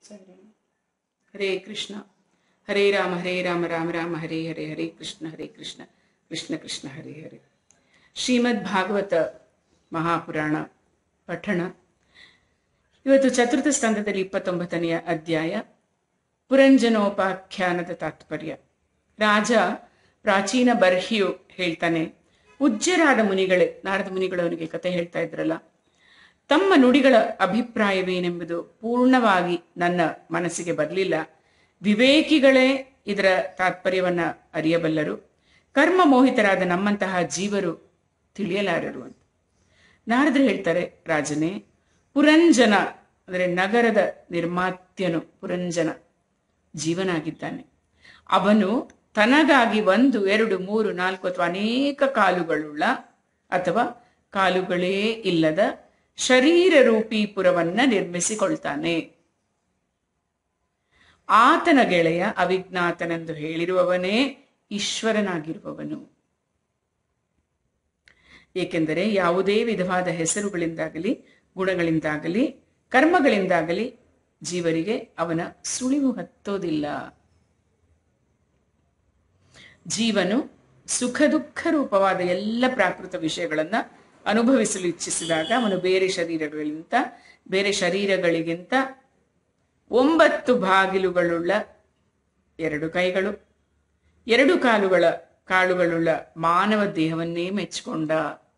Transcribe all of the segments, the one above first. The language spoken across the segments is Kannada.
ಸಾಯಿರಾಮ್. ಹರೇ ಕೃಷ್ಣ ಹರೇ ರಾಮ ಹರೇ ರಾಮ ರಾಮ ರಾಮ ಹರೇ ಹರೇ ಹರೇ ಕೃಷ್ಣ ಹರೇ ಕೃಷ್ಣ ಕೃಷ್ಣ ಕೃಷ್ಣ ಹರೇ ಹರೇ ಶ್ರೀಮದ್ ಭಾಗವತ ಮಹಾಪುರಾಣ ಪಠಣ ಇವತ್ತು ಚತುರ್ಥ ಸ್ಕಂದದಲ್ಲಿ ಇಪ್ಪತ್ತೊಂಬತ್ತನೆಯ ಅಧ್ಯಾಯ ಪುರಂಜನೋಪಾಖ್ಯಾನದ ತಾತ್ಪರ್ಯ ರಾಜ ಪ್ರಾಚೀನ ಬರ್ಹಿಯು ಹೇಳ್ತಾನೆ ಉಜ್ಜರಾದ ಮುನಿಗಳೇ ನಾರದ ಮುನಿಗಳು ಅವನಿಗೆ ಕತೆ ಹೇಳ್ತಾ ಇದ್ರಲ್ಲ ತಮ್ಮ ನುಡಿಗಳ ಅಭಿಪ್ರಾಯವೇನೆಂಬುದು ಪೂರ್ಣವಾಗಿ ನನ್ನ ಮನಸ್ಸಿಗೆ ಬರಲಿಲ್ಲ ವಿವೇಕಿಗಳೇ ಇದರ ತಾತ್ಪರ್ಯವನ್ನ ಅರಿಯಬಲ್ಲರು ಕರ್ಮ ಮೋಹಿತರಾದ ನಮ್ಮಂತಹ ಜೀವರು ತಿಳಿಯಲಾರರು ಅಂತ ನಾರದರು ಹೇಳ್ತಾರೆ ರಾಜನೇ ಪುರಂಜನ ಅಂದರೆ ನಗರದ ನಿರ್ಮಾತ್ಯನು ಪುರಂಜನ ಜೀವನಾಗಿದ್ದಾನೆ ಅವನು ತನಗಾಗಿ ಒಂದು ಎರಡು ಮೂರು ನಾಲ್ಕು ಅಥವಾ ಅನೇಕ ಕಾಲುಗಳುಳ್ಳ ಅಥವಾ ಕಾಲುಗಳೇ ಇಲ್ಲದ ಶರೀರ ರೂಪಿ ಪುರವನ್ನ ನಿರ್ಮಿಸಿಕೊಳ್ತಾನೆ ಆತನ ಗೆಳೆಯ ಅವಿಜ್ಞಾತನೆಂದು ಹೇಳಿರುವವನೇ ಈಶ್ವರನಾಗಿರುವವನು ಏಕೆಂದರೆ ಯಾವುದೇ ವಿಧವಾದ ಹೆಸರುಗಳಿಂದಾಗಲಿ ಗುಣಗಳಿಂದಾಗಲಿ ಕರ್ಮಗಳಿಂದಾಗಲಿ ಜೀವರಿಗೆ ಅವನ ಸುಳಿವು ಹತ್ತೋದಿಲ್ಲ ಜೀವನು ಸುಖ ದುಃಖ ರೂಪವಾದ ಎಲ್ಲ ಪ್ರಾಕೃತ ವಿಷಯಗಳನ್ನ ಅನುಭವಿಸಲು ಇಚ್ಛಿಸಿದಾಗ ಅವನು ಬೇರೆ ಶರೀರಗಳಿಗಿಂತ ಬೇರೆ ಶರೀರಗಳಿಗಿಂತ ಒಂಬತ್ತು ಬಾಗಿಲುಗಳುಳ್ಳ ಎರಡು ಕೈಗಳು ಎರಡು ಕಾಲುಗಳ ಕಾಳುಗಳುಳ್ಳ ಮಾನವ ದೇಹವನ್ನೇ ಮೆಚ್ಚಿಕೊಂಡ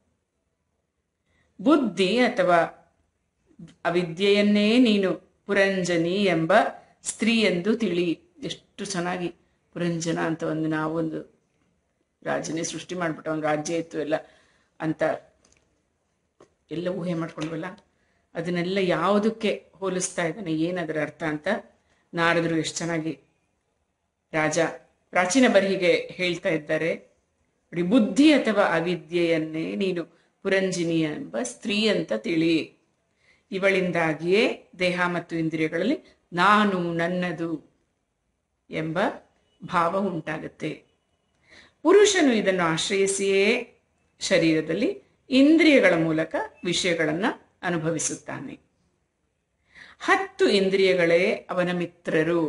ಬುದ್ಧಿ ಅಥವಾ ಅವಿದ್ಯೆಯನ್ನೇ ನೀನು ಪುರಂಜನಿ ಎಂಬ ಸ್ತ್ರೀ ಎಂದು ತಿಳಿ ಎಷ್ಟು ಚೆನ್ನಾಗಿ ಪುರಂಜನ ಅಂತ ಒಂದು ನಾವೊಂದು ರಾಜನೇ ಸೃಷ್ಟಿ ಮಾಡ್ಬಿಟ್ಟ ಒಂದು ರಾಜ್ಯ ಇತ್ತು ಎಲ್ಲ ಅಂತ ಎಲ್ಲ ಊಹೆ ಮಾಡ್ಕೊಂಡ್ವಲ್ಲ ಅದನ್ನೆಲ್ಲ ಯಾವುದಕ್ಕೆ ಹೋಲಿಸ್ತಾ ಇದ್ದಾನೆ ಏನದರ ಅರ್ಥ ಅಂತ ನಾರದರು ಎಷ್ಟು ಚೆನ್ನಾಗಿ ರಾಜ ಪ್ರಾಚೀನ ಬರಿಹಿಗೆ ಹೇಳ್ತಾ ಇದ್ದಾರೆ ನೋಡಿ ಬುದ್ಧಿ ಅಥವಾ ಅವಿದ್ಯೆಯನ್ನೇ ನೀನು ಪುರಂಜಿನಿ ಎಂಬ ಸ್ತ್ರೀ ಅಂತ ತಿಳಿ ಇವಳಿಂದಾಗಿಯೇ ದೇಹ ಮತ್ತು ಇಂದ್ರಿಯಗಳಲ್ಲಿ ನಾನು ನನ್ನದು ಎಂಬ ಭಾವ ಉಂಟಾಗುತ್ತೆ ಪುರುಷನು ಇದನ್ನು ಆಶ್ರಯಿಸಿಯೇ ಶರೀರದಲ್ಲಿ ಇಂದ್ರಿಯಗಳ ಮೂಲಕ ವಿಷಯಗಳನ್ನ ಅನುಭವಿಸುತ್ತಾನೆ ಹತ್ತು ಇಂದ್ರಿಯಗಳೇ ಅವನ ಮಿತ್ರರು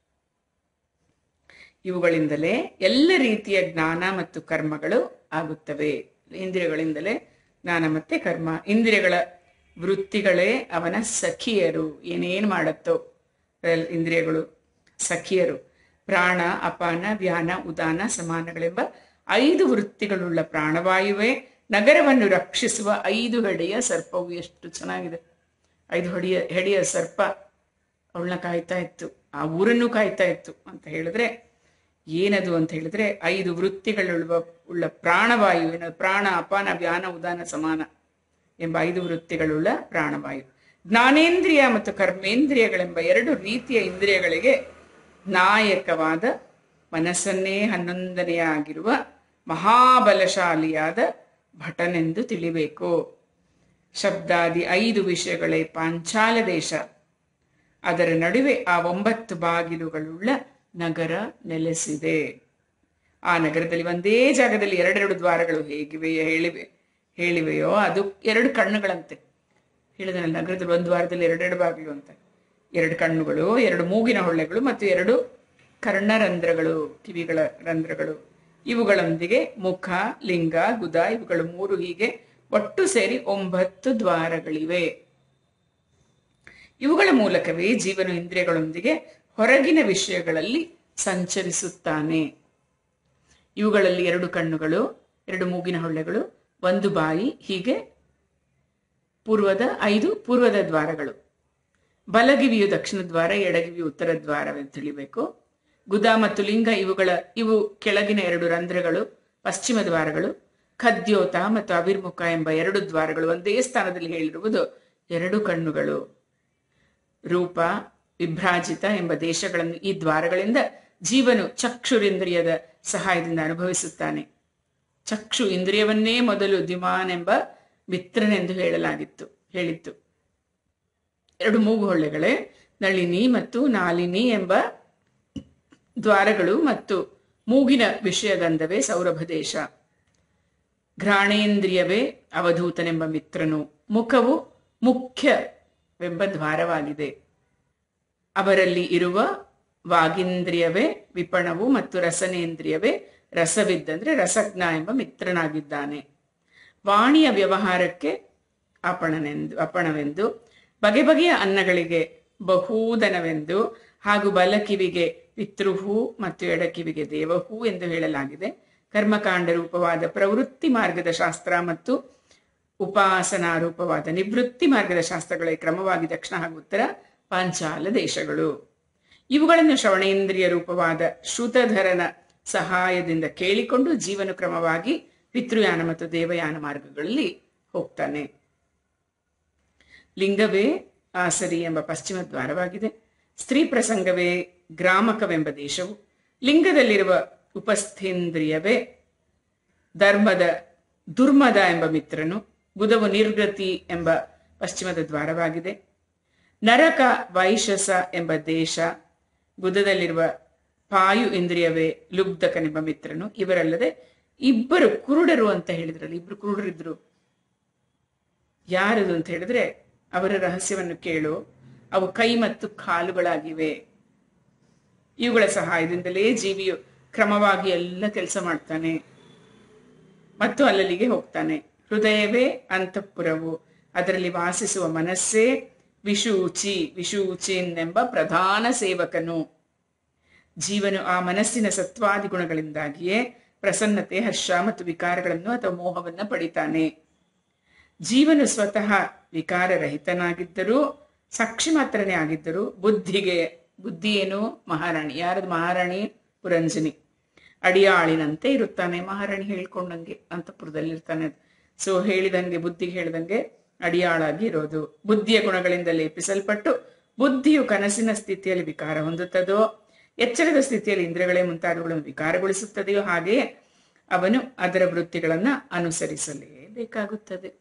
ಇವುಗಳಿಂದಲೇ ಎಲ್ಲ ರೀತಿಯ ಜ್ಞಾನ ಮತ್ತು ಕರ್ಮಗಳು ಆಗುತ್ತವೆ ಇಂದ್ರಿಯಗಳಿಂದಲೇ ಜ್ಞಾನ ಮತ್ತೆ ಕರ್ಮ ಇಂದ್ರಿಯಗಳ ವೃತ್ತಿಗಳೇ ಅವನ ಸಖಿಯರು ಏನೇನು ಮಾಡತ್ತೋ ಇಂದ್ರಿಯಗಳು ಸಖಿಯರು ಪ್ರಾಣ ಅಪಾನ ವ್ಯಾನ ಉದಾನ ಸಮಾನಗಳೆಂಬ ಐದು ವೃತ್ತಿಗಳುಳ್ಳ ಪ್ರಾಣವಾಯುವೇ ನಗರವನ್ನು ರಕ್ಷಿಸುವ ಐದು ಹೆಡೆಯ ಸರ್ಪವು ಎಷ್ಟು ಚೆನ್ನಾಗಿದೆ ಐದು ಹೊಡೆಯ ಹೆಡೆಯ ಸರ್ಪ ಅವಳನ್ನ ಕಾಯ್ತಾ ಇತ್ತು ಆ ಊರನ್ನು ಕಾಯ್ತಾ ಇತ್ತು ಅಂತ ಹೇಳಿದ್ರೆ ಏನದು ಅಂತ ಹೇಳಿದ್ರೆ ಐದು ವೃತ್ತಿಗಳುಳ್ಳ ಉಳ್ಳ ಪ್ರಾಣವಾಯು ಏನು ಪ್ರಾಣ ಅಪಾನ ವ್ಯಾನ ಉದಾನ ಸಮಾನ ಎಂಬ ಐದು ವೃತ್ತಿಗಳುಳ್ಳ ಪ್ರಾಣವಾಯು ಜ್ಞಾನೇಂದ್ರಿಯ ಮತ್ತು ಕರ್ಮೇಂದ್ರಿಯಗಳೆಂಬ ಎರಡು ರೀತಿಯ ಇಂದ್ರಿಯಗಳಿಗೆ ನಾಯಕವಾದ ಮನಸ್ಸನ್ನೇ ಹನ್ನೊಂದನೆಯ ಆಗಿರುವ ಮಹಾಬಲಶಾಲಿಯಾದ ಭಟನೆಂದು ತಿಳಿಬೇಕು ಶಬ್ದಾದಿ ಐದು ವಿಷಯಗಳೇ ಪಾಂಚಾಲ ದೇಶ ಅದರ ನಡುವೆ ಆ ಒಂಬತ್ತು ಬಾಗಿಲುಗಳುಳ್ಳ ನಗರ ನೆಲೆಸಿದೆ ಆ ನಗರದಲ್ಲಿ ಒಂದೇ ಜಾಗದಲ್ಲಿ ಎರಡೆರಡು ದ್ವಾರಗಳು ಹೇಗಿವೆಯೋ ಹೇಳಿವೆ ಹೇಳಿವೆಯೋ ಅದು ಎರಡು ಕಣ್ಣುಗಳಂತೆ ಹೇಳಿದನಲ್ಲ ನಗರದಲ್ಲಿ ಒಂದು ವಾರದಲ್ಲಿ ಎರಡೆರಡು ಬಾಗಿಲು ಅಂತ ಎರಡು ಕಣ್ಣುಗಳು ಎರಡು ಮೂಗಿನ ಹೊಳ್ಳೆಗಳು ಮತ್ತು ಎರಡು ಕರ್ಣರಂಧ್ರಗಳು ಕಿವಿಗಳ ರಂಧ್ರಗಳು ಇವುಗಳೊಂದಿಗೆ ಮುಖ ಲಿಂಗ ಗುದ ಇವುಗಳು ಮೂರು ಹೀಗೆ ಒಟ್ಟು ಸೇರಿ ಒಂಬತ್ತು ದ್ವಾರಗಳಿವೆ ಇವುಗಳ ಮೂಲಕವೇ ಜೀವನ ಇಂದ್ರಿಯಗಳೊಂದಿಗೆ ಹೊರಗಿನ ವಿಷಯಗಳಲ್ಲಿ ಸಂಚರಿಸುತ್ತಾನೆ ಇವುಗಳಲ್ಲಿ ಎರಡು ಕಣ್ಣುಗಳು ಎರಡು ಮೂಗಿನ ಹೊಳ್ಳೆಗಳು ಒಂದು ಬಾಯಿ ಹೀಗೆ ಪೂರ್ವದ ಐದು ಪೂರ್ವದ ದ್ವಾರಗಳು ಬಲಗಿವಿಯು ದಕ್ಷಿಣ ದ್ವಾರ ಎಡಗಿವಿಯು ಉತ್ತರ ದ್ವಾರವೆಂದು ತಿಳಿಬೇಕು ಗುದ ಮತ್ತು ಲಿಂಗ ಇವುಗಳ ಇವು ಕೆಳಗಿನ ಎರಡು ರಂಧ್ರಗಳು ಪಶ್ಚಿಮ ದ್ವಾರಗಳು ಖದ್ಯೋತ ಮತ್ತು ಅವಿರ್ಮುಖ ಎಂಬ ಎರಡು ದ್ವಾರಗಳು ಒಂದೇ ಸ್ಥಾನದಲ್ಲಿ ಹೇಳಿರುವುದು ಎರಡು ಕಣ್ಣುಗಳು ರೂಪ ವಿಭ್ರಾಜಿತ ಎಂಬ ದೇಶಗಳನ್ನು ಈ ದ್ವಾರಗಳಿಂದ ಜೀವನು ಚಕ್ಷುರಿಂದ್ರಿಯದ ಸಹಾಯದಿಂದ ಅನುಭವಿಸುತ್ತಾನೆ ಚಕ್ಷು ಇಂದ್ರಿಯವನ್ನೇ ಮೊದಲು ದಿಮಾನ್ ಎಂಬ ಮಿತ್ರನೆಂದು ಹೇಳಲಾಗಿತ್ತು ಹೇಳಿತ್ತು ಎರಡು ಮೂಗು ಹೊಳ್ಳೆಗಳೇ ನಳಿನಿ ಮತ್ತು ನಾಲಿನಿ ಎಂಬ ದ್ವಾರಗಳು ಮತ್ತು ಮೂಗಿನ ವಿಷಯಗಂಧವೇ ಸೌರಭ ದೇಶ ಘ್ರಾಣೇಂದ್ರಿಯವೇ ಅವಧೂತನೆಂಬ ಮಿತ್ರನು ಮುಖವು ಮುಖ್ಯವೆಂಬ ದ್ವಾರವಾಗಿದೆ ಅವರಲ್ಲಿ ಇರುವ ವಾಗೀಂದ್ರಿಯವೇ ವಿಪಣವು ಮತ್ತು ರಸನೇಂದ್ರಿಯವೇ ರಸವಿದ್ದಂದ್ರೆ ರಸಜ್ಞ ಎಂಬ ಮಿತ್ರನಾಗಿದ್ದಾನೆ ವಾಣಿಯ ವ್ಯವಹಾರಕ್ಕೆ ಅಪಣನೆಂದು ಅಪಣವೆಂದು ಬಗೆ ಬಗೆಯ ಅನ್ನಗಳಿಗೆ ಬಹುದನವೆಂದು ಹಾಗೂ ಬಲಕಿವಿಗೆ ಪಿತೃಹು ಮತ್ತು ಎಡಕಿವಿಗೆ ದೇವಹು ಎಂದು ಹೇಳಲಾಗಿದೆ ಕರ್ಮಕಾಂಡ ರೂಪವಾದ ಪ್ರವೃತ್ತಿ ಮಾರ್ಗದ ಶಾಸ್ತ್ರ ಮತ್ತು ಉಪಾಸನಾ ರೂಪವಾದ ನಿವೃತ್ತಿ ಮಾರ್ಗದ ಶಾಸ್ತ್ರಗಳ ಕ್ರಮವಾಗಿ ದಕ್ಷಿಣ ಹಾಗೂ ಉತ್ತರ ಪಾಂಚಾಲ ದೇಶಗಳು ಇವುಗಳನ್ನು ಶ್ರವಣೇಂದ್ರಿಯ ರೂಪವಾದ ಶ್ರುತಧರನ ಸಹಾಯದಿಂದ ಕೇಳಿಕೊಂಡು ಜೀವನ ಕ್ರಮವಾಗಿ ಪಿತೃಯಾನ ಮತ್ತು ದೇವಯಾನ ಮಾರ್ಗಗಳಲ್ಲಿ ಹೋಗ್ತಾನೆ ಲಿಂಗವೇ ಆಸರಿ ಎಂಬ ಪಶ್ಚಿಮ ದ್ವಾರವಾಗಿದೆ ಸ್ತ್ರೀ ಪ್ರಸಂಗವೇ ಗ್ರಾಮಕವೆಂಬ ದೇಶವು ಲಿಂಗದಲ್ಲಿರುವ ಉಪಸ್ಥೇಂದ್ರಿಯವೇ ಧರ್ಮದ ದುರ್ಮದ ಎಂಬ ಮಿತ್ರನು ಬುಧವು ನಿರ್ಗತಿ ಎಂಬ ಪಶ್ಚಿಮದ ದ್ವಾರವಾಗಿದೆ ನರಕ ವೈಶಸ ಎಂಬ ದೇಶ ಬುಧದಲ್ಲಿರುವ ಪಾಯು ಇಂದ್ರಿಯವೇ ಲುಬ್ಧಕನೆಂಬ ಮಿತ್ರನು ಇವರಲ್ಲದೆ ಇಬ್ಬರು ಕುರುಡರು ಅಂತ ಹೇಳಿದ್ರಲ್ಲ ಇಬ್ರು ಕುರುಡರಿದ್ರು ಯಾರದು ಅಂತ ಹೇಳಿದ್ರೆ ಅವರ ರಹಸ್ಯವನ್ನು ಕೇಳು ಅವು ಕೈ ಮತ್ತು ಕಾಲುಗಳಾಗಿವೆ ಇವುಗಳ ಸಹಾಯದಿಂದಲೇ ಜೀವಿಯು ಕ್ರಮವಾಗಿ ಎಲ್ಲ ಕೆಲಸ ಮಾಡ್ತಾನೆ ಮತ್ತು ಅಲ್ಲಲ್ಲಿಗೆ ಹೋಗ್ತಾನೆ ಹೃದಯವೇ ಅಂತಃಪುರವು ಅದರಲ್ಲಿ ವಾಸಿಸುವ ಮನಸ್ಸೇ ವಿಶೂಚಿ ವಿಶೂಚಿನ್ ಎಂಬ ಪ್ರಧಾನ ಸೇವಕನು ಜೀವನು ಆ ಮನಸ್ಸಿನ ಸತ್ವಾದಿ ಗುಣಗಳಿಂದಾಗಿಯೇ ಪ್ರಸನ್ನತೆ ಹರ್ಷ ಮತ್ತು ವಿಕಾರಗಳನ್ನು ಅಥವಾ ಮೋಹವನ್ನ ಪಡಿತಾನೆ ಜೀವನು ಸ್ವತಃ ವಿಕಾರರಹಿತನಾಗಿದ್ದರೂ ಸಾಕ್ಷಿ ಮಾತ್ರನೇ ಆಗಿದ್ದರೂ ಬುದ್ಧಿಗೆ ಬುದ್ಧಿ ಏನು ಮಹಾರಾಣಿ ಯಾರದು ಮಹಾರಾಣಿ ಪುರಂಜನಿ ಅಡಿಯಾಳಿನಂತೆ ಇರುತ್ತಾನೆ ಮಹಾರಾಣಿ ಹೇಳ್ಕೊಂಡಂಗೆ ಅಂತಃಪುರದಲ್ಲಿರ್ತಾನೆ ಸೊ ಹೇಳಿದಂಗೆ ಬುದ್ಧಿಗೆ ಹೇಳಿದಂಗೆ ಅಡಿಯಾಳಾಗಿ ಇರೋದು ಬುದ್ಧಿಯ ಗುಣಗಳಿಂದ ಲೇಪಿಸಲ್ಪಟ್ಟು ಬುದ್ಧಿಯು ಕನಸಿನ ಸ್ಥಿತಿಯಲ್ಲಿ ವಿಕಾರ ಹೊಂದುತ್ತದೋ ಎಚ್ಚರದ ಸ್ಥಿತಿಯಲ್ಲಿ ಇಂದ್ರಿಯಗಳೇ ಮುಂತಾದವುಗಳನ್ನು ವಿಕಾರಗೊಳಿಸುತ್ತದೆಯೋ ಹಾಗೆಯೇ ಅವನು ಅದರ ವೃತ್ತಿಗಳನ್ನ ಅನುಸರಿಸಲೇಬೇಕಾಗುತ್ತದೆ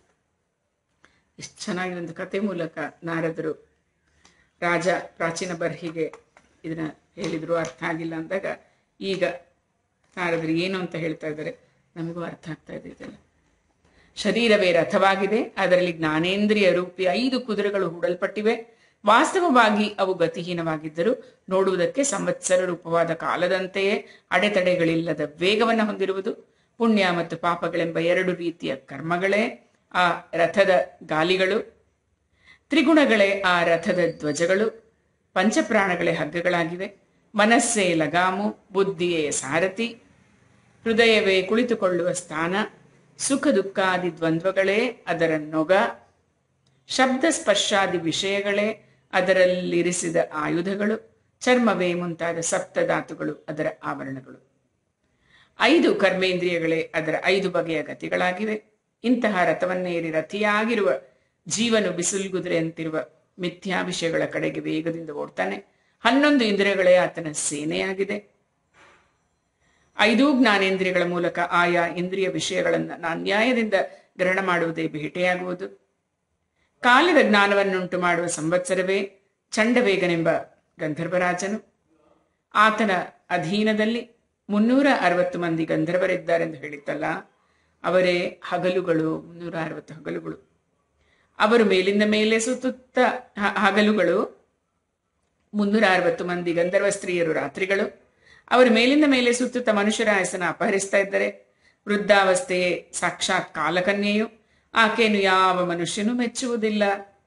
ಎಷ್ಟು ಚೆನ್ನಾಗಿದೆ ಒಂದು ಕತೆ ಮೂಲಕ ನಾರದರು ರಾಜ ಪ್ರಾಚೀನ ಬರ್ಹಿಗೆ ಇದನ್ನ ಹೇಳಿದ್ರು ಅರ್ಥ ಆಗಿಲ್ಲ ಅಂದಾಗ ಈಗ ನಾರದರು ಏನು ಅಂತ ಹೇಳ್ತಾ ಇದ್ದಾರೆ ನಮಗೂ ಅರ್ಥ ಆಗ್ತಾ ಇದೆ ಇದೆಲ್ಲ ಶರೀರವೇ ರಥವಾಗಿದೆ ಅದರಲ್ಲಿ ಜ್ಞಾನೇಂದ್ರಿಯ ರೂಪಿ ಐದು ಕುದುರೆಗಳು ಹೂಡಲ್ಪಟ್ಟಿವೆ ವಾಸ್ತವವಾಗಿ ಅವು ಗತಿಹೀನವಾಗಿದ್ದರೂ ನೋಡುವುದಕ್ಕೆ ಸಂವತ್ಸರ ರೂಪವಾದ ಕಾಲದಂತೆಯೇ ಅಡೆತಡೆಗಳಿಲ್ಲದ ವೇಗವನ್ನು ಹೊಂದಿರುವುದು ಪುಣ್ಯ ಮತ್ತು ಪಾಪಗಳೆಂಬ ಎರಡು ರೀತಿಯ ಕರ್ಮಗಳೇ ಆ ರಥದ ಗಾಲಿಗಳು ತ್ರಿಗುಣಗಳೇ ಆ ರಥದ ಧ್ವಜಗಳು ಪಂಚಪ್ರಾಣಗಳೇ ಹಗ್ಗಗಳಾಗಿವೆ ಮನಸ್ಸೇ ಲಗಾಮು ಬುದ್ಧಿಯೇ ಸಾರಥಿ ಹೃದಯವೇ ಕುಳಿತುಕೊಳ್ಳುವ ಸ್ಥಾನ ಸುಖ ದುಃಖಾದಿ ದ್ವಂದ್ವಗಳೇ ಅದರ ನೊಗ ಶಬ್ದ ಸ್ಪರ್ಶಾದಿ ವಿಷಯಗಳೇ ಅದರಲ್ಲಿರಿಸಿದ ಆಯುಧಗಳು ಚರ್ಮವೇ ಮುಂತಾದ ಸಪ್ತಧಾತುಗಳು ಅದರ ಆವರಣಗಳು ಐದು ಕರ್ಮೇಂದ್ರಿಯಗಳೇ ಅದರ ಐದು ಬಗೆಯ ಗತಿಗಳಾಗಿವೆ ಇಂತಹ ರಥವನ್ನೇರಿ ರಥಿಯಾಗಿರುವ ಜೀವನು ಬಿಸಿಲುಗುದುರೆಯಂತಿರುವ ಮಿಥ್ಯಾ ವಿಷಯಗಳ ಕಡೆಗೆ ವೇಗದಿಂದ ಓಡ್ತಾನೆ ಹನ್ನೊಂದು ಇಂದ್ರಿಯಗಳೇ ಆತನ ಸೇನೆಯಾಗಿದೆ ಐದೂ ಜ್ಞಾನೇಂದ್ರಿಯಗಳ ಮೂಲಕ ಆಯಾ ಇಂದ್ರಿಯ ವಿಷಯಗಳನ್ನ ಅನ್ಯಾಯದಿಂದ ಗ್ರಹಣ ಮಾಡುವುದೇ ಬೇಟೆಯಾಗುವುದು ಕಾಲದ ಜ್ಞಾನವನ್ನುಂಟು ಮಾಡುವ ಸಂವತ್ಸರವೇ ಚಂಡವೇಗನೆಂಬ ಗಂಧರ್ವರಾಜನು ಆತನ ಅಧೀನದಲ್ಲಿ ಮುನ್ನೂರ ಅರವತ್ತು ಮಂದಿ ಗಂಧರ್ವರಿದ್ದಾರೆಂದು ಹೇಳಿತ್ತಲ್ಲ ಅವರೇ ಹಗಲುಗಳು ಮುನ್ನೂರ ಅರವತ್ತು ಹಗಲುಗಳು ಅವರು ಮೇಲಿಂದ ಮೇಲೆ ಸುತ್ತುತ್ತ ಹ- ಹಗಲುಗಳು ಮುನ್ನೂರ ಅರವತ್ತು ಮಂದಿ ಗಂಧರ್ವ ಸ್ತ್ರೀಯರು ರಾತ್ರಿಗಳು ಅವರು ಮೇಲಿಂದ ಮೇಲೆ ಸುತ್ತುತ್ತ ಮನುಷ್ಯರ ಆಯಸನ ಅಪಹರಿಸ್ತಾ ಇದ್ದಾರೆ ವೃದ್ಧಾವಸ್ಥೆಯೇ ಸಾಕ್ಷಾತ್ ಕಾಲಕನ್ಯೆಯು ಆಕೆಯನ್ನು ಯಾವ ಮನುಷ್ಯನೂ ಮೆಚ್ಚುವುದಿಲ್ಲ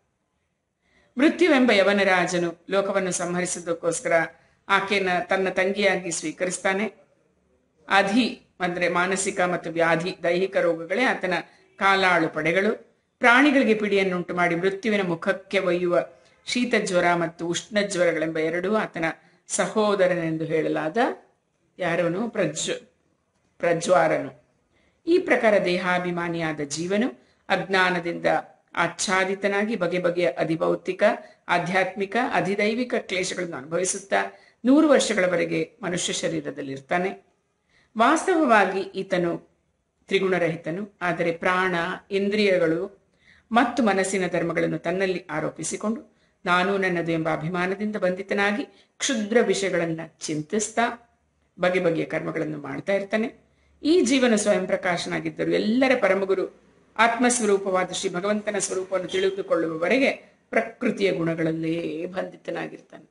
ಮೃತ್ಯುವೆಂಬ ಯವನರಾಜನು ಲೋಕವನ್ನು ಸಂಹರಿಸುವುದಕ್ಕೋಸ್ಕರ ಆಕೆಯನ್ನ ತನ್ನ ತಂಗಿಯಾಗಿ ಸ್ವೀಕರಿಸ್ತಾನೆ ಅಧಿ ಅಂದ್ರೆ ಮಾನಸಿಕ ಮತ್ತು ವ್ಯಾಧಿ ದೈಹಿಕ ರೋಗಗಳೇ ಆತನ ಕಾಲಾಳು ಪಡೆಗಳು ಪ್ರಾಣಿಗಳಿಗೆ ಪಿಡಿಯನ್ನುಂಟು ಮಾಡಿ ಮೃತ್ಯುವಿನ ಮುಖಕ್ಕೆ ಒಯ್ಯುವ ಶೀತ ಜ್ವರ ಮತ್ತು ಉಷ್ಣ ಜ್ವರಗಳೆಂಬ ಎರಡೂ ಆತನ ಸಹೋದರನೆಂದು ಹೇಳಲಾದ ಯಾರವನು ಪ್ರಜ್ವ ಪ್ರಜ್ವಾರನು ಈ ಪ್ರಕಾರ ದೇಹಾಭಿಮಾನಿಯಾದ ಜೀವನು ಅಜ್ಞಾನದಿಂದ ಆಚ್ಛಾದಿತನಾಗಿ ಬಗೆ ಬಗೆಯ ಅಧಿಭೌತಿಕ ಆಧ್ಯಾತ್ಮಿಕ ಅಧಿದೈವಿಕ ಕ್ಲೇಶಗಳನ್ನು ಅನುಭವಿಸುತ್ತಾ ನೂರು ವರ್ಷಗಳವರೆಗೆ ಮನುಷ್ಯ ಶರೀರದಲ್ಲಿರ್ತಾನೆ ವಾಸ್ತವವಾಗಿ ಈತನು ತ್ರಿಗುಣರಹಿತನು ಆದರೆ ಪ್ರಾಣ ಇಂದ್ರಿಯಗಳು ಮತ್ತು ಮನಸ್ಸಿನ ಧರ್ಮಗಳನ್ನು ತನ್ನಲ್ಲಿ ಆರೋಪಿಸಿಕೊಂಡು ನಾನು ನನ್ನದು ಎಂಬ ಅಭಿಮಾನದಿಂದ ಬಂಧಿತನಾಗಿ ಕ್ಷುದ್ರ ವಿಷಯಗಳನ್ನ ಚಿಂತಿಸ್ತಾ ಬಗೆ ಬಗೆಯ ಕರ್ಮಗಳನ್ನು ಮಾಡ್ತಾ ಇರ್ತಾನೆ ಈ ಜೀವನ ಸ್ವಯಂ ಪ್ರಕಾಶನಾಗಿದ್ದರು ಎಲ್ಲರ ಪರಮಗುರು ಆತ್ಮಸ್ವರೂಪವಾದ ಶ್ರೀ ಭಗವಂತನ ಸ್ವರೂಪವನ್ನು ತಿಳಿದುಕೊಳ್ಳುವವರೆಗೆ ಪ್ರಕೃತಿಯ ಗುಣಗಳಲ್ಲೇ ಬಂಧಿತನಾಗಿರ್ತಾನೆ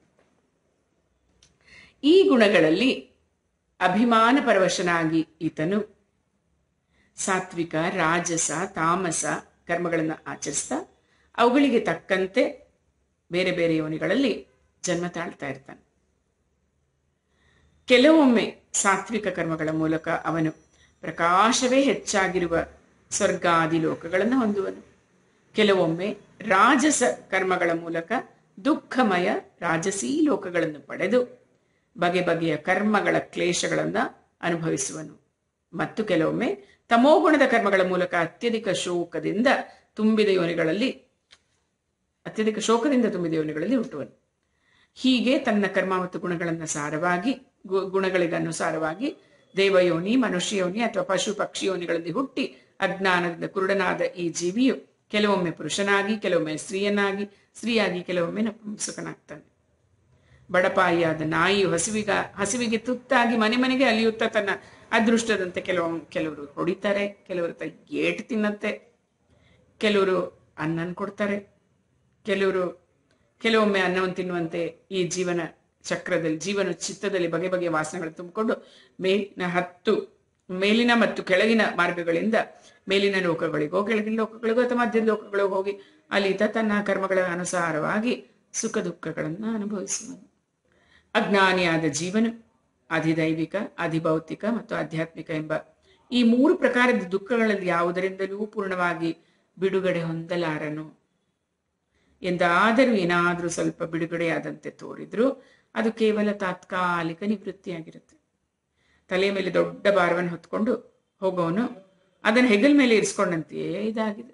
ಈ ಗುಣಗಳಲ್ಲಿ ಅಭಿಮಾನ ಪರವಶನಾಗಿ ಈತನು ಸಾತ್ವಿಕ ರಾಜಸ ತಾಮಸ ಕರ್ಮಗಳನ್ನು ಆಚರಿಸ್ತಾ ಅವುಗಳಿಗೆ ತಕ್ಕಂತೆ ಬೇರೆ ಬೇರೆ ಯೋನಿಗಳಲ್ಲಿ ಜನ್ಮ ತಾಳ್ತಾ ಇರ್ತಾನೆ ಕೆಲವೊಮ್ಮೆ ಸಾತ್ವಿಕ ಕರ್ಮಗಳ ಮೂಲಕ ಅವನು ಪ್ರಕಾಶವೇ ಹೆಚ್ಚಾಗಿರುವ ಸ್ವರ್ಗಾದಿ ಲೋಕಗಳನ್ನು ಹೊಂದುವನು ಕೆಲವೊಮ್ಮೆ ರಾಜಸ ಕರ್ಮಗಳ ಮೂಲಕ ದುಃಖಮಯ ರಾಜಸೀ ಲೋಕಗಳನ್ನು ಪಡೆದು ಬಗೆ ಬಗೆಯ ಕರ್ಮಗಳ ಕ್ಲೇಶಗಳನ್ನು ಅನುಭವಿಸುವನು ಮತ್ತು ಕೆಲವೊಮ್ಮೆ ತಮೋಗುಣದ ಕರ್ಮಗಳ ಮೂಲಕ ಅತ್ಯಧಿಕ ಶೋಕದಿಂದ ತುಂಬಿದ ಯೋನಿಗಳಲ್ಲಿ ಅತ್ಯಧಿಕ ಶೋಕದಿಂದ ತುಂಬಿದ ಯೋನಿಗಳಲ್ಲಿ ಹುಟ್ಟುವನು ಹೀಗೆ ತನ್ನ ಕರ್ಮ ಮತ್ತು ಗುಣಗಳನ್ನು ಸಾರವಾಗಿ ಗು- ಗುಣಗಳಿಗೆ ಅನುಸಾರವಾಗಿ ದೇವಯೋನಿ ಮನುಷ್ಯಯೋನಿ ಅಥವಾ ಪಶು ಪಕ್ಷಿ ಯೋನಿಗಳಲ್ಲಿ ಹುಟ್ಟಿ ಅಜ್ಞಾನದಿಂದ ಕುರುಡನಾದ ಈ ಜೀವಿಯು ಕೆಲವೊಮ್ಮೆ ಪುರುಷನಾಗಿ ಕೆಲವೊಮ್ಮೆ ಸ್ತ್ರೀಯನಾಗಿ ಸ್ತ್ರೀಯಾಗಿ ಕೆಲವೊಮ್ಮೆ ನಪುಂಸಕನಾಗ್ತಾನೆ ಬಡಪಾಯಿಯಾದ ನಾಯಿಯು ಹಸಿವಿಗ ಹಸಿವಿಗೆ ತುತ್ತಾಗಿ ಮನೆ ಮನೆಗೆ ಅಲಿಯುತ್ತಾ ತನ್ನ ಅದೃಷ್ಟದಂತೆ ಕೆಲವು ಕೆಲವರು ಹೊಡಿತಾರೆ ಕೆಲವರು ತ ಏಟು ತಿನ್ನತ್ತೆ ಕೆಲವರು ಅನ್ನನ್ ಕೊಡ್ತಾರೆ ಕೆಲವರು ಕೆಲವೊಮ್ಮೆ ಅನ್ನವನ್ನು ತಿನ್ನುವಂತೆ ಈ ಜೀವನ ಚಕ್ರದಲ್ಲಿ ಜೀವನ ಚಿತ್ತದಲ್ಲಿ ಬಗೆ ಬಗೆಯ ವಾಸನೆಗಳು ತುಂಬಿಕೊಂಡು ಮೇಲಿನ ಹತ್ತು ಮೇಲಿನ ಮತ್ತು ಕೆಳಗಿನ ಮಾರ್ಗಗಳಿಂದ ಮೇಲಿನ ಲೋಕಗಳಿಗೋ ಕೆಳಗಿನ ಲೋಕಗಳಿಗೋ ಅಥವಾ ಮಧ್ಯದ ಲೋಕಗಳಿಗೋ ಹೋಗಿ ಅಲ್ಲಿದ್ದ ತನ್ನ ಕರ್ಮಗಳ ಅನುಸಾರವಾಗಿ ಸುಖ ದುಃಖಗಳನ್ನು ಅನುಭವಿಸುವನು ಅಜ್ಞಾನಿಯಾದ ಜೀವನ ಅಧಿದೈವಿಕ ಅಧಿಭೌತಿಕ ಮತ್ತು ಆಧ್ಯಾತ್ಮಿಕ ಎಂಬ ಈ ಮೂರು ಪ್ರಕಾರದ ದುಃಖಗಳಲ್ಲಿ ಯಾವುದರಿಂದಲೂ ಪೂರ್ಣವಾಗಿ ಬಿಡುಗಡೆ ಹೊಂದಲಾರನು ಎಂದಾದರೂ ಏನಾದರೂ ಸ್ವಲ್ಪ ಬಿಡುಗಡೆಯಾದಂತೆ ತೋರಿದ್ರು ಅದು ಕೇವಲ ತಾತ್ಕಾಲಿಕ ನಿವೃತ್ತಿಯಾಗಿರುತ್ತೆ ತಲೆ ಮೇಲೆ ದೊಡ್ಡ ಭಾರವನ್ನು ಹೊತ್ಕೊಂಡು ಹೋಗೋನು ಅದನ್ನು ಹೆಗಲ ಮೇಲೆ ಇರಿಸ್ಕೊಂಡಂತೆಯೇ ಇದಾಗಿದೆ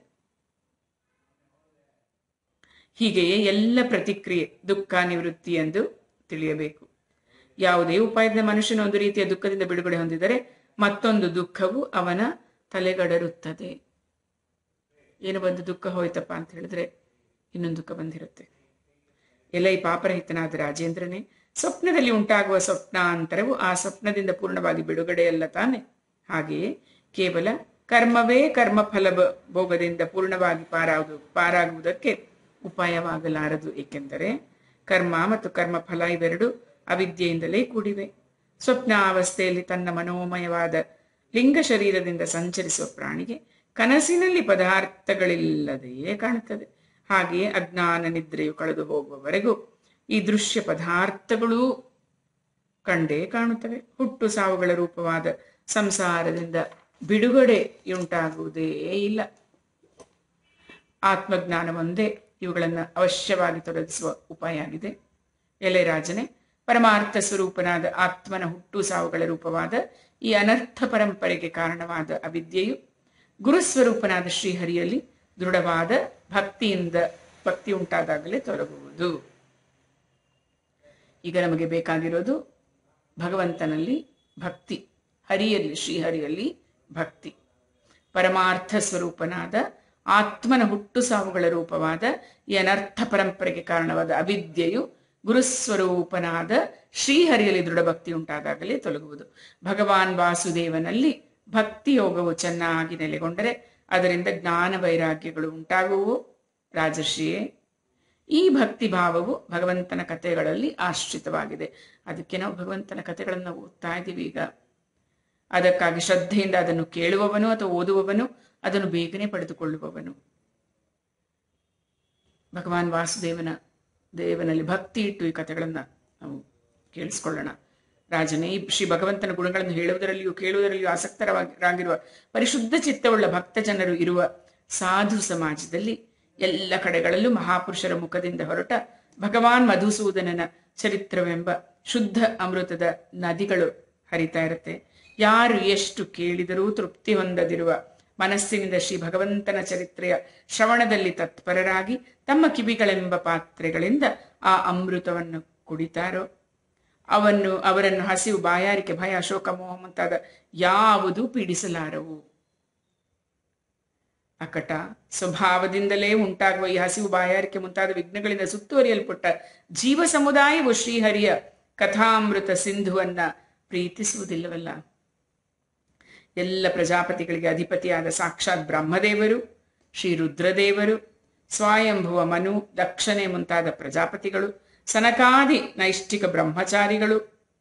ಹೀಗೆಯೇ ಎಲ್ಲ ಪ್ರತಿಕ್ರಿಯೆ ದುಃಖ ನಿವೃತ್ತಿ ಎಂದು ತಿಳಿಯಬೇಕು ಯಾವುದೇ ಉಪಾಯದಿಂದ ಮನುಷ್ಯನ ಒಂದು ರೀತಿಯ ದುಃಖದಿಂದ ಬಿಡುಗಡೆ ಹೊಂದಿದರೆ ಮತ್ತೊಂದು ದುಃಖವು ಅವನ ತಲೆಗಡರುತ್ತದೆ ಏನು ಬಂದು ದುಃಖ ಹೋಯ್ತಪ್ಪ ಅಂತ ಹೇಳಿದ್ರೆ ಇನ್ನೊಂದು ದುಃಖ ಬಂದಿರುತ್ತೆ ಎಲೈ ಪಾಪರಹಿತನಾದ ರಾಜೇಂದ್ರನೇ ಸ್ವಪ್ನದಲ್ಲಿ ಉಂಟಾಗುವ ಸ್ವಪ್ನಾಂತರವು ಆ ಸ್ವಪ್ನದಿಂದ ಪೂರ್ಣವಾಗಿ ಬಿಡುಗಡೆಯಲ್ಲ ತಾನೆ ಹಾಗೆಯೇ ಕೇವಲ ಕರ್ಮವೇ ಕರ್ಮಫಲ ಬ- ಭೋಗದಿಂದ ಪೂರ್ಣವಾಗಿ ಪಾರಾಗುವುದು ಪಾರಾಗುವುದಕ್ಕೆ ಉಪಾಯವಾಗಲಾರದು ಏಕೆಂದರೆ ಕರ್ಮ ಮತ್ತು ಕರ್ಮಫಲ ಇವೆರಡು ಅವಿದ್ಯೆಯಿಂದಲೇ ಕೂಡಿವೆ ಸ್ವಪ್ನ ಅವಸ್ಥೆಯಲ್ಲಿ ತನ್ನ ಮನೋಮಯವಾದ ಲಿಂಗ ಶರೀರದಿಂದ ಸಂಚರಿಸುವ ಪ್ರಾಣಿಗೆ ಕನಸಿನಲ್ಲಿ ಪದಾರ್ಥಗಳಿಲ್ಲದೆಯೇ ಕಾಣುತ್ತದೆ ಹಾಗೆಯೇ ಅಜ್ಞಾನ ನಿದ್ರೆಯು ಕಳೆದು ಹೋಗುವವರೆಗೂ ಈ ದೃಶ್ಯ ಪದಾರ್ಥಗಳೂ ಕಂಡೇ ಕಾಣುತ್ತವೆ ಹುಟ್ಟು ಸಾವುಗಳ ರೂಪವಾದ ಸಂಸಾರದಿಂದ ಬಿಡುಗಡೆಯುಂಟಾಗುವುದೇ ಇಲ್ಲ ಆತ್ಮಜ್ಞಾನ ಒಂದೇ ಇವುಗಳನ್ನು ಅವಶ್ಯವಾಗಿ ತೊಡಗಿಸುವ ಉಪಾಯ ಆಗಿದೆ ಎಲೆ ರಾಜನೇ ಪರಮಾರ್ಥ ಸ್ವರೂಪನಾದ ಆತ್ಮನ ಹುಟ್ಟು ಸಾವುಗಳ ರೂಪವಾದ ಈ ಅನರ್ಥ ಪರಂಪರೆಗೆ ಕಾರಣವಾದ ಅವಿದ್ಯೆಯು ಗುರುಸ್ವರೂಪನಾದ ಶ್ರೀಹರಿಯಲ್ಲಿ ದೃಢವಾದ ಭಕ್ತಿಯಿಂದ ಭಕ್ತಿ ಉಂಟಾದಾಗಲೇ ತೊಲಗುವುದು ಈಗ ನಮಗೆ ಬೇಕಾಗಿರೋದು ಭಗವಂತನಲ್ಲಿ ಭಕ್ತಿ ಹರಿಯಲ್ಲಿ ಶ್ರೀಹರಿಯಲ್ಲಿ ಭಕ್ತಿ ಪರಮಾರ್ಥ ಸ್ವರೂಪನಾದ ಆತ್ಮನ ಹುಟ್ಟು ಸಾವುಗಳ ರೂಪವಾದ ಈ ಅನರ್ಥ ಪರಂಪರೆಗೆ ಕಾರಣವಾದ ಅವಿದ್ಯೆಯು ಗುರುಸ್ವರೂಪನಾದ ಶ್ರೀಹರಿಯಲ್ಲಿ ದೃಢ ಭಕ್ತಿ ಉಂಟಾದಾಗಲೇ ತೊಲಗುವುದು ಭಗವಾನ್ ವಾಸುದೇವನಲ್ಲಿ ಭಕ್ತಿ ಯೋಗವು ಚೆನ್ನಾಗಿ ನೆಲೆಗೊಂಡರೆ ಅದರಿಂದ ಜ್ಞಾನ ವೈರಾಗ್ಯಗಳು ಉಂಟಾಗುವು ರಾಜಶ್ರೀಯೇ ಈ ಭಕ್ತಿ ಭಾವವು ಭಗವಂತನ ಕಥೆಗಳಲ್ಲಿ ಆಶ್ರಿತವಾಗಿದೆ ಅದಕ್ಕೆ ನಾವು ಭಗವಂತನ ಕಥೆಗಳನ್ನು ಓದ್ತಾ ಇದ್ದೀವಿ ಈಗ ಅದಕ್ಕಾಗಿ ಶ್ರದ್ಧೆಯಿಂದ ಅದನ್ನು ಕೇಳುವವನು ಅಥವಾ ಓದುವವನು ಅದನ್ನು ಬೇಗನೆ ಪಡೆದುಕೊಳ್ಳುವವನು ಭಗವಾನ್ ವಾಸುದೇವನ ದೇವನಲ್ಲಿ ಭಕ್ತಿ ಇಟ್ಟು ಈ ಕಥೆಗಳನ್ನ ನಾವು ಕೇಳಿಸ್ಕೊಳ್ಳೋಣ ರಾಜನೇ ಈ ಶ್ರೀ ಭಗವಂತನ ಗುಣಗಳನ್ನು ಹೇಳುವುದರಲ್ಲಿಯೂ ಕೇಳುವುದರಲ್ಲಿಯೂ ಆಸಕ್ತರಾಗಿರುವ ಪರಿಶುದ್ಧ ಚಿತ್ತವುಳ್ಳ ಭಕ್ತ ಜನರು ಇರುವ ಸಾಧು ಸಮಾಜದಲ್ಲಿ ಎಲ್ಲ ಕಡೆಗಳಲ್ಲೂ ಮಹಾಪುರುಷರ ಮುಖದಿಂದ ಹೊರಟ ಭಗವಾನ್ ಮಧುಸೂದನನ ಚರಿತ್ರವೆಂಬ ಶುದ್ಧ ಅಮೃತದ ನದಿಗಳು ಹರಿತಾ ಇರುತ್ತೆ ಯಾರು ಎಷ್ಟು ಕೇಳಿದರೂ ತೃಪ್ತಿ ಹೊಂದದಿರುವ ಮನಸ್ಸಿನಿಂದ ಶ್ರೀ ಭಗವಂತನ ಚರಿತ್ರೆಯ ಶ್ರವಣದಲ್ಲಿ ತತ್ಪರರಾಗಿ ತಮ್ಮ ಕಿವಿಗಳೆಂಬ ಪಾತ್ರೆಗಳಿಂದ ಆ ಅಮೃತವನ್ನು ಕುಡಿತಾರೋ ಅವನ್ನು ಅವರನ್ನು ಹಸಿವು ಬಾಯಾರಿಕೆ ಭಯ ಶೋಕ ಮೋಹ ಮುಂತಾದ ಯಾವುದು ಪೀಡಿಸಲಾರವು ಅಕಟ ಸ್ವಭಾವದಿಂದಲೇ ಉಂಟಾಗುವ ಈ ಹಸಿವು ಬಾಯಾರಿಕೆ ಮುಂತಾದ ವಿಘ್ನಗಳಿಂದ ಸುತ್ತುವರಿಯಲ್ಪಟ್ಟ ಜೀವ ಸಮುದಾಯವು ಶ್ರೀಹರಿಯ ಕಥಾಮೃತ ಸಿಂಧುವನ್ನ ಪ್ರೀತಿಸುವುದಿಲ್ಲವಲ್ಲ ಎಲ್ಲ ಪ್ರಜಾಪತಿಗಳಿಗೆ ಅಧಿಪತಿಯಾದ ಸಾಕ್ಷಾತ್ ಬ್ರಹ್ಮದೇವರು ಶ್ರೀ ರುದ್ರದೇವರು ಸ್ವಯಂಭುವ ಮನು ದಕ್ಷಿಣೆ ಮುಂತಾದ ಪ್ರಜಾಪತಿಗಳು ಸನಕಾದಿ ನೈಷ್ಠಿಕ ಬ್ರಹ್ಮಚಾರಿಗಳು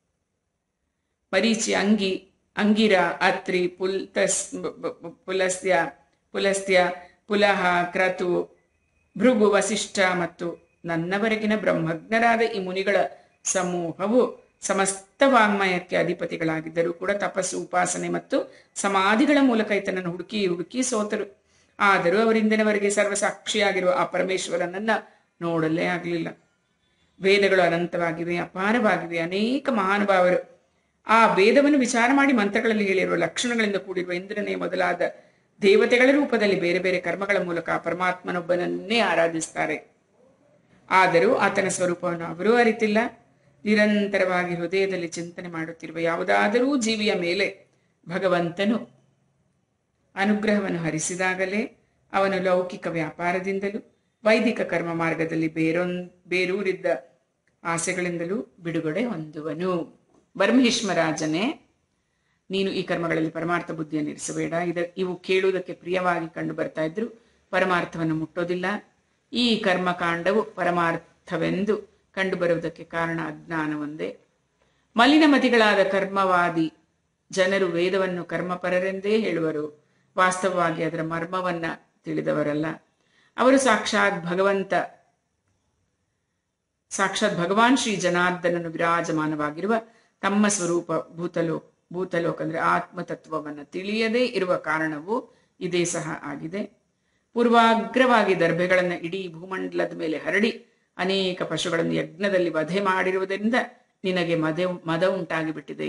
ಮರೀಚಿ ಅಂಗಿ ಅಂಗಿರ ಅತ್ರಿ ಪುಲ್ತಸ್ ಪುಲಸ್ತ್ಯ ಪುಲಸ್ತ್ಯ ಪುಲಹ ಕ್ರತು ಭೃಗು ವಸಿಷ್ಠ ಮತ್ತು ನನ್ನವರೆಗಿನ ಬ್ರಹ್ಮಜ್ಞರಾದ ಈ ಮುನಿಗಳ ಸಮೂಹವು ಸಮಸ್ತ ವಾಂಗ್ಮಯಕ್ಕೆ ಅಧಿಪತಿಗಳಾಗಿದ್ದರೂ ಕೂಡ ತಪಸ್ಸು ಉಪಾಸನೆ ಮತ್ತು ಸಮಾಧಿಗಳ ಮೂಲಕ ಈತನನ್ನು ಹುಡುಕಿ ಹುಡುಕಿ ಸೋತರು ಆದರೂ ಅವರಿಂದಿನವರೆಗೆ ಸರ್ವಸಾಕ್ಷಿಯಾಗಿರುವ ಆ ಪರಮೇಶ್ವರನನ್ನ ನೋಡಲೇ ಆಗಲಿಲ್ಲ ವೇದಗಳು ಅನಂತವಾಗಿವೆ ಅಪಾರವಾಗಿವೆ ಅನೇಕ ಮಹಾನುಭಾವರು ಆ ವೇದವನ್ನು ವಿಚಾರ ಮಾಡಿ ಮಂತ್ರಗಳಲ್ಲಿ ಹೇಳಿರುವ ಲಕ್ಷಣಗಳಿಂದ ಕೂಡಿರುವ ಇಂದ್ರನೇ ಮೊದಲಾದ ದೇವತೆಗಳ ರೂಪದಲ್ಲಿ ಬೇರೆ ಬೇರೆ ಕರ್ಮಗಳ ಮೂಲಕ ಪರಮಾತ್ಮನೊಬ್ಬನನ್ನೇ ಆರಾಧಿಸ್ತಾರೆ ಆದರೂ ಆತನ ಸ್ವರೂಪವನ್ನು ಅವರೂ ಅರಿತಿಲ್ಲ ನಿರಂತರವಾಗಿ ಹೃದಯದಲ್ಲಿ ಚಿಂತನೆ ಮಾಡುತ್ತಿರುವ ಯಾವುದಾದರೂ ಜೀವಿಯ ಮೇಲೆ ಭಗವಂತನು ಅನುಗ್ರಹವನ್ನು ಹರಿಸಿದಾಗಲೇ ಅವನು ಲೌಕಿಕ ವ್ಯಾಪಾರದಿಂದಲೂ ವೈದಿಕ ಕರ್ಮ ಮಾರ್ಗದಲ್ಲಿ ಬೇರೊಂದ್ ಬೇರೂರಿದ್ದ ಆಸೆಗಳಿಂದಲೂ ಬಿಡುಗಡೆ ಹೊಂದುವನು ಬರ್ಮಹಿಷ್ಮರಾಜನೇ ನೀನು ಈ ಕರ್ಮಗಳಲ್ಲಿ ಪರಮಾರ್ಥ ಬುದ್ಧಿಯನ್ನು ಇರಿಸಬೇಡ ಇದ ಇವು ಕೇಳುವುದಕ್ಕೆ ಪ್ರಿಯವಾಗಿ ಕಂಡು ಬರ್ತಾ ಇದ್ರು ಪರಮಾರ್ಥವನ್ನು ಮುಟ್ಟೋದಿಲ್ಲ ಈ ಕರ್ಮಕಾಂಡವು ಪರಮಾರ್ಥವೆಂದು ಕಂಡು ಬರುವುದಕ್ಕೆ ಕಾರಣ ಅಜ್ಞಾನ ಒಂದೇ ಮಲಿನಮತಿಗಳಾದ ಕರ್ಮವಾದಿ ಜನರು ವೇದವನ್ನು ಕರ್ಮಪರರೆಂದೇ ಹೇಳುವರು ವಾಸ್ತವವಾಗಿ ಅದರ ಮರ್ಮವನ್ನ ತಿಳಿದವರಲ್ಲ ಅವರು ಸಾಕ್ಷಾತ್ ಭಗವಂತ ಸಾಕ್ಷಾತ್ ಭಗವಾನ್ ಶ್ರೀ ಜನಾರ್ದನನು ವಿರಾಜಮಾನವಾಗಿರುವ ತಮ್ಮ ಸ್ವರೂಪ ಭೂತಲೋ ಭೂತಲೋಕ ಅಂದ್ರೆ ಆತ್ಮತತ್ವವನ್ನ ತಿಳಿಯದೇ ಇರುವ ಕಾರಣವು ಇದೇ ಸಹ ಆಗಿದೆ ಪೂರ್ವಾಗ್ರವಾಗಿ ದರ್ಭೆಗಳನ್ನ ಇಡೀ ಭೂಮಂಡಲದ ಮೇಲೆ ಹರಡಿ ಅನೇಕ ಪಶುಗಳನ್ನು ಯಜ್ಞದಲ್ಲಿ ವಧೆ ಮಾಡಿರುವುದರಿಂದ ನಿನಗೆ ಮದ ಮದ ಉಂಟಾಗಿ ಬಿಟ್ಟಿದೆ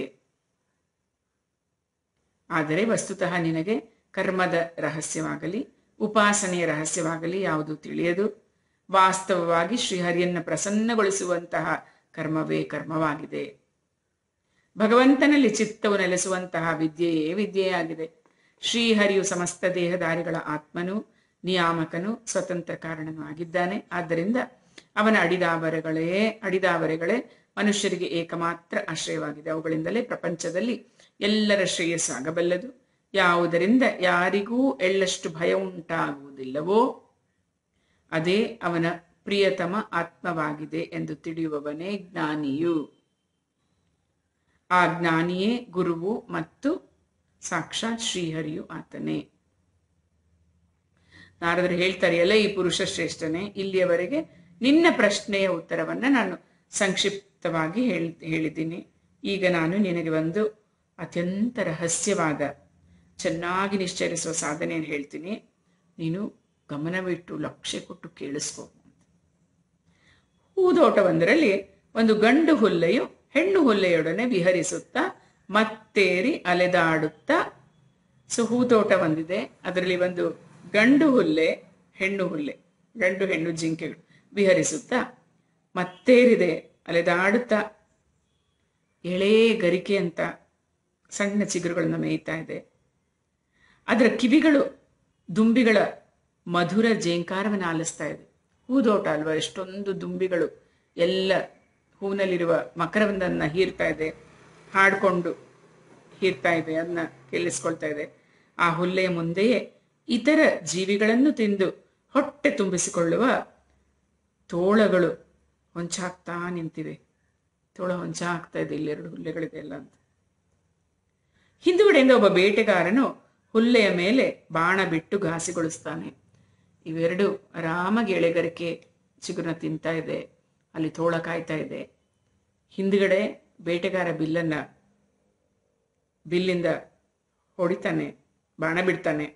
ಆದರೆ ವಸ್ತುತಃ ನಿನಗೆ ಕರ್ಮದ ರಹಸ್ಯವಾಗಲಿ ಉಪಾಸನೆಯ ರಹಸ್ಯವಾಗಲಿ ಯಾವುದು ತಿಳಿಯದು ವಾಸ್ತವವಾಗಿ ಶ್ರೀಹರಿಯನ್ನ ಪ್ರಸನ್ನಗೊಳಿಸುವಂತಹ ಕರ್ಮವೇ ಕರ್ಮವಾಗಿದೆ ಭಗವಂತನಲ್ಲಿ ಚಿತ್ತವು ನೆಲೆಸುವಂತಹ ವಿದ್ಯೆಯೇ ವಿದ್ಯೆಯಾಗಿದೆ ಶ್ರೀಹರಿಯು ಸಮಸ್ತ ದೇಹಧಾರಿಗಳ ಆತ್ಮನು ನಿಯಾಮಕನು ಸ್ವತಂತ್ರ ಕಾರಣನೂ ಆಗಿದ್ದಾನೆ ಆದ್ದರಿಂದ ಅವನ ಅಡಿದಾವರೆಗಳೇ ಅಡಿದಾವರೆಗಳೇ ಮನುಷ್ಯರಿಗೆ ಏಕಮಾತ್ರ ಆಶ್ರಯವಾಗಿದೆ ಅವುಗಳಿಂದಲೇ ಪ್ರಪಂಚದಲ್ಲಿ ಎಲ್ಲರ ಶ್ರೇಯಸ್ಸಾಗಬಲ್ಲದು ಯಾವುದರಿಂದ ಯಾರಿಗೂ ಎಳ್ಳಷ್ಟು ಭಯ ಉಂಟಾಗುವುದಿಲ್ಲವೋ ಅದೇ ಅವನ ಪ್ರಿಯತಮ ಆತ್ಮವಾಗಿದೆ ಎಂದು ತಿಳಿಯುವವನೇ ಜ್ಞಾನಿಯು ಆ ಜ್ಞಾನಿಯೇ ಗುರುವು ಮತ್ತು ಸಾಕ್ಷಾತ್ ಶ್ರೀಹರಿಯು ಆತನೇ ನಾರದರು ಹೇಳ್ತಾರೆ ಎಲ್ಲ ಈ ಪುರುಷ ಶ್ರೇಷ್ಠನೇ ಇಲ್ಲಿಯವರೆಗೆ ನಿನ್ನ ಪ್ರಶ್ನೆಯ ಉತ್ತರವನ್ನ ನಾನು ಸಂಕ್ಷಿಪ್ತವಾಗಿ ಹೇಳಿ ಹೇಳಿದ್ದೀನಿ ಈಗ ನಾನು ನಿನಗೆ ಒಂದು ಅತ್ಯಂತ ರಹಸ್ಯವಾದ ಚೆನ್ನಾಗಿ ನಿಶ್ಚರಿಸುವ ಸಾಧನೆಯನ್ನು ಹೇಳ್ತೀನಿ ನೀನು ಗಮನವಿಟ್ಟು ಲಕ್ಷ್ಯ ಕೊಟ್ಟು ಕೇಳಿಸ್ಕೋ ಹೂದೋಟವೊಂದರಲ್ಲಿ ಒಂದು ಗಂಡು ಹುಲ್ಲೆಯು ಹೆಣ್ಣು ಹುಲ್ಲೆಯೊಡನೆ ವಿಹರಿಸುತ್ತಾ ಮತ್ತೇರಿ ಅಲೆದಾಡುತ್ತಾ ಸೊ ಹೂತೋಟ ಒಂದಿದೆ ಅದರಲ್ಲಿ ಒಂದು ಗಂಡು ಹುಲ್ಲೆ ಹೆಣ್ಣು ಹುಲ್ಲೆ ಗಂಡು ಹೆಣ್ಣು ಜಿಂಕೆಗಳು ವಿಹರಿಸುತ್ತಾ ಮತ್ತೇರಿದೆ ಅಲೆದಾಡುತ್ತಾ ಎಳೆ ಗರಿಕೆ ಅಂತ ಸಣ್ಣ ಚಿಗುರುಗಳನ್ನು ಮೇಯ್ತಾ ಇದೆ ಅದರ ಕಿವಿಗಳು ದುಂಬಿಗಳ ಮಧುರ ಜೇಂಕಾರವನ್ನು ಆಲಿಸ್ತಾ ಇದೆ ಹೂದೋಟ ಅಲ್ವಾ ಎಷ್ಟೊಂದು ದುಂಬಿಗಳು ಎಲ್ಲ ಹೂವಿನಲ್ಲಿರುವ ಮಕರವನ್ನ ಹೀರ್ತಾ ಇದೆ ಹಾಡ್ಕೊಂಡು ಹೀರ್ತಾ ಇದೆ ಅದನ್ನ ಕೇಳಿಸ್ಕೊಳ್ತಾ ಇದೆ ಆ ಹುಲ್ಲೆಯ ಮುಂದೆಯೇ ಇತರ ಜೀವಿಗಳನ್ನು ತಿಂದು ಹೊಟ್ಟೆ ತುಂಬಿಸಿಕೊಳ್ಳುವ ತೋಳಗಳು ಹೊಂಚಾಗ್ತಾ ನಿಂತಿವೆ ತೋಳ ಹೊಂಚಾಗ್ತಾ ಇದೆ ಇಲ್ಲೆರಡು ಹುಲ್ಲೆಗಳಿದೆ ಎಲ್ಲ ಅಂತ ಹಿಂದುಗಡೆಯಿಂದ ಒಬ್ಬ ಬೇಟೆಗಾರನು ಹುಲ್ಲೆಯ ಮೇಲೆ ಬಾಣ ಬಿಟ್ಟು ಘಾಸಿಗೊಳಿಸ್ತಾನೆ ಇವೆರಡು ಆರಾಮಾಗಿ ಎಳೆಗರಿಕೆ ಚಿಗುರನ್ನ ತಿಂತಾ ಇದೆ ಅಲ್ಲಿ ತೋಳ ಕಾಯ್ತಾ ಇದೆ ಹಿಂದ್ಗಡೆ ಬೇಟೆಗಾರ ಬಿಲ್ಲನ್ನ ಬಿಲ್ಲಿಂದ ಹೊಡಿತಾನೆ ಬಾಣ ಬಿಡ್ತಾನೆ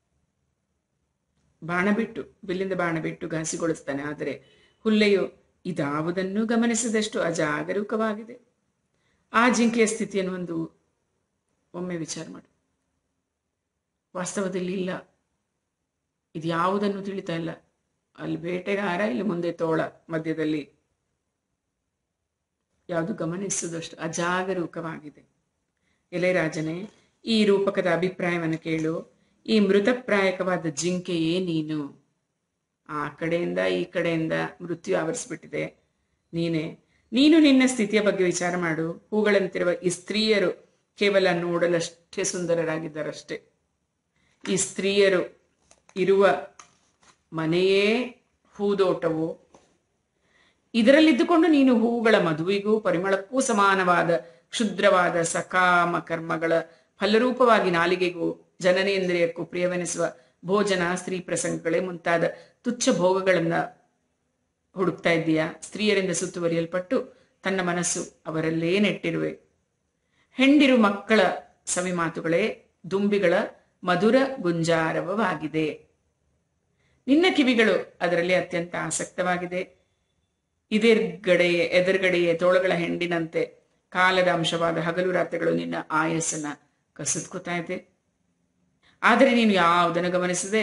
ಬಾಣ ಬಿಟ್ಟು ಬಿಲ್ಲಿಂದ ಬಾಣ ಬಿಟ್ಟು ಘಾಸಿಗೊಳಿಸ್ತಾನೆ ಆದರೆ ಹುಲ್ಲೆಯು ಇದಾವುದನ್ನು ಗಮನಿಸಿದಷ್ಟು ಅಜಾಗರೂಕವಾಗಿದೆ ಆ ಜಿಂಕೆಯ ಸ್ಥಿತಿಯನ್ನು ಒಂದು ಒಮ್ಮೆ ವಿಚಾರ ಮಾಡಿ ವಾಸ್ತವದಲ್ಲಿ ಇಲ್ಲ ಇದು ಯಾವುದನ್ನು ತಿಳಿತಾ ಇಲ್ಲ ಅಲ್ಲಿ ಬೇಟೆಗಾರ ಇಲ್ಲಿ ಮುಂದೆ ತೋಳ ಮಧ್ಯದಲ್ಲಿ ಯಾವುದು ಗಮನಿಸುವುದಷ್ಟು ಅಜಾಗರೂಕವಾಗಿದೆ ಎಲೆ ರಾಜನೇ ಈ ರೂಪಕದ ಅಭಿಪ್ರಾಯವನ್ನು ಕೇಳು ಈ ಮೃತಪ್ರಾಯಕವಾದ ಜಿಂಕೆಯೇ ನೀನು ಆ ಕಡೆಯಿಂದ ಈ ಕಡೆಯಿಂದ ಮೃತ್ಯು ಆವರಿಸ್ಬಿಟ್ಟಿದೆ ನೀನೇ ನೀನು ನಿನ್ನ ಸ್ಥಿತಿಯ ಬಗ್ಗೆ ವಿಚಾರ ಮಾಡು ಹೂಗಳಂತಿರುವ ಈ ಸ್ತ್ರೀಯರು ಕೇವಲ ನೋಡಲಷ್ಟೇ ಸುಂದರರಾಗಿದ್ದಾರಷ್ಟೇ ಈ ಸ್ತ್ರೀಯರು ಇರುವ ಮನೆಯೇ ಹೂದೋಟವು ಇದರಲ್ಲಿದ್ದುಕೊಂಡು ನೀನು ಹೂಗಳ ಮದುವೆಗೂ ಪರಿಮಳಕ್ಕೂ ಸಮಾನವಾದ ಕ್ಷುದ್ರವಾದ ಸಕಾಮ ಕರ್ಮಗಳ ಫಲರೂಪವಾಗಿ ನಾಲಿಗೆಗೂ ಜನನೇಂದ್ರಿಯಕ್ಕೂ ಪ್ರಿಯವೆನಿಸುವ ಭೋಜನ ಸ್ತ್ರೀ ಪ್ರಸಂಗಗಳೇ ಮುಂತಾದ ತುಚ್ಛ ಭೋಗಗಳನ್ನ ಹುಡುಕ್ತಾ ಇದ್ದೀಯಾ ಸ್ತ್ರೀಯರಿಂದ ಸುತ್ತುವರಿಯಲ್ಪಟ್ಟು ತನ್ನ ಮನಸ್ಸು ಅವರಲ್ಲೇ ನೆಟ್ಟಿರುವೆ ಹೆಂಡಿರು ಮಕ್ಕಳ ಸವಿ ಮಾತುಗಳೇ ದುಂಬಿಗಳ ಮಧುರ ಗುಂಜಾರವವಾಗಿದೆ ನಿನ್ನ ಕಿವಿಗಳು ಅದರಲ್ಲಿ ಅತ್ಯಂತ ಆಸಕ್ತವಾಗಿದೆ ಇದೆರ್ಗಡೆಯೇ ಎದುರುಗಡೆಯೇ ತೋಳುಗಳ ಹೆಂಡಿನಂತೆ ಕಾಲದ ಅಂಶವಾದ ಹಗಲು ರಾತ್ರಿಗಳು ನಿನ್ನ ಆಯಸ್ಸನ್ನ ಕಸಿದ್ಕೋತಾ ಇದೆ ಆದರೆ ನೀನು ಯಾವುದನ್ನು ಗಮನಿಸದೆ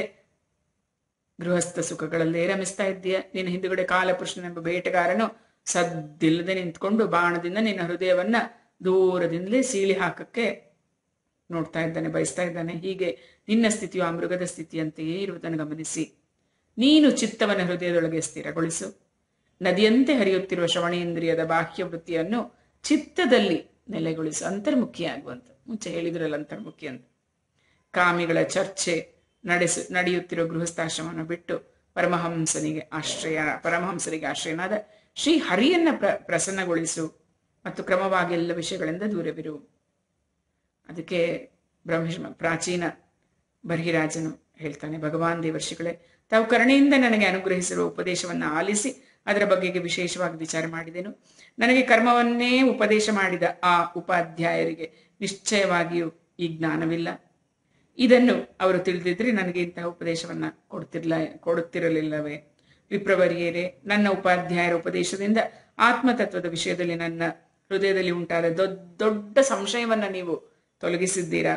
ಗೃಹಸ್ಥ ಸುಖಗಳಲ್ಲೇ ರಮಿಸ್ತಾ ಇದ್ದೀಯ ನಿನ್ನ ಹಿಂದುಗಡೆ ಕಾಲಪುರುಷನೆಂಬ ಬೇಟೆಗಾರನು ಸದ್ದಿಲ್ಲದೆ ನಿಂತ್ಕೊಂಡು ಬಾಣದಿಂದ ನಿನ್ನ ಹೃದಯವನ್ನ ದೂರದಿಂದಲೇ ಸೀಳಿ ಹಾಕಕ್ಕೆ ನೋಡ್ತಾ ಇದ್ದಾನೆ ಬಯಸ್ತಾ ಇದ್ದಾನೆ ಹೀಗೆ ನಿನ್ನ ಸ್ಥಿತಿಯು ಆ ಮೃಗದ ಸ್ಥಿತಿಯಂತೆಯೇ ಇರುವುದನ್ನು ಗಮನಿಸಿ ನೀನು ಚಿತ್ತವನ ಹೃದಯದೊಳಗೆ ಸ್ಥಿರಗೊಳಿಸು ನದಿಯಂತೆ ಹರಿಯುತ್ತಿರುವ ಶ್ರವಣೇಂದ್ರಿಯದ ಬಾಹ್ಯ ವೃತ್ತಿಯನ್ನು ಚಿತ್ತದಲ್ಲಿ ನೆಲೆಗೊಳಿಸು ಅಂತರ್ಮುಖಿಯಾಗುವಂತ ಮುಂಚೆ ಹೇಳಿದ್ರಲ್ಲ ಅಂತರ್ಮುಖಿ ಅಂತ ಕಾಮಿಗಳ ಚರ್ಚೆ ನಡೆಸು ನಡೆಯುತ್ತಿರುವ ಗೃಹಸ್ಥಾಶ್ರಮವನ್ನು ಬಿಟ್ಟು ಪರಮಹಂಸನಿಗೆ ಆಶ್ರಯ ಪರಮಹಂಸನಿಗೆ ಆಶ್ರಯನಾದ ಶ್ರೀ ಹರಿಯನ್ನ ಪ್ರ ಪ್ರಸನ್ನಗೊಳಿಸು ಮತ್ತು ಕ್ರಮವಾಗಿ ಎಲ್ಲ ವಿಷಯಗಳಿಂದ ದೂರವಿರು ಅದಕ್ಕೆ ಬ್ರಹ್ಮ ಪ್ರಾಚೀನ ಬರ್ಹಿರಾಜನು ಹೇಳ್ತಾನೆ ಭಗವಾನ್ ದೇವರ್ಷಿಗಳೇ ತಾವು ಕರುಣೆಯಿಂದ ನನಗೆ ಅನುಗ್ರಹಿಸಿರುವ ಉಪದೇಶವನ್ನು ಆಲಿಸಿ ಅದರ ಬಗೆಗೆ ವಿಶೇಷವಾಗಿ ವಿಚಾರ ಮಾಡಿದೆನು ನನಗೆ ಕರ್ಮವನ್ನೇ ಉಪದೇಶ ಮಾಡಿದ ಆ ಉಪಾಧ್ಯಾಯರಿಗೆ ನಿಶ್ಚಯವಾಗಿಯೂ ಈ ಜ್ಞಾನವಿಲ್ಲ ಇದನ್ನು ಅವರು ತಿಳಿದಿದ್ರೆ ನನಗೆ ಇಂತಹ ಉಪದೇಶವನ್ನ ಕೊಡ್ತಿರ್ಲ ಕೊಡುತ್ತಿರಲಿಲ್ಲವೇ ವಿಪ್ರವರಿಯರೇ ನನ್ನ ಉಪಾಧ್ಯಾಯರ ಉಪದೇಶದಿಂದ ಆತ್ಮತತ್ವದ ವಿಷಯದಲ್ಲಿ ನನ್ನ ಹೃದಯದಲ್ಲಿ ಉಂಟಾದ ದೊಡ್ಡ ದೊಡ್ಡ ಸಂಶಯವನ್ನ ನೀವು ತೊಲಗಿಸಿದ್ದೀರಾ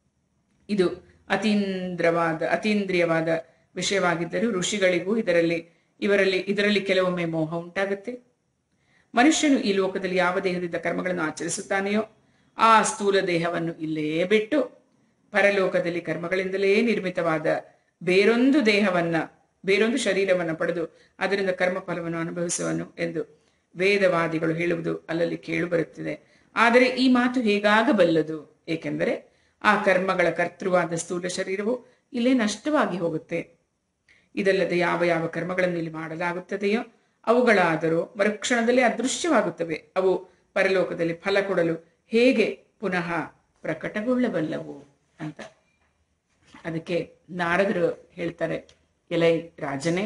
ಇದು ಅತೀಂದ್ರವಾದ ಅತೀಂದ್ರಿಯವಾದ ವಿಷಯವಾಗಿದ್ದರೂ ಋಷಿಗಳಿಗೂ ಇದರಲ್ಲಿ ಇವರಲ್ಲಿ ಇದರಲ್ಲಿ ಕೆಲವೊಮ್ಮೆ ಮೋಹ ಉಂಟಾಗುತ್ತೆ ಮನುಷ್ಯನು ಈ ಲೋಕದಲ್ಲಿ ಯಾವ ದೇಹದಿಂದ ಕರ್ಮಗಳನ್ನು ಆಚರಿಸುತ್ತಾನೆಯೋ ಆ ಸ್ಥೂಲ ದೇಹವನ್ನು ಇಲ್ಲೇ ಬಿಟ್ಟು ಪರಲೋಕದಲ್ಲಿ ಕರ್ಮಗಳಿಂದಲೇ ನಿರ್ಮಿತವಾದ ಬೇರೊಂದು ದೇಹವನ್ನ ಬೇರೊಂದು ಶರೀರವನ್ನ ಪಡೆದು ಅದರಿಂದ ಕರ್ಮ ಫಲವನ್ನು ಅನುಭವಿಸುವನು ಎಂದು ವೇದವಾದಿಗಳು ಹೇಳುವುದು ಅಲ್ಲಲ್ಲಿ ಕೇಳು ಬರುತ್ತಿದೆ ಆದರೆ ಈ ಮಾತು ಹೇಗಾಗಬಲ್ಲದು ಏಕೆಂದರೆ ಆ ಕರ್ಮಗಳ ಕರ್ತೃವಾದ ಸ್ಥೂಲ ಶರೀರವು ಇಲ್ಲೇ ನಷ್ಟವಾಗಿ ಹೋಗುತ್ತೆ ಇದಲ್ಲದೆ ಯಾವ ಯಾವ ಕರ್ಮಗಳನ್ನು ಇಲ್ಲಿ ಮಾಡಲಾಗುತ್ತದೆಯೋ ಅವುಗಳಾದರೂ ಮರುಕ್ಷಣದಲ್ಲಿ ಅದೃಶ್ಯವಾಗುತ್ತವೆ ಅವು ಪರಲೋಕದಲ್ಲಿ ಫಲ ಕೊಡಲು ಹೇಗೆ ಪುನಃ ಪ್ರಕಟಗೊಳ್ಳಬಲ್ಲವು ಅಂತ ಅದಕ್ಕೆ ನಾರದರು ಹೇಳ್ತಾರೆ ಎಲೈ ರಾಜನೇ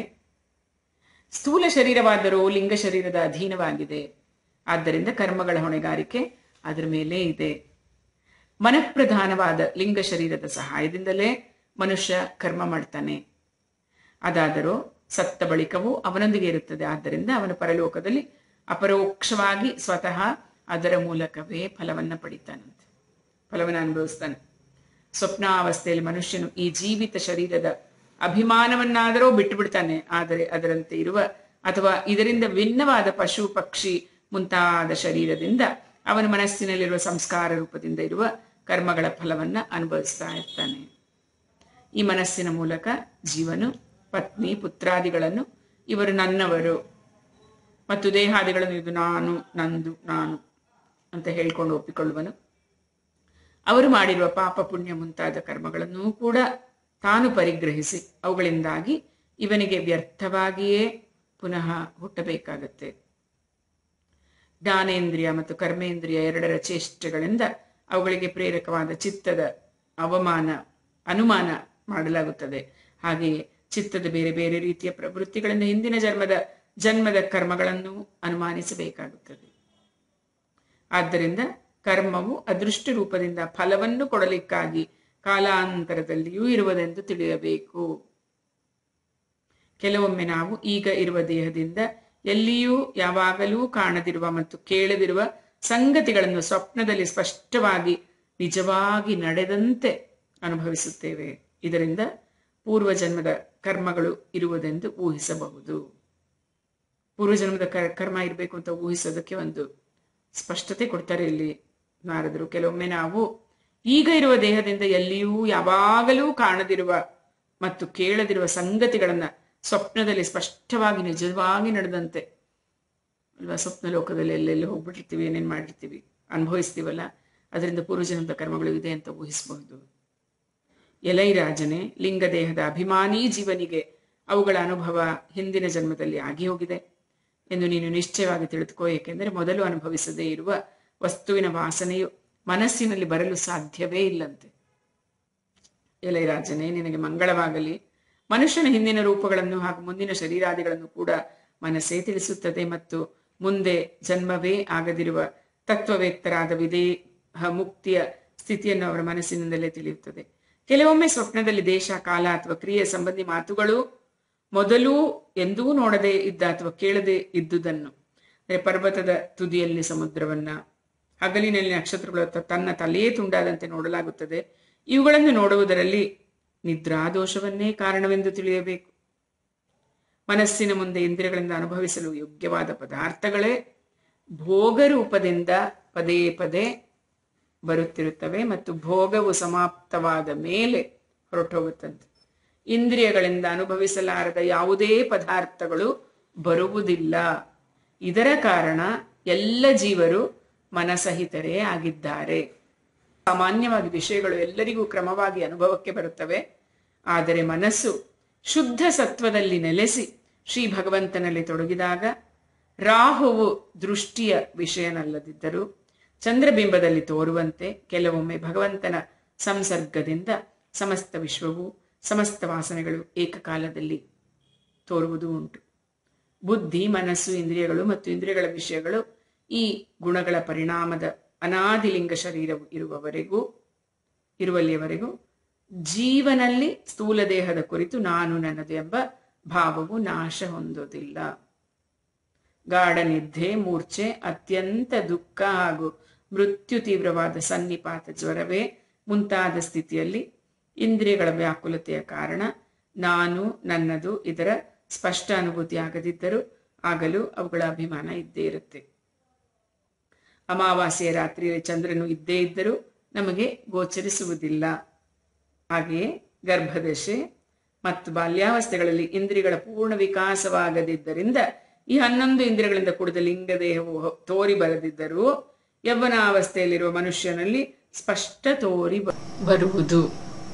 ಸ್ಥೂಲ ಶರೀರವಾದರೂ ಲಿಂಗ ಶರೀರದ ಅಧೀನವಾಗಿದೆ ಆದ್ದರಿಂದ ಕರ್ಮಗಳ ಹೊಣೆಗಾರಿಕೆ ಅದರ ಮೇಲೆ ಇದೆ ಮನಃಪ್ರಧಾನವಾದ ಲಿಂಗ ಶರೀರದ ಸಹಾಯದಿಂದಲೇ ಮನುಷ್ಯ ಕರ್ಮ ಮಾಡ್ತಾನೆ ಅದಾದರೂ ಸತ್ತ ಬಳಿಕವೂ ಅವನೊಂದಿಗೆ ಇರುತ್ತದೆ ಆದ್ದರಿಂದ ಅವನು ಪರಲೋಕದಲ್ಲಿ ಅಪರೋಕ್ಷವಾಗಿ ಸ್ವತಃ ಅದರ ಮೂಲಕವೇ ಫಲವನ್ನ ಪಡಿತಾನಂತೆ ಫಲವನ್ನ ಅನುಭವಿಸ್ತಾನೆ ಸ್ವಪ್ನಾವಸ್ಥೆಯಲ್ಲಿ ಮನುಷ್ಯನು ಈ ಜೀವಿತ ಶರೀರದ ಅಭಿಮಾನವನ್ನಾದರೂ ಬಿಟ್ಟು ಬಿಡ್ತಾನೆ ಆದರೆ ಅದರಂತೆ ಇರುವ ಅಥವಾ ಇದರಿಂದ ಭಿನ್ನವಾದ ಪಶು ಪಕ್ಷಿ ಮುಂತಾದ ಶರೀರದಿಂದ ಅವನ ಮನಸ್ಸಿನಲ್ಲಿರುವ ಸಂಸ್ಕಾರ ರೂಪದಿಂದ ಇರುವ ಕರ್ಮಗಳ ಫಲವನ್ನ ಅನುಭವಿಸ್ತಾ ಇರ್ತಾನೆ ಈ ಮನಸ್ಸಿನ ಮೂಲಕ ಜೀವನು ಪತ್ನಿ ಪುತ್ರಾದಿಗಳನ್ನು ಇವರು ನನ್ನವರು ಮತ್ತು ದೇಹಾದಿಗಳನ್ನು ಇದು ನಾನು ನಂದು ನಾನು ಅಂತ ಹೇಳ್ಕೊಂಡು ಒಪ್ಪಿಕೊಳ್ಳುವನು ಅವರು ಮಾಡಿರುವ ಪಾಪ ಪುಣ್ಯ ಮುಂತಾದ ಕರ್ಮಗಳನ್ನು ಕೂಡ ತಾನು ಪರಿಗ್ರಹಿಸಿ ಅವುಗಳಿಂದಾಗಿ ಇವನಿಗೆ ವ್ಯರ್ಥವಾಗಿಯೇ ಪುನಃ ಹುಟ್ಟಬೇಕಾಗತ್ತೆ ಜ್ಞಾನೇಂದ್ರಿಯ ಮತ್ತು ಕರ್ಮೇಂದ್ರಿಯ ಎರಡರ ಚೇಷ್ಟೆಗಳಿಂದ ಅವುಗಳಿಗೆ ಪ್ರೇರಕವಾದ ಚಿತ್ತದ ಅವಮಾನ ಅನುಮಾನ ಮಾಡಲಾಗುತ್ತದೆ ಹಾಗೆಯೇ ಚಿತ್ತದ ಬೇರೆ ಬೇರೆ ರೀತಿಯ ಪ್ರವೃತ್ತಿಗಳಿಂದ ಹಿಂದಿನ ಜನ್ಮದ ಜನ್ಮದ ಕರ್ಮಗಳನ್ನು ಅನುಮಾನಿಸಬೇಕಾಗುತ್ತದೆ ಆದ್ದರಿಂದ ಕರ್ಮವು ಅದೃಷ್ಟ ರೂಪದಿಂದ ಫಲವನ್ನು ಕೊಡಲಿಕ್ಕಾಗಿ ಕಾಲಾಂತರದಲ್ಲಿಯೂ ಇರುವುದೆಂದು ತಿಳಿಯಬೇಕು ಕೆಲವೊಮ್ಮೆ ನಾವು ಈಗ ಇರುವ ದೇಹದಿಂದ ಎಲ್ಲಿಯೂ ಯಾವಾಗಲೂ ಕಾಣದಿರುವ ಮತ್ತು ಕೇಳದಿರುವ ಸಂಗತಿಗಳನ್ನು ಸ್ವಪ್ನದಲ್ಲಿ ಸ್ಪಷ್ಟವಾಗಿ ನಿಜವಾಗಿ ನಡೆದಂತೆ ಅನುಭವಿಸುತ್ತೇವೆ ಇದರಿಂದ ಪೂರ್ವಜನ್ಮದ ಕರ್ಮಗಳು ಇರುವುದೆಂದು ಊಹಿಸಬಹುದು ಪೂರ್ವಜನ್ಮದ ಕರ್ಮ ಇರಬೇಕು ಅಂತ ಊಹಿಸೋದಕ್ಕೆ ಒಂದು ಸ್ಪಷ್ಟತೆ ಕೊಡ್ತಾರೆ ಇಲ್ಲಿ ನಾರದರು ಕೆಲವೊಮ್ಮೆ ನಾವು ಈಗ ಇರುವ ದೇಹದಿಂದ ಎಲ್ಲಿಯೂ ಯಾವಾಗಲೂ ಕಾಣದಿರುವ ಮತ್ತು ಕೇಳದಿರುವ ಸಂಗತಿಗಳನ್ನ ಸ್ವಪ್ನದಲ್ಲಿ ಸ್ಪಷ್ಟವಾಗಿ ನಿಜವಾಗಿ ನಡೆದಂತೆ ಅಲ್ವಾ ಸ್ವಪ್ನ ಲೋಕದಲ್ಲಿ ಎಲ್ಲೆಲ್ಲಿ ಹೋಗ್ಬಿಟ್ಟಿರ್ತೀವಿ ಏನೇನ್ ಮಾಡಿರ್ತೀವಿ ಅನುಭವಿಸ್ತೀವಲ್ಲ ಅದರಿಂದ ಪೂರ್ವಜನ್ಮದ ಕರ್ಮಗಳು ಇದೆ ಅಂತ ಊಹಿಸಬಹುದು ಎಲೈ ರಾಜನೇ ಲಿಂಗ ದೇಹದ ಅಭಿಮಾನಿ ಜೀವನಿಗೆ ಅವುಗಳ ಅನುಭವ ಹಿಂದಿನ ಜನ್ಮದಲ್ಲಿ ಆಗಿ ಹೋಗಿದೆ ಎಂದು ನೀನು ನಿಶ್ಚಯವಾಗಿ ತಿಳಿದುಕೋ ಏಕೆಂದರೆ ಮೊದಲು ಅನುಭವಿಸದೇ ಇರುವ ವಸ್ತುವಿನ ವಾಸನೆಯು ಮನಸ್ಸಿನಲ್ಲಿ ಬರಲು ಸಾಧ್ಯವೇ ಇಲ್ಲಂತೆ ಎಲೈ ರಾಜನೇ ನಿನಗೆ ಮಂಗಳವಾಗಲಿ ಮನುಷ್ಯನ ಹಿಂದಿನ ರೂಪಗಳನ್ನು ಹಾಗೂ ಮುಂದಿನ ಶರೀರಾದಿಗಳನ್ನು ಕೂಡ ಮನಸ್ಸೇ ತಿಳಿಸುತ್ತದೆ ಮತ್ತು ಮುಂದೆ ಜನ್ಮವೇ ಆಗದಿರುವ ತತ್ವವೇತ್ತರಾದ ವಿದೇಹ ಮುಕ್ತಿಯ ಸ್ಥಿತಿಯನ್ನು ಅವರ ಮನಸ್ಸಿನಿಂದಲೇ ತಿಳಿಯುತ್ತದೆ ಕೆಲವೊಮ್ಮೆ ಸ್ವಪ್ನದಲ್ಲಿ ದೇಶ ಕಾಲ ಅಥವಾ ಕ್ರಿಯೆ ಸಂಬಂಧಿ ಮಾತುಗಳು ಮೊದಲು ಎಂದೂ ನೋಡದೆ ಇದ್ದ ಅಥವಾ ಕೇಳದೆ ಇದ್ದುದನ್ನು ಅಂದ್ರೆ ಪರ್ವತದ ತುದಿಯಲ್ಲಿ ಸಮುದ್ರವನ್ನ ಹಗಲಿನಲ್ಲಿ ನಕ್ಷತ್ರಗಳು ತ- ತನ್ನ ತಲೆಯೇ ತುಂಡಾದಂತೆ ನೋಡಲಾಗುತ್ತದೆ ಇವುಗಳನ್ನು ನೋಡುವುದರಲ್ಲಿ ನಿದ್ರಾದೋಷವನ್ನೇ ಕಾರಣವೆಂದು ತಿಳಿಯಬೇಕು ಮನಸ್ಸಿನ ಮುಂದೆ ಇಂದ್ರಿಯಗಳಿಂದ ಅನುಭವಿಸಲು ಯೋಗ್ಯವಾದ ಪದಾರ್ಥಗಳೇ ಭೋಗ ರೂಪದಿಂದ ಪದೇ ಪದೇ ಬರುತ್ತಿರುತ್ತವೆ ಮತ್ತು ಭೋಗವು ಸಮಾಪ್ತವಾದ ಮೇಲೆ ಹೊರಟೋಗುತ್ತಂತೆ ಇಂದ್ರಿಯಗಳಿಂದ ಅನುಭವಿಸಲಾರದ ಯಾವುದೇ ಪದಾರ್ಥಗಳು ಬರುವುದಿಲ್ಲ ಇದರ ಕಾರಣ ಎಲ್ಲ ಜೀವರು ಮನಸಹಿತರೇ ಆಗಿದ್ದಾರೆ ಸಾಮಾನ್ಯವಾಗಿ ವಿಷಯಗಳು ಎಲ್ಲರಿಗೂ ಕ್ರಮವಾಗಿ ಅನುಭವಕ್ಕೆ ಬರುತ್ತವೆ ಆದರೆ ಮನಸ್ಸು ಶುದ್ಧ ಸತ್ವದಲ್ಲಿ ನೆಲೆಸಿ ಶ್ರೀ ಭಗವಂತನಲ್ಲಿ ತೊಡಗಿದಾಗ ರಾಹುವು ದೃಷ್ಟಿಯ ವಿಷಯನಲ್ಲದಿದ್ದರೂ ಚಂದ್ರಬಿಂಬದಲ್ಲಿ ತೋರುವಂತೆ ಕೆಲವೊಮ್ಮೆ ಭಗವಂತನ ಸಂಸರ್ಗದಿಂದ ಸಮಸ್ತ ವಿಶ್ವವು ಸಮಸ್ತ ವಾಸನೆಗಳು ಏಕಕಾಲದಲ್ಲಿ ತೋರುವುದು ಉಂಟು ಬುದ್ಧಿ ಮನಸ್ಸು ಇಂದ್ರಿಯಗಳು ಮತ್ತು ಇಂದ್ರಿಯಗಳ ವಿಷಯಗಳು ಈ ಗುಣಗಳ ಪರಿಣಾಮದ ಅನಾದಿಲಿಂಗ ಶರೀರವು ಇರುವವರೆಗೂ ಇರುವಲ್ಲಿಯವರೆಗೂ ಜೀವನಲ್ಲಿ ಸ್ಥೂಲ ದೇಹದ ಕುರಿತು ನಾನು ನನ್ನದು ಎಂಬ ಭಾವವು ನಾಶ ಹೊಂದೋದಿಲ್ಲ ಗಾಢ ನಿದ್ದೆ ಮೂರ್ಛೆ ಅತ್ಯಂತ ದುಃಖ ಹಾಗೂ ಮೃತ್ಯು ತೀವ್ರವಾದ ಸನ್ನಿಪಾತ ಜ್ವರವೇ ಮುಂತಾದ ಸ್ಥಿತಿಯಲ್ಲಿ ಇಂದ್ರಿಯಗಳ ವ್ಯಾಕುಲತೆಯ ಕಾರಣ ನಾನು ನನ್ನದು ಇದರ ಸ್ಪಷ್ಟ ಅನುಭೂತಿ ಆಗದಿದ್ದರೂ ಆಗಲು ಅವುಗಳ ಅಭಿಮಾನ ಇದ್ದೇ ಇರುತ್ತೆ ಅಮಾವಾಸ್ಯೆಯ ರಾತ್ರಿಯಲ್ಲಿ ಚಂದ್ರನು ಇದ್ದೇ ಇದ್ದರೂ ನಮಗೆ ಗೋಚರಿಸುವುದಿಲ್ಲ ಹಾಗೆಯೇ ಗರ್ಭದಶೆ ಮತ್ತು ಬಾಲ್ಯಾವಸ್ಥೆಗಳಲ್ಲಿ ಇಂದ್ರಿಯಗಳ ಪೂರ್ಣ ವಿಕಾಸವಾಗದಿದ್ದರಿಂದ ಈ ಹನ್ನೊಂದು ಇಂದ್ರಿಯಗಳಿಂದ ಕೂಡಿದ ಲಿಂಗ ದೇಹವು ಹೊ- ತೋರಿ ಬರದಿದ್ದರೂ ಯೌವನಾವಸ್ಥೆಯಲ್ಲಿರುವ ಮನುಷ್ಯನಲ್ಲಿ ಸ್ಪಷ್ಟ ತೋರಿ ಬ- ಬರುವುದು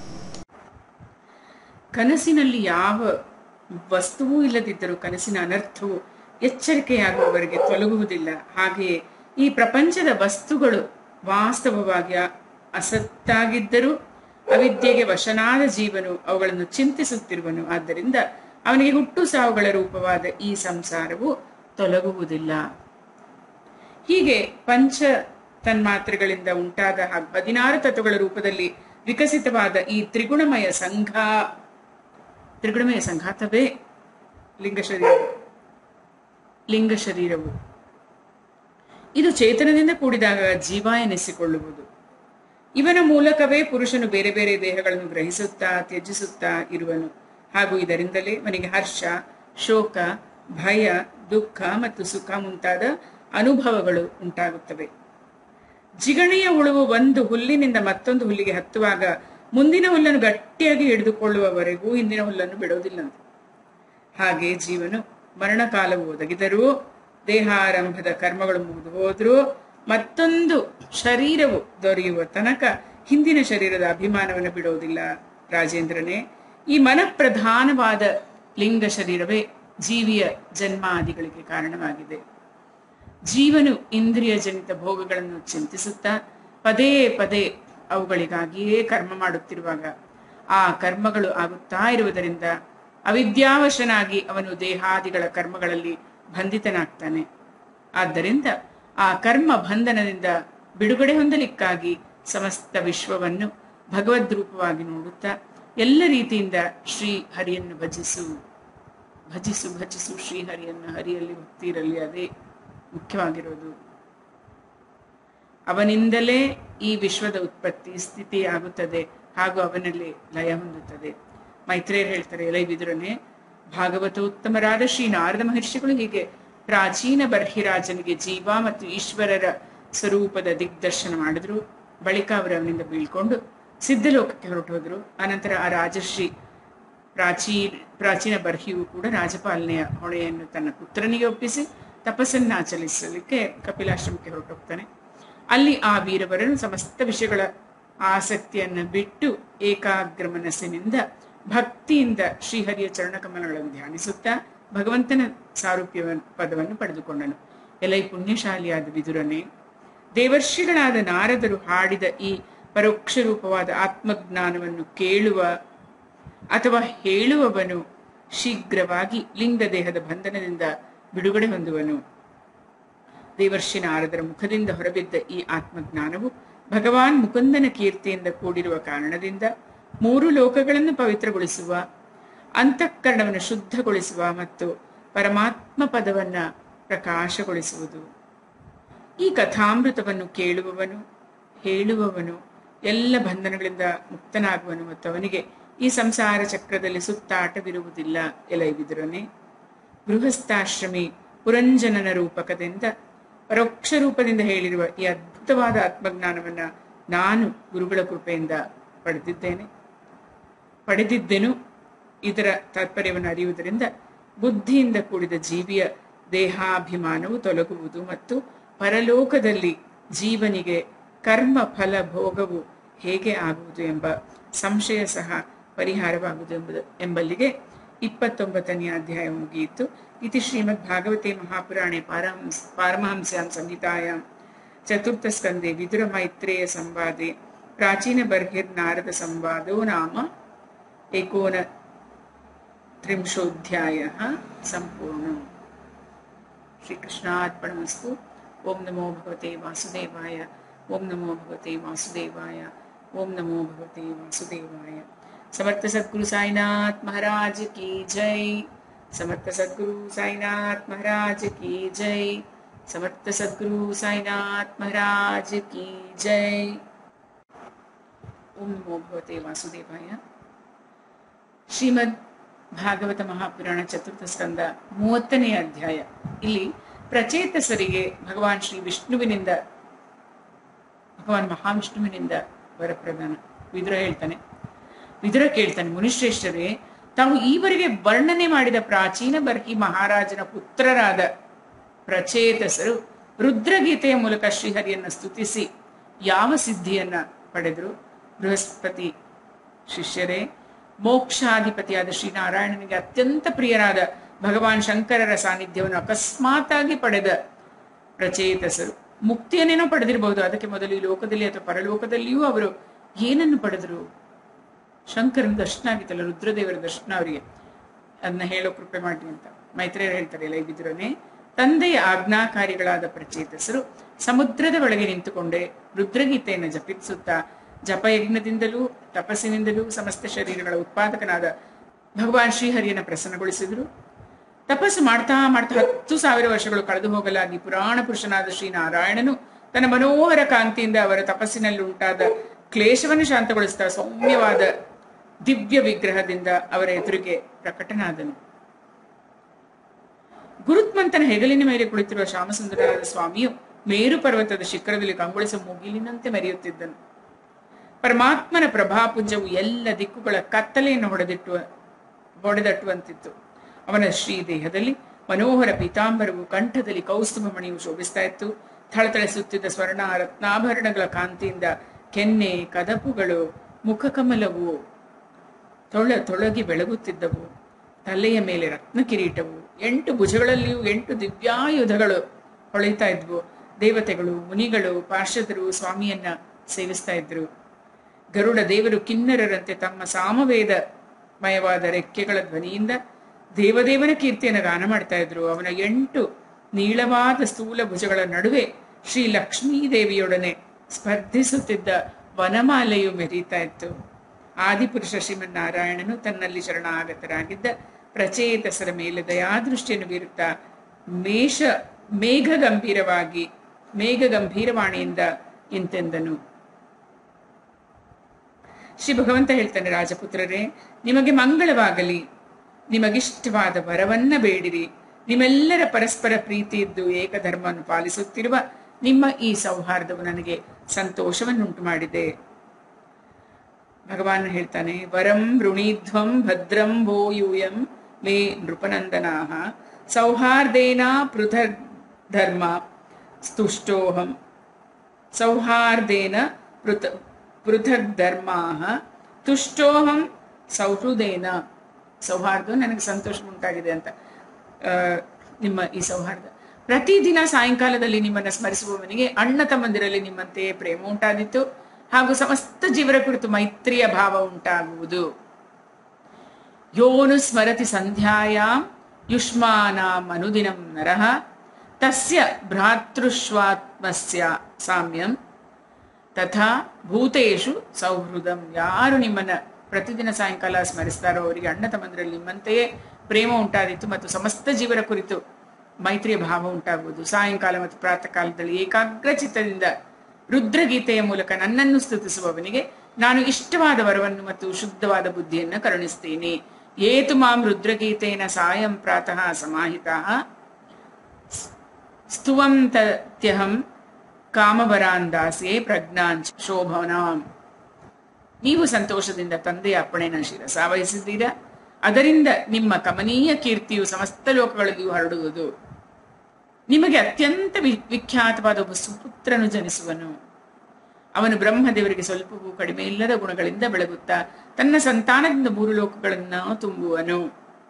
ಕನಸಿನಲ್ಲಿ ಯಾವ ವಸ್ತುವೂ ಇಲ್ಲದಿದ್ದರೂ ಕನಸಿನ ಅನರ್ಥವು ಎಚ್ಚರಿಕೆಯಾಗುವವರೆಗೆ ತೊಲಗುವುದಿಲ್ಲ ಹಾಗೆಯೇ ಈ ಪ್ರಪಂಚದ ವಸ್ತುಗಳು ವಾಸ್ತವವಾಗಿ ಅ- ಅಸತ್ತಾಗಿದ್ದರೂ ಅವಿದ್ಯೆಗೆ ವಶನಾದ ಜೀವನು ಅವುಗಳನ್ನು ಚಿಂತಿಸುತ್ತಿರುವನು ಆದ್ದರಿಂದ ಅವನಿಗೆ ಹುಟ್ಟು ಸಾವುಗಳ ರೂಪವಾದ ಈ ಸಂಸಾರವು ತೊಲಗುವುದಿಲ್ಲ ಹೀಗೆ ಪಂಚ ತನ್ಮಾತ್ರೆಗಳಿಂದ ಉಂಟಾದ ಹಾಗೂ ಹದಿನಾರು ತತ್ವಗಳ ರೂಪದಲ್ಲಿ ವಿಕಸಿತವಾದ ಈ ತ್ರಿಗುಣಮಯ ಸಂಘ ತ್ರಿಗುಣಮಯ ಸಂಘಾತವೇ ಲಿಂಗ ಶರೀರ ಲಿಂಗ ಶರೀರವು ಇದು ಚೇತನದಿಂದ ಕೂಡಿದಾಗ ಜೀವ ಎನಿಸಿಕೊಳ್ಳುವುದು ಇವನ ಮೂಲಕವೇ ಪುರುಷನು ಬೇರೆ ಬೇರೆ ದೇಹಗಳನ್ನು ಗ್ರಹಿಸುತ್ತಾ ತ್ಯಜಿಸುತ್ತಾ ಇರುವನು ಹಾಗೂ ಇದರಿಂದಲೇ ಅವನಿಗೆ ಹರ್ಷ ಶೋಕ ಭಯ ದುಃಖ ಮತ್ತು ಸುಖ ಮುಂತಾದ ಅನುಭವಗಳು ಉಂಟಾಗುತ್ತವೆ ಜಿಗಣೆಯ ಹುಳುವು ಒಂದು ಹುಲ್ಲಿನಿಂದ ಮತ್ತೊಂದು ಹುಲ್ಲಿಗೆ ಹತ್ತುವಾಗ ಮುಂದಿನ ಹುಲ್ಲನ್ನು ಗಟ್ಟಿಯಾಗಿ ಹಿಡಿದುಕೊಳ್ಳುವವರೆಗೂ ಹಿಂದಿನ ಹುಲ್ಲನ್ನು ಬಿಡೋದಿಲ್ಲಂತೆ ಹಾಗೆ ಜೀವನು ಮರಣಕಾಲವು ಒದಗಿದರೂ ದೇಹಾರಂಭದ ಕರ್ಮಗಳು ಮುಗಿದು ಹೋದ್ರೂ ಮತ್ತೊಂದು ಶರೀರವು ದೊರೆಯುವ ತನಕ ಹಿಂದಿನ ಶರೀರದ ಅಭಿಮಾನವನ್ನು ಬಿಡೋದಿಲ್ಲ ರಾಜೇಂದ್ರನೇ ಈ ಮನಪ್ರಧಾನವಾದ ಲಿಂಗ ಶರೀರವೇ ಜೀವಿಯ ಜನ್ಮಾದಿಗಳಿಗೆ ಕಾರಣವಾಗಿದೆ ಜೀವನು ಇಂದ್ರಿಯ ಜನಿತ ಭೋಗಗಳನ್ನು ಚಿಂತಿಸುತ್ತಾ ಪದೇ ಪದೇ ಅವುಗಳಿಗಾಗಿಯೇ ಕರ್ಮ ಮಾಡುತ್ತಿರುವಾಗ ಆ ಕರ್ಮಗಳು ಆಗುತ್ತಾ ಇರುವುದರಿಂದ ಅವಿದ್ಯಾವಶನಾಗಿ ಅವನು ದೇಹಾದಿಗಳ ಕರ್ಮಗಳಲ್ಲಿ ಬಂಧಿತನಾಗ್ತಾನೆ ಆದ್ದರಿಂದ ಆ ಕರ್ಮ ಬಂಧನದಿಂದ ಬಿಡುಗಡೆ ಹೊಂದಲಿಕ್ಕಾಗಿ ಸಮಸ್ತ ವಿಶ್ವವನ್ನು ಭಗವದ್ ರೂಪವಾಗಿ ನೋಡುತ್ತಾ ಎಲ್ಲ ರೀತಿಯಿಂದ ಶ್ರೀ ಹರಿಯನ್ನು ಭಜಿಸು ಭಜಿಸು ಭಜಿಸು ಶ್ರೀಹರಿಯನ್ನು ಹರಿಯಲ್ಲಿ ಭಕ್ತಿ ಇರಲಿ ಅದೇ ಮುಖ್ಯವಾಗಿರೋದು ಅವನಿಂದಲೇ ಈ ವಿಶ್ವದ ಉತ್ಪತ್ತಿ ಸ್ಥಿತಿ ಆಗುತ್ತದೆ ಹಾಗೂ ಅವನಲ್ಲಿ ಲಯ ಹೊಂದುತ್ತದೆ ಮೈತ್ರೇಯರು ಹೇಳ್ತಾರೆ ಎಲೈ ವಿದುರನೆ ಭಾಗವತ ಉತ್ತಮರಾದ ಶ್ರೀ ನಾರದ ಮಹರ್ಷಿಗಳು ಹೀಗೆ ಪ್ರಾಚೀನ ಬರ್ಹಿರಾಜನಿಗೆ ಜೀವ ಮತ್ತು ಈಶ್ವರರ ಸ್ವರೂಪದ ದಿಗ್ದರ್ಶನ ಮಾಡಿದ್ರು ಬಳಿಕ ಅವರು ಅವನಿಂದ ಬೀಳ್ಕೊಂಡು ಸಿದ್ಧಲೋಕಕ್ಕೆ ಹೊರಟು ಹೋದ್ರು ಅನಂತರ ಆ ರಾಜಶ್ರೀ ಪ್ರಾಚೀನ ಪ್ರಾಚೀನ ಬರ್ಹಿಯು ಕೂಡ ರಾಜಪಾಲನೆಯ ಹೊಣೆಯನ್ನು ತನ್ನ ಪುತ್ರನಿಗೆ ಒಪ್ಪಿಸಿ ತಪಸ್ಸನ್ನು ಆಚರಿಸಲಿಕ್ಕೆ ಕಪಿಲಾಶ್ರಮಕ್ಕೆ ಹೊರಟೋಗ್ತಾನೆ ಅಲ್ಲಿ ಆ ವೀರವರನು ಸಮಸ್ತ ವಿಷಯಗಳ ಆಸಕ್ತಿಯನ್ನು ಬಿಟ್ಟು ಏಕಾಗ್ರ ಮನಸ್ಸಿನಿಂದ ಭಕ್ತಿಯಿಂದ ಶ್ರೀಹರಿಯ ಚರಣಕಮಲಗಳನ್ನು ಧ್ಯಾನಿಸುತ್ತಾ ಭಗವಂತನ ಸಾರೂಪ್ಯ ಪದವನ್ನು ಪಡೆದುಕೊಂಡನು ಎಲೈ ಪುಣ್ಯಶಾಲಿಯಾದ ವಿದುರನೇ ದೇವರ್ಷಿಗಳಾದ ನಾರದರು ಹಾಡಿದ ಈ ಪರೋಕ್ಷ ರೂಪವಾದ ಆತ್ಮಜ್ಞಾನವನ್ನು ಕೇಳುವ ಅಥವಾ ಹೇಳುವವನು ಶೀಘ್ರವಾಗಿ ಲಿಂಗ ದೇಹದ ಬಂಧನದಿಂದ ಬಿಡುಗಡೆ ಹೊಂದುವನು ದೇವರ್ಷಿ ನಾರದರ ಮುಖದಿಂದ ಹೊರಬಿದ್ದ ಈ ಆತ್ಮಜ್ಞಾನವು ಭಗವಾನ್ ಮುಕುಂದನ ಕೀರ್ತಿಯಿಂದ ಕೂಡಿರುವ ಕಾರಣದಿಂದ ಮೂರು ಲೋಕಗಳನ್ನು ಪವಿತ್ರಗೊಳಿಸುವ ಅಂತಃಕರಣವನ್ನು ಶುದ್ಧಗೊಳಿಸುವ ಮತ್ತು ಪರಮಾತ್ಮ ಪದವನ್ನ ಪ್ರಕಾಶಗೊಳಿಸುವುದು ಈ ಕಥಾಮೃತವನ್ನು ಕೇಳುವವನು ಹೇಳುವವನು ಎಲ್ಲ ಬಂಧನಗಳಿಂದ ಮುಕ್ತನಾಗುವನು ಮತ್ತು ಅವನಿಗೆ ಈ ಸಂಸಾರ ಚಕ್ರದಲ್ಲಿ ಸುತ್ತಾಟವಿರುವುದಿಲ್ಲ ಎಲೈವಿದುರನೆ ಗೃಹಸ್ಥಾಶ್ರಮಿ ಪುರಂಜನನ ರೂಪಕದಿಂದ ಪರೋಕ್ಷ ರೂಪದಿಂದ ಹೇಳಿರುವ ಈ ಅದ್ಭುತವಾದ ಆತ್ಮಜ್ಞಾನವನ್ನ ನಾನು ಗುರುಗಳ ಕೃಪೆಯಿಂದ ಪಡೆದಿದ್ದೇನೆ ಪಡೆದಿದ್ದೆನು ಇದರ ತಾತ್ಪರ್ಯವನ್ನು ಅರಿಯುವುದರಿಂದ ಬುದ್ಧಿಯಿಂದ ಕೂಡಿದ ಜೀವಿಯ ದೇಹಾಭಿಮಾನವು ತೊಲಗುವುದು ಮತ್ತು ಪರಲೋಕದಲ್ಲಿ ಜೀವನಿಗೆ ಕರ್ಮ ಫಲ ಭೋಗವು ಹೇಗೆ ಆಗುವುದು ಎಂಬ ಸಂಶಯ ಸಹ ಪರಿಹಾರವಾಗುವುದು ಎಂಬುದು ಎಂಬಲ್ಲಿಗೆ ಇಪ್ಪತ್ತೊಂಬತ್ತನೆಯ ಅಧ್ಯಾಯ ಮುಗಿಯಿತು ಇತಿ ಶ್ರೀಮದ್ ಭಾಗವತೆ ಮಹಾಪುರಾಣೆ ಪಾರಹಂಸ ಪಾರಮಹಂಸ್ಯಾಂ ಸಂಹಿತಾಯಾಂ ಚತುರ್ಥ ಸ್ಕಂದೆ ವಿದುರ ಮೈತ್ರೇಯ ಸಂವಾದೆ ಪ್ರಾಚೀನ ಬರ್ಹಿರ್ ನಾರದ ಸಂವಾದೋ ನಾಮ ಏಕೋನ ತ್ರಿಂಶೋಧ್ಯಾಯ ಸಂಪೂರ್ಣ ಶ್ರೀಕೃಷ್ಣಾರ್ಪಣಮಸ್ತು ಓಂ ನಮೋ ಭಗವತೆ ವಾಸುದೇವಾಯ ಓಂ ನಮೋ ಭಗವತೆ ವಾಸುದೇವಾಯ ಓಂ ನಮೋ ಭಗವತೆ ವಾಸುದೇವಾಯ समर्थ सदगुरु साईनाथ महाराज की जय समर्थ सदगुरु साईनाथ महाराज की जय समर्थ सदगुरु साईनाथ महाराज की जय ओम नमो भगवते वासुदेवाय ಶ್ರೀಮದ್ ಭಾಗವತ ಮಹಾಪುರಾಣ ಚತುರ್ಥ ಸ್ಕಂದ ಮೂವತ್ತನೆಯ ಅಧ್ಯಾಯ ಇಲ್ಲಿ ಪ್ರಚೇತಸರಿಗೆ ಭಗವಾನ್ ಶ್ರೀ ವಿಷ್ಣುವಿನಿಂದ ಭಗವಾನ್ ಮಹಾವಿಷ್ಣುವಿನಿಂದ ವರಪ್ರದಾನ ವಿದುರ ಹೇಳ್ತಾನೆ ವಿದುರ ಕೇಳ್ತಾನೆ ಮುನಿಶ್ರೇಷ್ಠರೇ ತಾವು ಈವರೆಗೆ ವರ್ಣನೆ ಮಾಡಿದ ಪ್ರಾಚೀನ ಬರ್ಹಿ ಮಹಾರಾಜನ ಪುತ್ರರಾದ ಪ್ರಚೇತಸರು ರುದ್ರಗೀತೆಯ ಮೂಲಕ ಶ್ರೀಹರಿಯನ್ನ ಸ್ತುತಿಸಿ ಯಾವ ಸಿದ್ಧಿಯನ್ನ ಪಡೆದರು ಬೃಹಸ್ಪತಿ ಶಿಷ್ಯರೇ ಮೋಕ್ಷಾಧಿಪತಿಯಾದ ಶ್ರೀನಾರಾಯಣನಿಗೆ ಅತ್ಯಂತ ಪ್ರಿಯರಾದ ಭಗವಾನ್ ಶಂಕರರ ಸಾನ್ನಿಧ್ಯವನ್ನು ಅಕಸ್ಮಾತಾಗಿ ಪಡೆದ ಪ್ರಚೇತಸರು ಮುಕ್ತಿಯನ್ನೇನೋ ಪಡೆದಿರಬಹುದು ಅದಕ್ಕೆ ಮೊದಲು ಈ ಲೋಕದಲ್ಲಿ ಅಥವಾ ಪರಲೋಕದಲ್ಲಿಯೂ ಅವರು ಏನನ್ನು ಪಡೆದರು ಶಂಕರನ ದರ್ಶನ ಆಗಿತ್ತಲ್ಲ ರುದ್ರದೇವರ ದರ್ಶನ ಅವರಿಗೆ ಅದನ್ನ ಹೇಳೋ ಕೃಪೆ ಮಾಡಿ ಅಂತ ಮೈತ್ರೇಯರು ಹೇಳ್ತಾರೆ ಎಲ್ಲ ಬಿದ್ರನೆ ತಂದೆಯ ಆಜ್ಞಾಕಾರಿಗಳಾದ ಪ್ರಚೇತಸರು ಸಮುದ್ರದ ಒಳಗೆ ನಿಂತುಕೊಂಡೇ ರುದ್ರಗೀತೆಯನ್ನು ಜಪಿಸುತ್ತಾ ಜಪಯಜ್ಞದಿಂದಲೂ ತಪಸ್ಸಿನಿಂದಲೂ ಸಮಸ್ತ ಶರೀರಗಳ ಉತ್ಪಾದಕನಾದ ಭಗವಾನ್ ಶ್ರೀಹರಿಯನ್ನ ಪ್ರಸನ್ನಗೊಳಿಸಿದರು ತಪಸ್ಸು ಮಾಡ್ತಾ ಮಾಡ್ತಾ ಹತ್ತು ಸಾವಿರ ವರ್ಷಗಳು ಕಳೆದು ಹೋಗಲಾಗಿ ಪುರಾಣ ಪುರುಷನಾದ ಶ್ರೀನಾರಾಯಣನು ತನ್ನ ಮನೋಹರ ಕಾಂತಿಯಿಂದ ಅವರ ತಪಸ್ಸಿನಲ್ಲಿ ಉಂಟಾದ ಕ್ಲೇಶವನ್ನು ಶಾಂತಗೊಳಿಸ್ತಾ ಸೌಮ್ಯವಾದ ದಿವ್ಯ ವಿಗ್ರಹದಿಂದ ಅವರ ಎದುರಿಗೆ ಪ್ರಕಟನಾದನು ಗುರುತ್ಮಂತನ ಹೆಗಲಿನ ಮೇಲೆ ಕುಳಿತಿರುವ ಶ್ಯಾಮಸುಂದರನಾದ ಸ್ವಾಮಿಯು ಮೇರು ಪರ್ವತದ ಶಿಖರದಲ್ಲಿ ಕಂಗೊಳಿಸುವ ಮುಗಿಲಿನಂತೆ ಮೆರೆಯುತ್ತಿದ್ದನು ಪರಮಾತ್ಮನ ಪ್ರಭಾಪುಂಜವು ಎಲ್ಲ ದಿಕ್ಕುಗಳ ಕತ್ತಲೆಯನ್ನು ಹೊಡೆದಿಟ್ಟುವ ಹೊಡೆದಟ್ಟುವಂತಿತ್ತು ಅವನ ಶ್ರೀ ದೇಹದಲ್ಲಿ ಮನೋಹರ ಪೀತಾಂಬರವು ಕಂಠದಲ್ಲಿ ಕೌಸ್ತುಭ ಮಣಿಯು ಶೋಭಿಸ್ತಾ ಇತ್ತು ಥಳಥಳಿಸುತ್ತಿದ್ದ ಸ್ವರ್ಣ ರತ್ನಾಭರಣಗಳ ಕಾಂತಿಯಿಂದ ಕೆನ್ನೆ ಕದಪುಗಳು ಮುಖಕಮಲವು ತೊಳ ತೊಳಗಿ ಬೆಳಗುತ್ತಿದ್ದವು ತಲೆಯ ಮೇಲೆ ರತ್ನ ಕಿರೀಟವು ಎಂಟು ಭುಜಗಳಲ್ಲಿಯೂ ಎಂಟು ದಿವ್ಯಾಯುಧಗಳು ಹೊಳೆಯುತ್ತಾ ಇದ್ವು ದೇವತೆಗಳು ಮುನಿಗಳು ಪಾರ್ಷದರು ಸ್ವಾಮಿಯನ್ನ ಸೇವಿಸ್ತಾ ಇದ್ರು ಗರುಡ ದೇವರು ಕಿನ್ನರರಂತೆ ತಮ್ಮ ಸಾಮವೇದ ಮಯವಾದ ರೆಕ್ಕೆಗಳ ಧ್ವನಿಯಿಂದ ದೇವದೇವನ ಕೀರ್ತಿಯನ್ನು ಗಾನ ಮಾಡ್ತಾ ಇದ್ರು ಅವನ ಎಂಟು ನೀಳವಾದ ಸ್ಥೂಲ ಭುಜಗಳ ನಡುವೆ ಶ್ರೀ ಲಕ್ಷ್ಮೀ ದೇವಿಯೊಡನೆ ಸ್ಪರ್ಧಿಸುತ್ತಿದ್ದ ವನಮಾಲೆಯು ಮೆರೀತಾ ಇತ್ತು ಆದಿಪುರುಷ ಶ್ರೀಮನ್ನಾರಾಯಣನು ತನ್ನಲ್ಲಿ ಶರಣಾಗತರಾಗಿದ್ದ ಪ್ರಚೇತಸರ ಮೇಲೆ ದಯಾದೃಷ್ಟಿಯನ್ನು ಬೀರುತ್ತಾ ಮೇಷ ಮೇಘ ಗಂಭೀರವಾಗಿ ಮೇಘ ಗಂಭೀರವಾಣಿಯಿಂದ ಇಂತೆಂದನು ಶ್ರೀ ಭಗವಂತ ಹೇಳ್ತಾನೆ ರಾಜಪುತ್ರರೇ ನಿಮಗೆ ಮಂಗಳವಾಗಲಿ ನಿಮಗಿಷ್ಟವಾದ ವರವನ್ನ ಬೇಡಿರಿ ನಿಮ್ಮೆಲ್ಲರ ಪರಸ್ಪರ ಪ್ರೀತಿ ಇದ್ದು ಏಕಧರ್ಮವನ್ನು ಪಾಲಿಸುತ್ತಿರುವ ನಿಮ್ಮ ಈ ಸೌಹಾರ್ದವು ನನಗೆ ಸಂತೋಷವನ್ನುಂಟು ಮಾಡಿದೆ ಭಗವಾನ್ ಹೇಳ್ತಾನೆ ವರಂ ವೃಣೀಧ್ವಂ ಭದ್ರಂ ಭೋ ಯೂಯಂ ಮೇ ನೃಪನಂದನಾಹ ಸೌಹಾರ್ದೇನ ಪೃಥಗ್ ಧರ್ಮ ಸ್ತುಷ್ಟೋಹಂ ಸೌಹಾರ್ದೇನ ಪೃಥ ಪೃಥಗ್ ಧರ್ಮಾಹ ತುಷ್ಟೋಹಂ ಸೌಹೃದೇನ ಸೌಹಾರ್ದ ನನಗೆ ಸಂತೋಷ ಉಂಟಾಗಿದೆ ಅಂತ ಆ, ನಿಮ್ಮ ಈ ಸೌಹಾರ್ದ ಪ್ರತಿದಿನ ಸಾಯಂಕಾಲದಲ್ಲಿ ನಿಮ್ಮನ್ನ ಸ್ಮರಿಸುವವನಿಗೆ ಅಣ್ಣ ತಮ್ಮಂದಿರಲ್ಲಿ ನಿಮ್ಮಂತೆಯೇ ಪ್ರೇಮ ಉಂಟಾದಿತ್ತು ಹಾಗೂ ಸಮಸ್ತ ಜೀವರ ಕುರಿತು ಮೈತ್ರಿಯ ಭಾವ ಉಂಟಾಗುವುದು ಯೋನು ಸ್ಮರತಿ ಸಂಧ್ಯಾಯಾಂ ಯುಷ್ಮಾನಾಂ ಅನುದಿನಂ ನರಃ ತಸ್ಯ ಭ್ರಾತೃಶ್ವಾತ್ಮಸ್ಯ ಸಾಮ್ಯಂ ತಥಾ ಭೂತೇಶು ಸೌಹೃದಂ ಯಾರು ನಿಮ್ಮನ್ನ ಪ್ರತಿದಿನ ಸಾಯಂಕಾಲ ಸ್ಮರಿಸ್ತಾರೋ ಅವರಿಗೆ ಅಣ್ಣ ತಮ್ಮಂದರಲ್ಲಿ ನಿಮ್ಮಂತೆಯೇ ಪ್ರೇಮ ಉಂಟಾದಿತ್ತು ಮತ್ತು ಸಮಸ್ತ ಜೀವರ ಕುರಿತು ಮೈತ್ರಿಯ ಭಾವ ಉಂಟಾಗುವುದು ಸಾಯಂಕಾಲ ಮತ್ತು ಪ್ರಾತಃ ಕಾಲದಲ್ಲಿ ಏಕಾಗ್ರ ಚಿತ್ತದಿಂದ ರುದ್ರಗೀತೆಯ ಮೂಲಕ ನನ್ನನ್ನು ಸ್ತುತಿಸುವವನಿಗೆ ನಾನು ಇಷ್ಟವಾದ ವರವನ್ನು ಮತ್ತು ಶುದ್ಧವಾದ ಬುದ್ಧಿಯನ್ನು ಕರುಣಿಸ್ತೇನೆ ಏತು ಮಾಂ ರುದ್ರಗೀತೇನ ಸಾಯಂ ಪ್ರಾತಃ ಸಮಾಹಿತಾ ಸ್ತುವಂತ್ಯಹಂ ಕಾಮವರಾನ್ ದಾಸೆ ಪ್ರಜ್ಞಾಂಚ ಶೋಭನಾಂ ನೀವು ಸಂತೋಷದಿಂದ ತಂದೆಯ ಅಪ್ಪಣೆನ ಶಿರಸ ವಹಿಸಿದ್ದೀರಾ ಅದರಿಂದ ನಿಮ್ಮ ಕಮನೀಯ ಕೀರ್ತಿಯು ಸಮಸ್ತ ಲೋಕಗಳಿಗೂ ಹರಡುವುದು ನಿಮಗೆ ಅತ್ಯಂತ ವಿ- ವಿಖ್ಯಾತವಾದ ಒಬ್ಬ ಸುಪುತ್ರನು ಜನಿಸುವನು ಅವನು ಬ್ರಹ್ಮದೇವರಿಗೆ ಸ್ವಲ್ಪವೂ ಕಡಿಮೆ ಇಲ್ಲದ ಗುಣಗಳಿಂದ ಬೆಳಗುತ್ತಾ ತನ್ನ ಸಂತಾನದಿಂದ ಮೂರು ಲೋಕಗಳನ್ನು ತುಂಬುವನು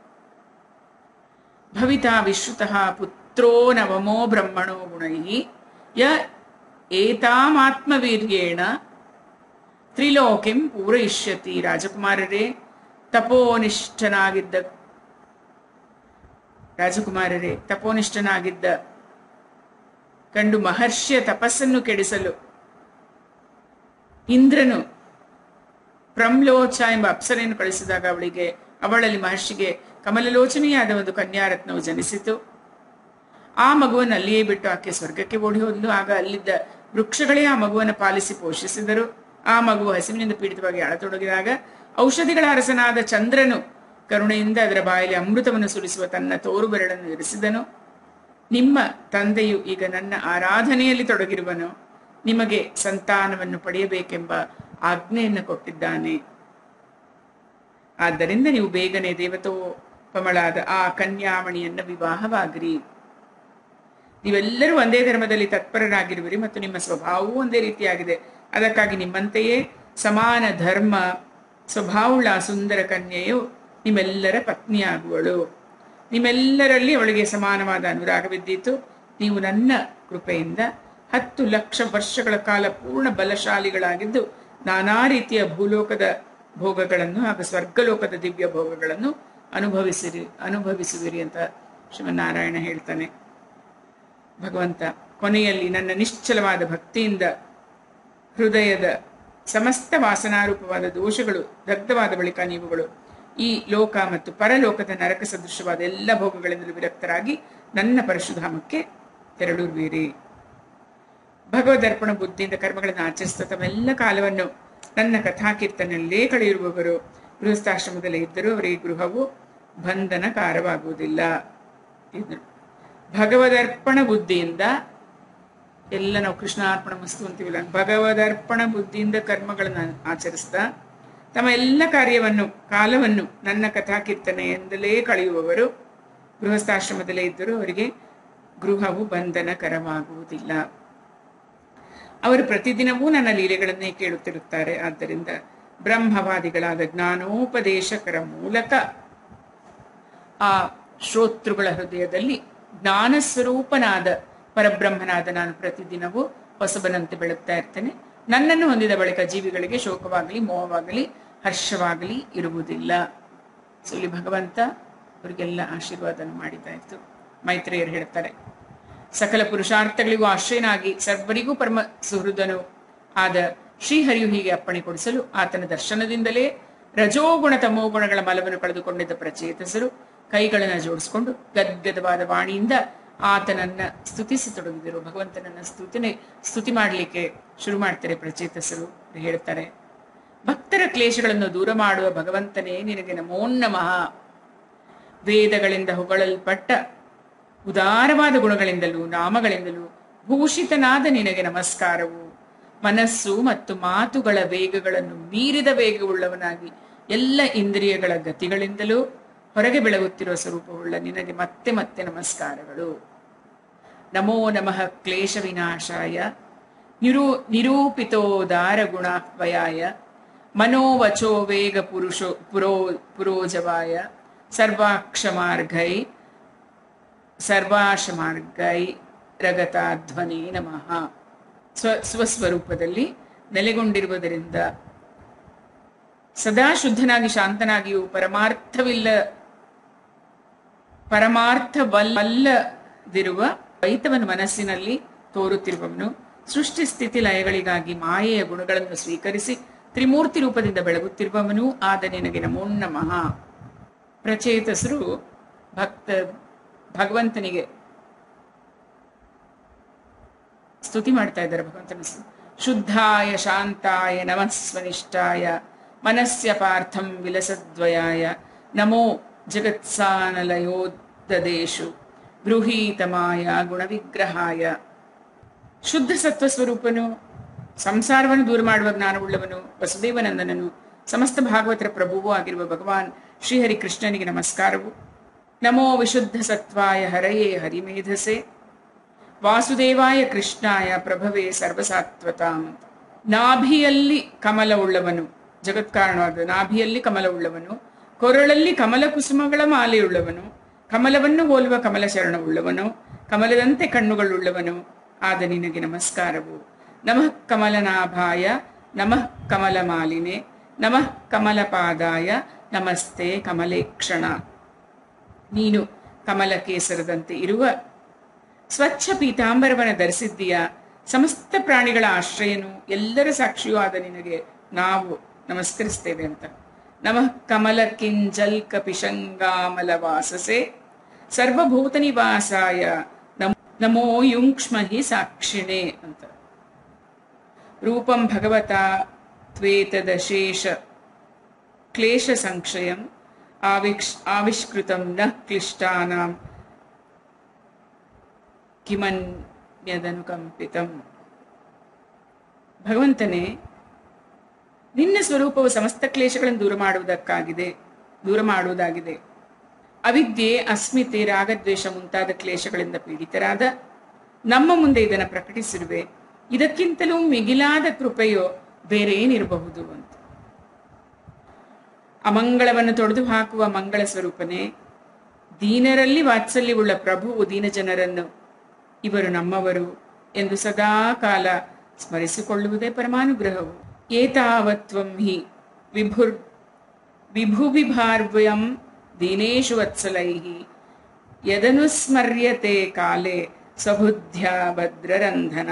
ಭವಿತಾ ವಿಶ್ರುತಃ ಪುತ್ರೋ ನವಮೋ ಬ್ರಹ್ಮಣೋ ಗುಣೈ ಯ ಏತಾಮಾತ್ಮವೀರ್ಯೇಣ ತ್ರಿಲೋಕಿಂ ಪೂರಯಿಷ್ಯತಿ ರಾಜಕುಮಾರರೇ ತಪೋನಿಷ್ಠನಾಗಿದ್ದ ರಾಜಕುಮಾರರೇ ತಪೋನಿಷ್ಠನಾಗಿದ್ದ ಕಂಡು ಮಹರ್ಷಿಯ ತಪಸ್ಸನ್ನು ಕೆಡಿಸಲು ಇಂದ್ರನು ಪ್ರಮ್ಲೋಚ ಎಂಬ ಅಪ್ಸರೆಯನ್ನು ಕಳಿಸಿದಾಗ ಅವಳಿಗೆ ಅವಳಲ್ಲಿ ಮಹರ್ಷಿಗೆ ಕಮಲಲೋಚನೆಯಾದ ಒಂದು ಕನ್ಯಾರತ್ನವು ಜನಿಸಿತು ಆ ಮಗುವನ್ನು ಅಲ್ಲಿಯೇ ಬಿಟ್ಟು ಆಕೆ ಸ್ವರ್ಗಕ್ಕೆ ಓಡಿ ಹೋದ್ಲು ಆಗ ಅಲ್ಲಿದ್ದ ವೃಕ್ಷಗಳೇ ಆ ಮಗುವನ್ನು ಪಾಲಿಸಿ ಪೋಷಿಸಿದರು ಆ ಮಗು ಹಸಿವಿನಿಂದ ಪೀಡಿತವಾಗಿ ಅಳತೊಡಗಿದಾಗ ಔಷಧಿಗಳ ಅರಸನಾದ ಚಂದ್ರನು ಕರುಣೆಯಿಂದ ಅದರ ಬಾಯಲ್ಲಿ ಅಮೃತವನ್ನು ಸುರಿಸುವ ತನ್ನ ತೋರು ಬೆರಳನ್ನು ಇರಿಸಿದನು ನಿಮ್ಮ ತಂದೆಯು ಈಗ ನನ್ನ ಆರಾಧನೆಯಲ್ಲಿ ತೊಡಗಿರುವನು ನಿಮಗೆ ಸಂತಾನವನ್ನು ಪಡೆಯಬೇಕೆಂಬ ಆಜ್ಞೆಯನ್ನು ಕೊಟ್ಟಿದ್ದಾನೆ ಆದ್ದರಿಂದ ನೀವು ಬೇಗನೆ ದೇವತೋಪಮಳಾದ ಆ ಕನ್ಯಾಮಣಿಯನ್ನ ವಿವಾಹವಾಗಿರಿ ನೀವೆಲ್ಲರೂ ಒಂದೇ ಧರ್ಮದಲ್ಲಿ ತತ್ಪರರಾಗಿರುವಿರಿ ಮತ್ತು ನಿಮ್ಮ ಸ್ವಭಾವವೂ ಒಂದೇ ರೀತಿಯಾಗಿದೆ ಅದಕ್ಕಾಗಿ ನಿಮ್ಮಂತೆಯೇ ಸಮಾನ ಧರ್ಮ ಸ್ವಭಾವವುಳ್ಳ ಆ ಸುಂದರ ಕನ್ಯೆಯು ನಿಮ್ಮೆಲ್ಲರ ಪತ್ನಿಯಾಗುವಳು ನಿಮ್ಮೆಲ್ಲರಲ್ಲಿ ಅವಳಿಗೆ ಸಮಾನವಾದ ಅನುರಾಗವಿದ್ದಿತು ನೀವು ನನ್ನ ಕೃಪೆಯಿಂದ ಹತ್ತು ಲಕ್ಷ ವರ್ಷಗಳ ಕಾಲ ಪೂರ್ಣ ಬಲಶಾಲಿಗಳಾಗಿದ್ದು ನಾನಾ ರೀತಿಯ ಭೂಲೋಕದ ಭೋಗಗಳನ್ನು ಹಾಗೂ ಸ್ವರ್ಗಲೋಕದ ದಿವ್ಯ ಭೋಗಗಳನ್ನು ಅನುಭವಿಸಿರಿ ಅನುಭವಿಸುವಿರಿ ಅಂತ ಶ್ರೀಮನ್ನಾರಾಯಣ ಹೇಳ್ತಾನೆ ಭಗವಂತ ಕೊನೆಯಲ್ಲಿ ನನ್ನ ನಿಶ್ಚಲವಾದ ಭಕ್ತಿಯಿಂದ ಹೃದಯದ ಸಮಸ್ತ ವಾಸನಾರೂಪವಾದ ದೋಷಗಳು ದಗ್ಧವಾದ ಬಳಿಕ ನೀವುಗಳು ಈ ಲೋಕ ಮತ್ತು ಪರಲೋಕದ ನರಕ ಸದೃಶವಾದ ಎಲ್ಲ ಭೋಗಗಳಿಂದಲೂ ವಿರಕ್ತರಾಗಿ ನನ್ನ ಪರಶುಧಾಮಕ್ಕೆ ತೆರಳುವಿರಿ ಭಗವದರ್ಪಣ ಬುದ್ಧಿಯಿಂದ ಕರ್ಮಗಳನ್ನು ಆಚರಿಸುತ್ತಾ ತಮ್ಮೆಲ್ಲ ಕಾಲವನ್ನು ನನ್ನ ಕಥಾಕೀರ್ತನಲ್ಲೇ ಕಳೆಯಿರುವವರು ಗೃಹಸ್ಥಾಶ್ರಮದಲ್ಲೇ ಇದ್ದರೂ ಅವರಿಗೆ ಗೃಹವು ಬಂಧನಕಾರವಾಗುವುದಿಲ್ಲ ಇದು ಭಗವದರ್ಪಣ ಬುದ್ಧಿಯಿಂದ ಎಲ್ಲ ನಾವು ಕೃಷ್ಣಾರ್ಪಣ ಮಸ್ತು ಅಂತೀವಲ್ಲ ಭಗವದರ್ಪಣ ಬುದ್ಧಿಯಿಂದ ಕರ್ಮಗಳನ್ನು ಆಚರಿಸ್ತಾ ತಮ್ಮ ಎಲ್ಲ ಕಾರ್ಯವನ್ನು ಕಾಲವನ್ನು ನನ್ನ ಕಥಾಕೀರ್ತನೆಯಿಂದಲೇ ಕಳೆಯುವವರು ಗೃಹಸ್ಥಾಶ್ರಮದಲ್ಲೇ ಇದ್ದರೂ ಅವರಿಗೆ ಗೃಹವು ಬಂಧನಕರವಾಗುವುದಿಲ್ಲ ಅವರು ಪ್ರತಿದಿನವೂ ನನ್ನ ಲೀಲೆಗಳನ್ನೇ ಕೇಳುತ್ತಿರುತ್ತಾರೆ ಆದ್ದರಿಂದ ಬ್ರಹ್ಮವಾದಿಗಳಾದ ಜ್ಞಾನೋಪದೇಶಕರ ಮೂಲಕ ಆ ಶ್ರೋತೃಗಳ ಹೃದಯದಲ್ಲಿ ಜ್ಞಾನ ಸ್ವರೂಪನಾದ ಪರಬ್ರಹ್ಮನಾದ ನಾನು ಪ್ರತಿದಿನವೂ ಹೊಸಬನಂತೆ ಬೆಳಗ್ತಾ ಇರ್ತೇನೆ ನನ್ನನ್ನು ಹೊಂದಿದ ಬಳಿಕ ಜೀವಿಗಳಿಗೆ ಶೋಕವಾಗಲಿ ಮೋಹವಾಗಲಿ ಹರ್ಷವಾಗಲಿ ಇರುವುದಿಲ್ಲ ಸೊ ಇಲ್ಲಿ ಭಗವಂತ ಅವರಿಗೆಲ್ಲ ಆಶೀರ್ವಾದನ ಮಾಡಿತಾ ಇತ್ತು ಮೈತ್ರೇಯರು ಹೇಳ್ತಾರೆ ಸಕಲ ಪುರುಷಾರ್ಥಗಳಿಗೂ ಆಶ್ರಯನಾಗಿ ಸರ್ವರಿಗೂ ಪರಮ ಸುಹೃದನು ಆದ ಶ್ರೀಹರಿಯು ಹೀಗೆ ಅಪ್ಪಣೆ ಕೊಡಿಸಲು ಆತನ ದರ್ಶನದಿಂದಲೇ ರಜೋಗುಣ ತಮೋಗುಣಗಳ ಮಲವನ್ನು ಕಳೆದುಕೊಂಡಿದ್ದ ಪ್ರಚೇತಸರು ಕೈಗಳನ್ನು ಜೋಡಿಸಿಕೊಂಡು ಗದ್ಗದವಾದ ವಾಣಿಯಿಂದ ಆತನನ್ನ ಸ್ತುತಿಸಿ ತೊಡಗಿದರು ಭಗವಂತನನ್ನ ಸ್ತುತಿನೆ ಸ್ತುತಿ ಮಾಡಲಿಕ್ಕೆ ಶುರು ಮಾಡ್ತಾರೆ ಪ್ರಚೇತಸರು ಅವ್ರು ಹೇಳ್ತಾರೆ ಭಕ್ತರ ಕ್ಲೇಶಗಳನ್ನು ದೂರ ಮಾಡುವ ಭಗವಂತನೇ ನಿನಗೆ ನಮೋ ನಮಃ ವೇದಗಳಿಂದ ಹೊಗಳಲ್ಪಟ್ಟ ಉದಾರವಾದ ಗುಣಗಳಿಂದಲೂ ನಾಮಗಳಿಂದಲೂ ಭೂಷಿತನಾದ ನಿನಗೆ ನಮಸ್ಕಾರವು ಮನಸ್ಸು ಮತ್ತು ಮಾತುಗಳ ವೇಗಗಳನ್ನು ಮೀರಿದ ವೇಗವುಳ್ಳವನಾಗಿ ಎಲ್ಲ ಇಂದ್ರಿಯಗಳ ಗತಿಗಳಿಂದಲೂ ಹೊರಗೆ ಬೆಳಗುತ್ತಿರುವ ಸ್ವರೂಪವುಳ್ಳ ನಿನಗೆ ಮತ್ತೆ ಮತ್ತೆ ನಮಸ್ಕಾರಗಳು ನಮೋ ನಮಃ ಕ್ಲೇಶ ವಿನಾಶಾಯ ನಿರೂ ನಿರೂಪಿತೋದಾರ ಗುಣಾತ್ವಯಾಯ ಮನೋವಚೋ ವೇಗ ಪುರುಷೋ ಪುರೋ ಪುರೋಜವಾಯ ಸರ್ವಾಕ್ಷಮಾರ್ಗೈ ಸರ್ವಾಶಮಾರ್ಗೈ ರಗತಾಧ್ವನಿ ನಮಃ ಸ್ವ ಸ್ವಸ್ವರೂಪದಲ್ಲಿ ನೆಲೆಗೊಂಡಿರುವುದರಿಂದ ಸದಾ ಶುದ್ಧನಾಗಿ ಶಾಂತನಾಗಿಯೂ ಪರಮಾರ್ಥವಿಲ್ಲ ಪರಮಾರ್ಥವಲ್ಲದಿರುವ ದ್ವೈತವನ್ನು ಮನಸ್ಸಿನಲ್ಲಿ ತೋರುತ್ತಿರುವವನು ಸೃಷ್ಟಿ ಸ್ಥಿತಿ ಲಯಗಳಿಗಾಗಿ ಮಾಯೆಯ ಗುಣಗಳನ್ನು ಸ್ವೀಕರಿಸಿ ತ್ರಿಮೂರ್ತಿ ರೂಪದಿಂದ ಬೆಳಗುತ್ತಿರುವವನು ಆದ ನಿನಗೆ ನಮೋ ನಮಃ ಪ್ರಚೇತಸರು ಭಕ್ತ ಭಗವಂತನಿಗೆ ಸ್ತುತಿ ಮಾಡ್ತಾ ಇದ್ದಾರೆ ಭಗವಂತನ ಸ್- ಶುದ್ಧಾಯ ಶಾಂತಾಯ ನಮಸ್ವನಿಷ್ಠಾಯ ಮನಸ್ಯ ಪಾರ್ಥಂ ವಿಲಸದ್ವಯಾಯ ನಮೋ ಜಗತ್ಸಾನಲಯೋದದೇಶು ಗೃಹೀತಮಾಯ ಗುಣವಿಗ್ರಹಾಯ ಶುದ್ಧ ಸತ್ವ ಸ್ವರೂಪನು ಸಂಸಾರವನ್ನು ದೂರ ಮಾಡುವ ಜ್ಞಾನವುಳ್ಳವನು ವಸುದೇವನಂದನನು ಸಮಸ್ತ ಭಾಗವತರ ಪ್ರಭುವೂ ಆಗಿರುವ ಭಗವಾನ್ ಶ್ರೀಹರಿ ಕೃಷ್ಣನಿಗೆ ನಮಸ್ಕಾರವು ನಮೋ ವಿಶುದ್ಧ ಸತ್ವಾಯ ಹರಯೇ ಹರಿಮೇಧಸೆ ವಾಸುದೇವಾಯ ಕೃಷ್ಣಾಯ ಪ್ರಭವೇ ಸರ್ವಸಾತ್ವತಾಂ ಅಂತ. ನಾಭಿಯಲ್ಲಿ ಕಮಲವುಳ್ಳವನು ಜಗತ್ಕಾರಣವಾದ ನಾಭಿಯಲ್ಲಿ ಕಮಲವುಳ್ಳವನು ಕೊರಳಲ್ಲಿ ಕಮಲ ಕುಸುಮಗಳ ಮಾಲೆಯುಳ್ಳವನು ಕಮಲವನ್ನು ಹೋಲುವ ಕಮಲ ಶರಣವುಳ್ಳವನು ಕಮಲದಂತೆ ಕಣ್ಣುಗಳುಳ್ಳವನು ಆದ ನಿನಗೆ ನಮಸ್ಕಾರವು ನಮಃ ಕಮಲನಾಭಾಯ ನಮಃ ಕಮಲಮಾಲಿನೆ ನಮಃ ಕಮಲಪಾದಾಯ ನಮಸ್ತೆ ಕಮಲೇಕ್ಷಣ ನೀನು ಕಮಲ ಕೇಸರದಂತೆ ಇರುವ ಸ್ವಚ್ಛ ಪೀತಾಂಬರವನ್ನು ಧರಿಸಿದ್ದೀಯ ಸಮಸ್ತ ಪ್ರಾಣಿಗಳ ಆಶ್ರಯನು ಎಲ್ಲರ ಸಾಕ್ಷಿಯೂ ಆದ ನಿನಗೆ ನಾವು ನಮಸ್ಕರಿಸ್ತೇವೆ ಅಂತ ನಮಃ ಕಮಲ ಕಿಂಜಲ್ ಕಪಿಶಂಗಾಮಲ ವಾಸಸೆ ಸರ್ವಭೂತ ನಿವಾಸಾಯ ನಮ್- ನಮೋ ಯುಂಕ್ಷ್ಮ ಹಿ ಸಾಕ್ಷಿಣೆ ಅಂತ ರೂಪಂ ಭಗವತ ತ್ವೇತದಶೇಷ ಕ್ಲೇಶ ಸಂಕ್ಷಯಂ ಆವಿಕ್ಷ ಆವಿಷ್ಕೃತಂ ನ ಕ್ಲಿಷ್ಟಾನಾಂ ಕಿಮನ್ಯದನುಕಂಪಿತಂ ಭಗವಂತನೇ ನಿನ್ನ ಸ್ವರೂಪವು ಸಮಸ್ತ ಕ್ಲೇಶಗಳನ್ನು ದೂರ ಮಾಡುವುದಕ್ಕಾಗಿದೆ ದೂರ ಮಾಡುವುದಾಗಿದೆ ಅವಿದ್ಯೆ ಅಸ್ಮಿತೆ ರಾಗದ್ವೇಷ ಮುಂತಾದ ಕ್ಲೇಶಗಳಿಂದ ಪೀಡಿತರಾದ ನಮ್ಮ ಮುಂದೆ ಇದನ್ನು ಪ್ರಕಟಿಸಿರುವೆ ಇದಕ್ಕಿಂತಲೂ ಮಿಗಿಲಾದ ಕೃಪೆಯೋ ಬೇರೆ ಏನಿರಬಹುದು ಅಂತ ಅಮಂಗಳವನ್ನು ತೊಡೆದು ಹಾಕುವ ಮಂಗಳ ಸ್ವರೂಪನೇ ದೀನರಲ್ಲಿ ವಾತ್ಸಲ್ಯವುಳ್ಳ ಪ್ರಭುವು ದೀನ ಜನರನ್ನು ಇವರು ನಮ್ಮವರು ಎಂದು ಸದಾ ಕಾಲ ಸ್ಮರಿಸಿಕೊಳ್ಳುವುದೇ ಪರಮಾನುಗ್ರಹವು ಏತಾವತ್ವಂ ಹಿ ವಿಭುರ್ ವಿಭುವಿಭಾರ್ವ್ಯಂ ದೀನೇಶು ವತ್ಸಲೈಃ ಯದನುಸ್ಮರ್ಯತೆ ಕಾಲೇ ಸಬುದ್ಧ್ಯ ಭದ್ರರಂಧನ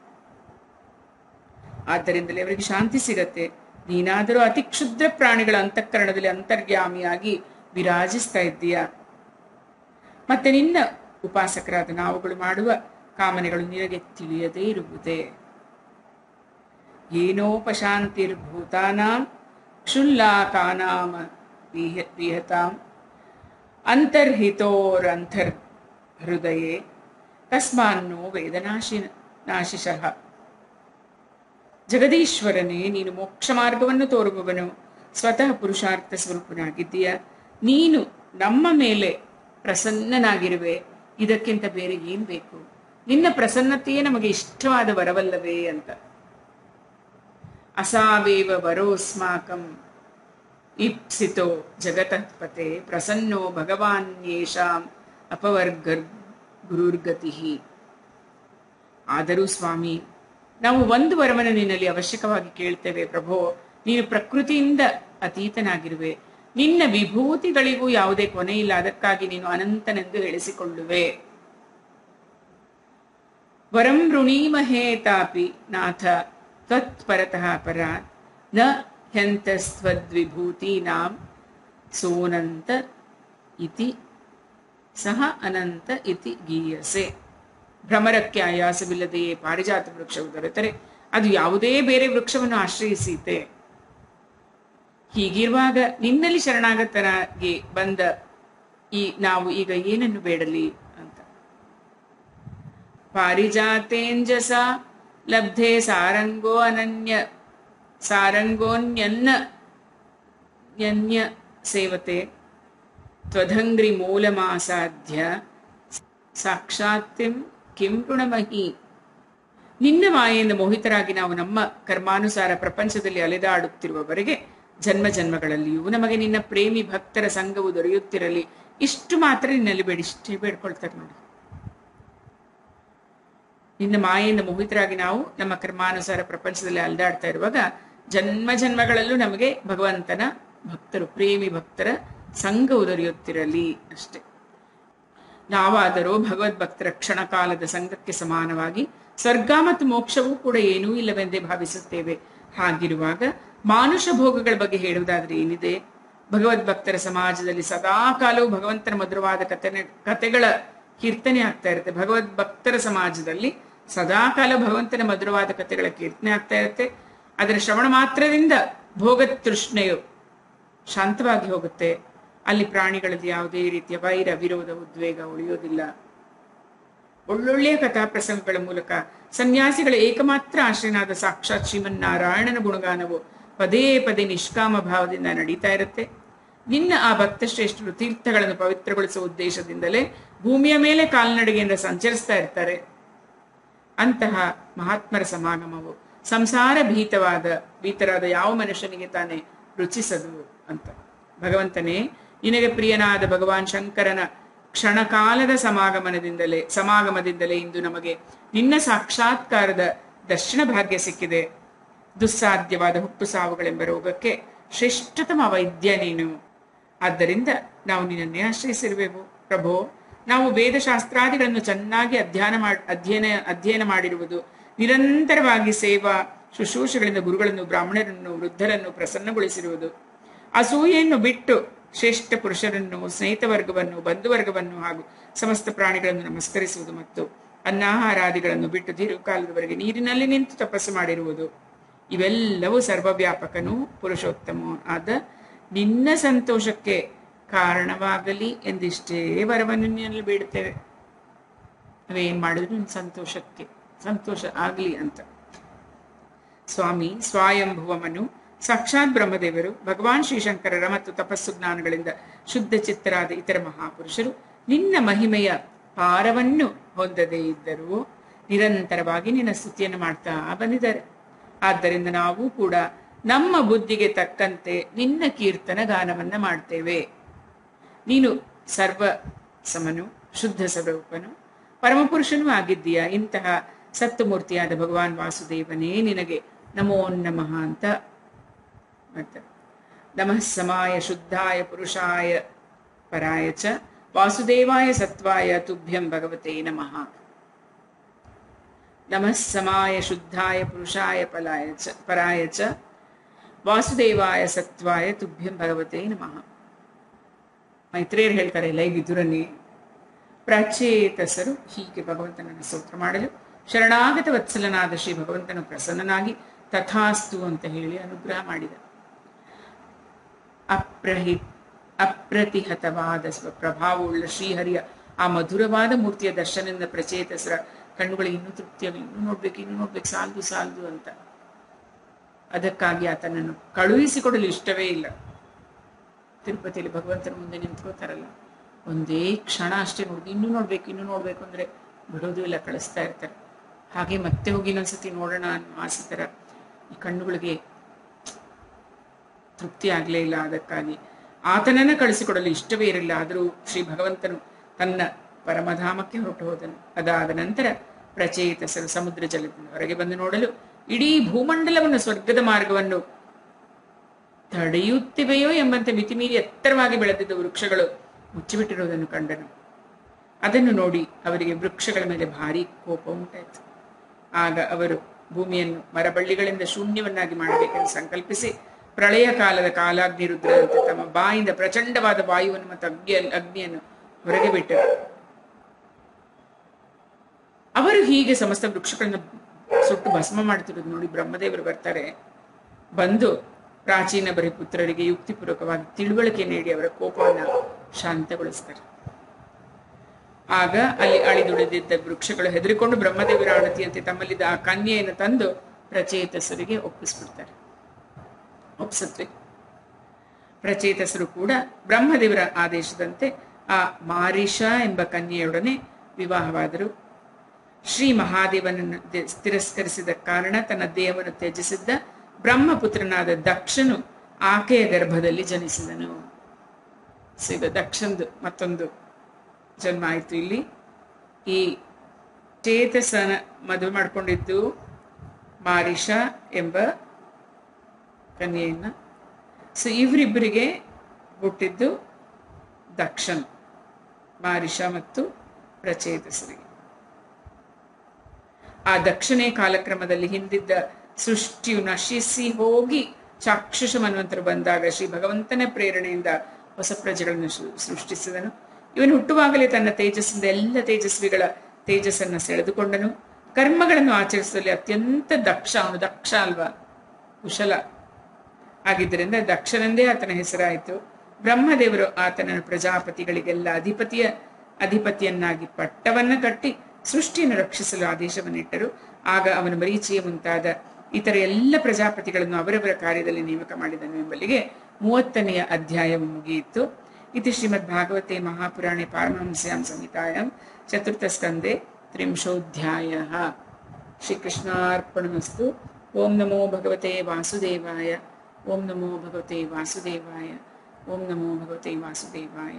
ಆದ್ದರಿಂದಲೇ ಅವರಿಗೆ ಶಾಂತಿ ಸಿಗತ್ತೆ ನೀನಾದರೂ ಅತಿ ಕ್ಷುದ್ರ ಪ್ರಾಣಿಗಳ ಅಂತಃಕರಣದಲ್ಲಿ ಅಂತರ್ಯಾಮಿಯಾಗಿ ವಿರಾಜಿಸ್ತಾ ಇದ್ದೀಯ ಮತ್ತೆ ನಿನ್ನ ಉಪಾಸಕರಾದ ನಾವುಗಳು ಮಾಡುವ ಕಾಮನೆಗಳು ನಿನಗೆ ತಿಳಿಯದೇ ಇರುವುದೇ ಏನೋಪಶಾಂತಿರ್ಭೂತಾನಾಂ ಕ್ಷುಲ್ಲಾಕಾನಾಮ ವಿಹ- ವಿಹತಾಂ ಅಂತರ್ಹಿತೋರಂತರ್ ಹೃದಯೇ ತಸ್ಮಾನ್ನೋ ವೇದನಾಶಿ ನಾಶಿಷಃ ಜಗದೀಶ್ವರನೇ ನೀನು ಮೋಕ್ಷ ಮಾರ್ಗವನ್ನು ತೋರುವವನು ಸ್ವತಃ ಪುರುಷಾರ್ಥ ಸ್ವರೂಪನಾಗಿದ್ದೀಯ ನೀನು ನಮ್ಮ ಮೇಲೆ ಪ್ರಸನ್ನನಾಗಿರುವೆ ಇದಕ್ಕಿಂತ ಬೇರೆ ಏನ್ ಬೇಕು ನಿನ್ನ ಪ್ರಸನ್ನತೆಯೇ ನಮಗೆ ಇಷ್ಟವಾದ ವರವಲ್ಲವೇ ಅಂತ ಅಸಾವೇವ ವರೋಸ್ಮಾಕಂ ಇಪ್ಸಿತೋ ಜಗತಃಪತೆ ಪ್ರಸನ್ನೋ ಭಗವಾನ್ ಯೇಷಾಂ ಅಪವರ್ಗ ಗುರುರ್ಗತಿ ಆದರೂ ಸ್ವಾಮಿ ನಾವು ಒಂದು ವರವನ್ನು ನಿನ್ನಲ್ಲಿ ಅವಶ್ಯಕವಾಗಿ ಕೇಳ್ತೇವೆ ಪ್ರಭೋ ನೀನು ಪ್ರಕೃತಿಯಿಂದ ಅತೀತನಾಗಿರುವೆ ನಿನ್ನ ವಿಭೂತಿಗಳಿಗೂ ಯಾವುದೇ ಕೊನೆ ಇಲ್ಲ ಅದಕ್ಕಾಗಿ ನೀನು ಅನಂತನೆಂದು ಹೇಳಿಸಿಕೊಳ್ಳುವೆ ವರಂ ಋಣೀಮಹೇ ತಾಪಿ ನಾಥ ತ್ವತ್ಪರತಃ ಪರಾತ್ ನ ಹ್ಯಂತಸ್ತ್ವದ್ವಿಭೂತೀನಾಂ ಸೋನಂತ ಇತಿ ಸಹ ಅನಂತ ಇತಿ ಗೀಯಸೆ ಭ್ರಮರಕ್ಕೆ ಆಯಾಸವಿಲ್ಲದೆಯೇ ಪಾರಿಜಾತ ವೃಕ್ಷವು ದೊರೆತರೆ ಅದು ಯಾವುದೇ ಬೇರೆ ವೃಕ್ಷವನ್ನು ಆಶ್ರಯಿಸೀತೆ ಹೀಗಿರುವಾಗ ನಿನ್ನಲ್ಲಿ ಶರಣಾಗತರಾಗಿ ಬಂದ ಈ ನಾವು ಈಗ ಏನನ್ನು ಬೇಡಲಿ ಅಂತ ಪಾರಿಜಾತೇಂಜಸ ಲಬ್ಧೆ ಸಾರಂಗೋ ಅನನ್ಯ ಸಾರಂಗೋನ್ಯನ್ನ ನ್ಯನ್ಯ ಸೇವತೆ ತ್ವಧಂಗ್ರಿ ಮೂಲಮಾಸಾಧ್ಯ ಸಾಕ್ಷಾತ್ತಿಂ ಕಿಂ ಋಣಮಹಿ ನಿನ್ನ ಮಾಯೆಯಿಂದ ಮೋಹಿತರಾಗಿ ನಾವು ನಮ್ಮ ಕರ್ಮಾನುಸಾರ ಪ್ರಪಂಚದಲ್ಲಿ ಅಲೆದಾಡುತ್ತಿರುವವರೆಗೆ ಜನ್ಮ ಜನ್ಮಗಳಲ್ಲಿಯೂ ನಮಗೆ ನಿನ್ನ ಪ್ರೇಮಿ ಭಕ್ತರ ಸಂಘವು ದೊರೆಯುತ್ತಿರಲಿ ಇಷ್ಟು ಮಾತ್ರ ನಿನ್ನಲ್ಲಿ ಬೇಡಿ ಇಷ್ಟೇ ಬೇಡ್ಕೊಳ್ತಾರೆ ನೋಡಿ ನಿನ್ನ ಮಾಯೆಯಿಂದ ಮೋಹಿತರಾಗಿ ನಾವು ನಮ್ಮ ಕರ್ಮಾನುಸಾರ ಪ್ರಪಂಚದಲ್ಲಿ ಅಲ್ದಾಡ್ತಾ ಇರುವಾಗ ಜನ್ಮ ಜನ್ಮಗಳಲ್ಲೂ ನಮಗೆ ಭಗವಂತನ ಭಕ್ತರು ಪ್ರೇಮಿ ಭಕ್ತರ ಸಂಘವು ದೊರೆಯುತ್ತಿರಲಿ ಅಷ್ಟೇ ನಾವಾದರೂ ಭಗವದ್ಭಕ್ತರ ಕ್ಷಣಕಾಲದ ಸಂಘಕ್ಕೆ ಸಮಾನವಾಗಿ ಸ್ವರ್ಗ ಮತ್ತು ಮೋಕ್ಷವೂ ಕೂಡ ಏನೂ ಇಲ್ಲವೆಂದೇ ಭಾವಿಸುತ್ತೇವೆ ಹಾಗಿರುವಾಗ ಮಾನುಷ ಭೋಗಗಳ ಬಗ್ಗೆ ಹೇಳುವುದಾದ್ರೆ ಏನಿದೆ ಭಗವದ್ಭಕ್ತರ ಸಮಾಜದಲ್ಲಿ ಸದಾ ಕಾಲವು ಭಗವಂತನ ಮಧುರವಾದ ಕಥನೆ ಕಥೆಗಳ ಕೀರ್ತನೆ ಆಗ್ತಾ ಇರುತ್ತೆ ಭಗವದ್ಭಕ್ತರ ಸಮಾಜದಲ್ಲಿ ಸದಾ ಕಾಲ ಭಗವಂತನ ಮಧುರವಾದ ಕಥೆಗಳ ಕೀರ್ತನೆ ಆಗ್ತಾ ಇರುತ್ತೆ ಅದರ ಶ್ರವಣ ಮಾತ್ರದಿಂದ ಭೋಗ ತೃಷ್ಣೆಯು ಶಾಂತವಾಗಿ ಹೋಗುತ್ತೆ ಅಲ್ಲಿ ಪ್ರಾಣಿಗಳಲ್ಲಿ ಯಾವುದೇ ರೀತಿಯ ವೈರ ವಿರೋಧ ಉದ್ವೇಗ ಉಳಿಯೋದಿಲ್ಲ ಒಳ್ಳೊಳ್ಳೆಯ ಕಥಾ ಪ್ರಸಂಗಗಳ ಮೂಲಕ ಸನ್ಯಾಸಿಗಳ ಏಕಮಾತ್ರ ಆಶ್ರಯನಾದ ಸಾಕ್ಷಾತ್ ಶ್ರೀಮನ್ನಾರಾಯಣನ ಗುಣಗಾನವು ಪದೇ ಪದೇ ನಿಷ್ಕಾಮ ಭಾವದಿಂದ ನಡೀತಾ ಇರುತ್ತೆ ನಿನ್ನ ಆ ಭಕ್ತ ಶ್ರೇಷ್ಠರು ತೀರ್ಥಗಳನ್ನು ಪವಿತ್ರಗೊಳಿಸುವ ಉದ್ದೇಶದಿಂದಲೇ ಭೂಮಿಯ ಮೇಲೆ ಕಾಲ್ನಡಿಗೆಯಿಂದ ಸಂಚರಿಸ್ತಾ ಇರ್ತಾರೆ ಅಂತಹ ಮಹಾತ್ಮರ ಸಮಾಗಮವು ಸಂಸಾರ ಭೀತವಾದ ಭೀತರಾದ ಯಾವ ಮನುಷ್ಯನಿಗೆ ತಾನೇ ರುಚಿಸದು ಅಂತ ಭಗವಂತನೇ ನಿನಗೆ ಪ್ರಿಯನಾದ ಭಗವಾನ್ ಶಂಕರನ ಕ್ಷಣಕಾಲದ ಸಮಾಗಮನದಿಂದಲೇ ಸಮಾಗಮದಿಂದಲೇ ಇಂದು ನಮಗೆ ನಿನ್ನ ಸಾಕ್ಷಾತ್ಕಾರದ ದರ್ಶನ ಭಾಗ್ಯ ಸಿಕ್ಕಿದೆ ದುಸ್ಸಾಧ್ಯವಾದ ಹುಟ್ಟು ಸಾವುಗಳೆಂಬ ರೋಗಕ್ಕೆ ಶ್ರೇಷ್ಠತಮ ವೈದ್ಯ ನೀನು ಆದ್ದರಿಂದ ನಾವು ನಿನ್ನನ್ನೇ ಆಶ್ರಯಿಸಿರುವೆವು ಪ್ರಭೋ ನಾವು ವೇದಶಾಸ್ತ್ರಾದಿಗಳನ್ನು ಚೆನ್ನಾಗಿ ಅಧ್ಯಯನ ಮಾಡಿ ಅಧ್ಯಯನ ಅಧ್ಯಯನ ಮಾಡಿರುವುದು ನಿರಂತರವಾಗಿ ಸೇವಾ ಶುಶ್ರೂಷೆಗಳಿಂದ ಗುರುಗಳನ್ನು ಬ್ರಾಹ್ಮಣರನ್ನು ವೃದ್ಧರನ್ನು ಪ್ರಸನ್ನಗೊಳಿಸಿರುವುದು ಅಸೂಯೆಯನ್ನು ಬಿಟ್ಟು ಶ್ರೇಷ್ಠ ಪುರುಷರನ್ನು ಸ್ನೇಹಿತ ವರ್ಗವನ್ನು ಬಂಧುವರ್ಗವನ್ನು ಹಾಗೂ ಸಮಸ್ತ ಪ್ರಾಣಿಗಳನ್ನು ನಮಸ್ಕರಿಸುವುದು ಮತ್ತು ಅನ್ನಾಹಾರಾದಿಗಳನ್ನು ಬಿಟ್ಟು ದೀರ್ಘಕಾಲದವರೆಗೆ ನೀರಿನಲ್ಲಿ ನಿಂತು ತಪಸ್ಸು ಮಾಡಿರುವುದು ಇವೆಲ್ಲವೂ ಸರ್ವವ್ಯಾಪಕನೂ ಪುರುಷೋತ್ತಮ ಆದ ನಿನ್ನ ಸಂತೋಷಕ್ಕೆ ಕಾರಣವಾಗಲಿ ಎಂದಿಷ್ಟೇ ವರವನ್ನು ನಿನ್ನಲ್ಲಿ ಬೇಡುತ್ತೇವೆ ನಾವೇನ್ ಮಾಡಿದ್ರು ನಿನ್ನ ಸಂತೋಷಕ್ಕೆ ಸಂತೋಷ ಆಗಲಿ ಅಂತ ಸ್ವಾಮಿ ಸ್ವಯಂಭುವಮನು ಸಾಕ್ಷಾತ್ ಬ್ರಹ್ಮದೇವರು ಭಗವಾನ್ ಶ್ರೀಶಂಕರರ ಮತ್ತು ತಪಸ್ಸು ಜ್ಞಾನಗಳಿಂದ ಶುದ್ಧ ಚಿತ್ತರಾದ ಇತರ ಮಹಾಪುರುಷರು ನಿನ್ನ ಮಹಿಮೆಯ ಪಾರವನ್ನು ಹೊಂದದೇ ಇದ್ದರೂ ನಿರಂತರವಾಗಿ ನಿನ್ನ ಸ್ತುತಿಯನ್ನು ಮಾಡ್ತಾ ಬಂದಿದ್ದಾರೆ ಆದ್ದರಿಂದ ನಾವು ಕೂಡ ನಮ್ಮ ಬುದ್ಧಿಗೆ ತಕ್ಕಂತೆ ನಿನ್ನ ಕೀರ್ತನ ಗಾನವನ್ನ ಮಾಡ್ತೇವೆ ನೀನು ಸರ್ವ ಸಮನು ಶುದ್ಧ ಸ್ವರೂಪನು ಪರಮಪುರುಷನೂ ಆಗಿದ್ದೀಯ ಇಂತಹ ಸತ್ತಮೂರ್ತಿಯಾದ ಭಗವಾನ್ ವಾಸುದೇವನೇ ನಿನಗೆ ನಮೋ ನಮಃ ಅಂತ ಮಾಡ್ತಾರೆ ನಮಃ ಸಮಾಯ ಶುದ್ಧಾಯ ಪುರುಷಾಯ ಪರಾಯ ಚ ವಾಸುದೇವಾಯ ಸತ್ವಾಯ ತುಭ್ಯಂ ಭಗವತೆ ನಮಃ ನಮಃ ಸಮಾಯ ಶುದ್ಧಾಯ ಪುರುಷಾಯ ಪಲಾಯ ಚ ಪರಾಯ ಚ ವಾಸುದೇವಾಯ ಸತ್ವಾಯ ತುಭ್ಯಂ ಭಗವತೆ ನಮಃ ಮೈತ್ರೇಯರು ಹೇಳ್ತಾರೆ ಲೈ ವಿದುರನೇ ಪ್ರಾಚೇತಸರು ಹೀಗೆ ಭಗವಂತನನ್ನು ಸ್ತೋತ್ರ ಮಾಡಲು ಶರಣಾಗತ ವತ್ಸಲನಾದ ಶ್ರೀ ಭಗವಂತನು ಪ್ರಸನ್ನನಾಗಿ ತಥಾಸ್ತು ಅಂತ ಹೇಳಿ ಅನುಗ್ರಹ ಮಾಡಿದ ಅಪ್ರಹಿ ಅಪ್ರತಿಹತವಾದ ಸ್ವಪ್ರಭಾವವುಳ್ಳ ಶ್ರೀಹರಿಯ ಆ ಮಧುರವಾದ ಮೂರ್ತಿಯ ದರ್ಶನದಿಂದ ಪ್ರಚೇತಸರ ಕಣ್ಣುಗಳಿಗೆ ಇನ್ನೂ ತೃಪ್ತಿಯಾಗಿ ಇನ್ನೂ ನೋಡ್ಬೇಕು ಇನ್ನೂ ನೋಡ್ಬೇಕು ಸಾಲದು ಸಾಲದು ಅಂತ ಅದಕ್ಕಾಗಿ ಆತನನ್ನು ಕಳುಹಿಸಿಕೊಡಲು ಇಷ್ಟವೇ ಇಲ್ಲ ತಿರುಪತಿಯಲ್ಲಿ ಭಗವಂತನ ಮುಂದೆ ನಿಂತ್ಕೋತಾರಲ್ಲ ಒಂದೇ ಕ್ಷಣ ಅಷ್ಟೇ ನೋಡಿ ಇನ್ನೂ ನೋಡ್ಬೇಕು ಇನ್ನೂ ನೋಡ್ಬೇಕು ಅಂದ್ರೆ ಬಿಡೋದು ಇಲ್ಲ ಕಳಿಸ್ತಾ ಇರ್ತಾರೆ ಹಾಗೆ ಮತ್ತೆ ಹೋಗಿ ಇನ್ನೊಂದ್ಸತಿ ನೋಡೋಣ ಅನ್ನೋ ಆಸೆ ಥರ ಈ ಕಣ್ಣುಗಳಿಗೆ ತೃಪ್ತಿ ಆಗಲೇ ಇಲ್ಲ ಅದಕ್ಕಾಗಿ ಆತನನ್ನ ಕಳಿಸಿಕೊಡಲು ಇಷ್ಟವೇ ಇರಲಿಲ್ಲ ಆದರೂ ಶ್ರೀ ಭಗವಂತನು ತನ್ನ ಪರಮಧಾಮಕ್ಕೆ ಹೊರಟು ಹೋದನು ಅದಾದ ನಂತರ ಪ್ರಚೇತಸರು ಸಮುದ್ರ ಜಲದಿಂದ ಹೊರಗೆ ಬಂದು ನೋಡಲು ಇಡೀ ಭೂಮಂಡಲವನ್ನು ಸ್ವರ್ಗದ ಮಾರ್ಗವನ್ನು ತಡೆಯುತ್ತಿವೆಯೋ ಎಂಬಂತೆ ಮಿತಿಮೀರಿ ಎತ್ತರವಾಗಿ ಬೆಳೆದಿದ್ದ ವೃಕ್ಷಗಳು ಮುಚ್ಚಿಬಿಟ್ಟಿರುವುದನ್ನು ಕಂಡನು ಅದನ್ನು ನೋಡಿ ಅವರಿಗೆ ವೃಕ್ಷಗಳ ಮೇಲೆ ಭಾರಿ ಕೋಪ ಉಂಟಾಯಿತು ಆಗ ಅವರು ಭೂಮಿಯನ್ನು ಮರಬಳ್ಳಿಗಳಿಂದ ಶೂನ್ಯವನ್ನಾಗಿ ಮಾಡಬೇಕೆಂದು ಸಂಕಲ್ಪಿಸಿ ಪ್ರಳಯ ಕಾಲದ ಕಾಲಾಗ್ನಿ ರುದ್ರದಂತೆ ತಮ್ಮ ಬಾಯಿಂದ ಪ್ರಚಂಡವಾದ ವಾಯುವನ್ನು ಮತ್ತು ಅಗ್ನಿ ಅಗ್ನಿಯನ್ನು ಹೊರಗೆ ಬಿಟ್ಟರು ಅವರು ಹೀಗೆ ಸಮಸ್ತ ವೃಕ್ಷಗಳನ್ನು ಸುಟ್ಟು ಭಸ್ಮ ಮಾಡ್ತಿರೋದು ನೋಡಿ ಬ್ರಹ್ಮದೇವರು ಬರ್ತಾರೆ ಬಂದು ಪ್ರಾಚೀನ ಬರಿ ಪುತ್ರರಿಗೆ ಯುಕ್ತಿಪೂರ್ವಕವಾಗಿ ತಿಳುವಳಿಕೆ ನೀಡಿ ಅವರ ಕೋಪವನ್ನು ಶಾಂತಗೊಳಿಸ್ತಾರೆ ಆಗ ಅಲ್ಲಿ ಅಳಿದುಳಿದಿದ್ದ ವೃಕ್ಷಗಳು ಹೆದರಿಕೊಂಡು ಬ್ರಹ್ಮದೇವರ ಅಣತಿಯಂತೆ ತಮ್ಮಲ್ಲಿದ್ದ ಆ ಕನ್ಯೆಯನ್ನು ತಂದು ಪ್ರಚೇತಸರಿಗೆ ಒಪ್ಪಿಸ್ಬಿಡ್ತಾರೆ ಒಪ್ಸತ್ವೆ ಪ್ರಚೇತಸರು ಕೂಡ ಬ್ರಹ್ಮದೇವರ ಆದೇಶದಂತೆ ಆ ಮಾರಿಷ ಎಂಬ ಕನ್ಯೆಯೊಡನೆ ವಿವಾಹವಾದರು ಶ್ರೀ ಮಹಾದೇವನನ್ನು ದೆ- ತಿರಸ್ಕರಿಸಿದ ಕಾರಣ ತನ್ನ ದೇಹವನ್ನು ತ್ಯಜಿಸಿದ್ದ ಬ್ರಹ್ಮಪುತ್ರನಾದ ದಕ್ಷನು ಆಕೆಯ ಗರ್ಭದಲ್ಲಿ ಜನಿಸಿದನು ಸೊ ಈಗ ದಕ್ಷಂದು ಮತ್ತೊಂದು ಜನ್ಮ ಆಯಿತು ಇಲ್ಲಿ ಈ ಚೇತಸನ ಮದುವೆ ಮಾಡ್ಕೊಂಡಿದ್ದು ಮಾರಿಷ ಎಂಬ ಕನ್ಯೆಯನ್ನ ಸೊ ಇವರಿಬ್ಬರಿಗೆ ಹುಟ್ಟಿದ್ದು ದಕ್ಷನ್ ಮಾರಿಷ ಮತ್ತು ಪ್ರಚೇತಸರಿಗೆ ಆ ದಕ್ಷಿಣೆ ಕಾಲಕ್ರಮದಲ್ಲಿ ಹಿಂದಿದ್ದ ಸೃಷ್ಟಿಯು ನಶಿಸಿ ಹೋಗಿ ಚಾಕ್ಷುಷ ಮನ್ವಂತರು ಬಂದಾಗ ಶ್ರೀ ಭಗವಂತನ ಪ್ರೇರಣೆಯಿಂದ ಹೊಸ ಪ್ರಜೆಗಳನ್ನು ಸೃ- ಸೃಷ್ಟಿಸಿದನು ಇವನು ಹುಟ್ಟುವಾಗಲೇ ತನ್ನ ತೇಜಸ್ಸಿಂದ ಎಲ್ಲ ತೇಜಸ್ವಿಗಳ ತೇಜಸ್ಸನ್ನು ಸೆಳೆದುಕೊಂಡನು ಕರ್ಮಗಳನ್ನು ಆಚರಿಸುವಲ್ಲಿ ಅತ್ಯಂತ ದಕ್ಷ ಅವನು ದಕ್ಷ ಅಲ್ವಾ ಕುಶಲ ಆಗಿದ್ದರಿಂದ ದಕ್ಷನೆಂದೇ ಆತನ ಹೆಸರಾಯಿತು ಬ್ರಹ್ಮದೇವರು ಆತನನ್ನು ಪ್ರಜಾಪತಿಗಳಿಗೆಲ್ಲ ಅಧಿಪತಿಯ ಅಧಿಪತಿಯನ್ನಾಗಿ ಪಟ್ಟವನ್ನ ಕಟ್ಟಿ ಸೃಷ್ಟಿಯನ್ನು ರಕ್ಷಿಸಲು ಆದೇಶವನ್ನಿಟ್ಟರು ಆಗ ಅವನು ಮರೀಚಿಯ ಮುಂತಾದ ಇತರ ಎಲ್ಲ ಪ್ರಜಾಪತಿಗಳನ್ನು ಅವರವರ ಕಾರ್ಯದಲ್ಲಿ ನೇಮಕ ಮಾಡಿದನು ಎಂಬಲ್ಲಿಗೆ ಮೂವತ್ತನೆಯ ಅಧ್ಯಾಯವು ಮುಗಿಯಿತು ಇತಿ ಶ್ರೀಮದ್ ಭಾಗವತೆ ಮಹಾಪುರಾಣೆ ಪಾರಮಹಂಸ್ಯಾಂ ಸಂಹಿತಾಯಾಂ ಚತುರ್ಥ ಸ್ಕಂದೆ ತ್ರಿಂಶೋಧ್ಯಾಯ ಶ್ರೀಕೃಷ್ಣಾರ್ಪಣಮಸ್ತು ಓಂ ನಮೋ ಭಗವತೆ ವಾಸುದೇವಾಯ ಓಂ ನಮೋ ಭಗವತೆ ವಾಸುದೇವಾಯ ಓಂ ನಮೋ ಭಗವತೆ ವಾಸುದೇವಾಯ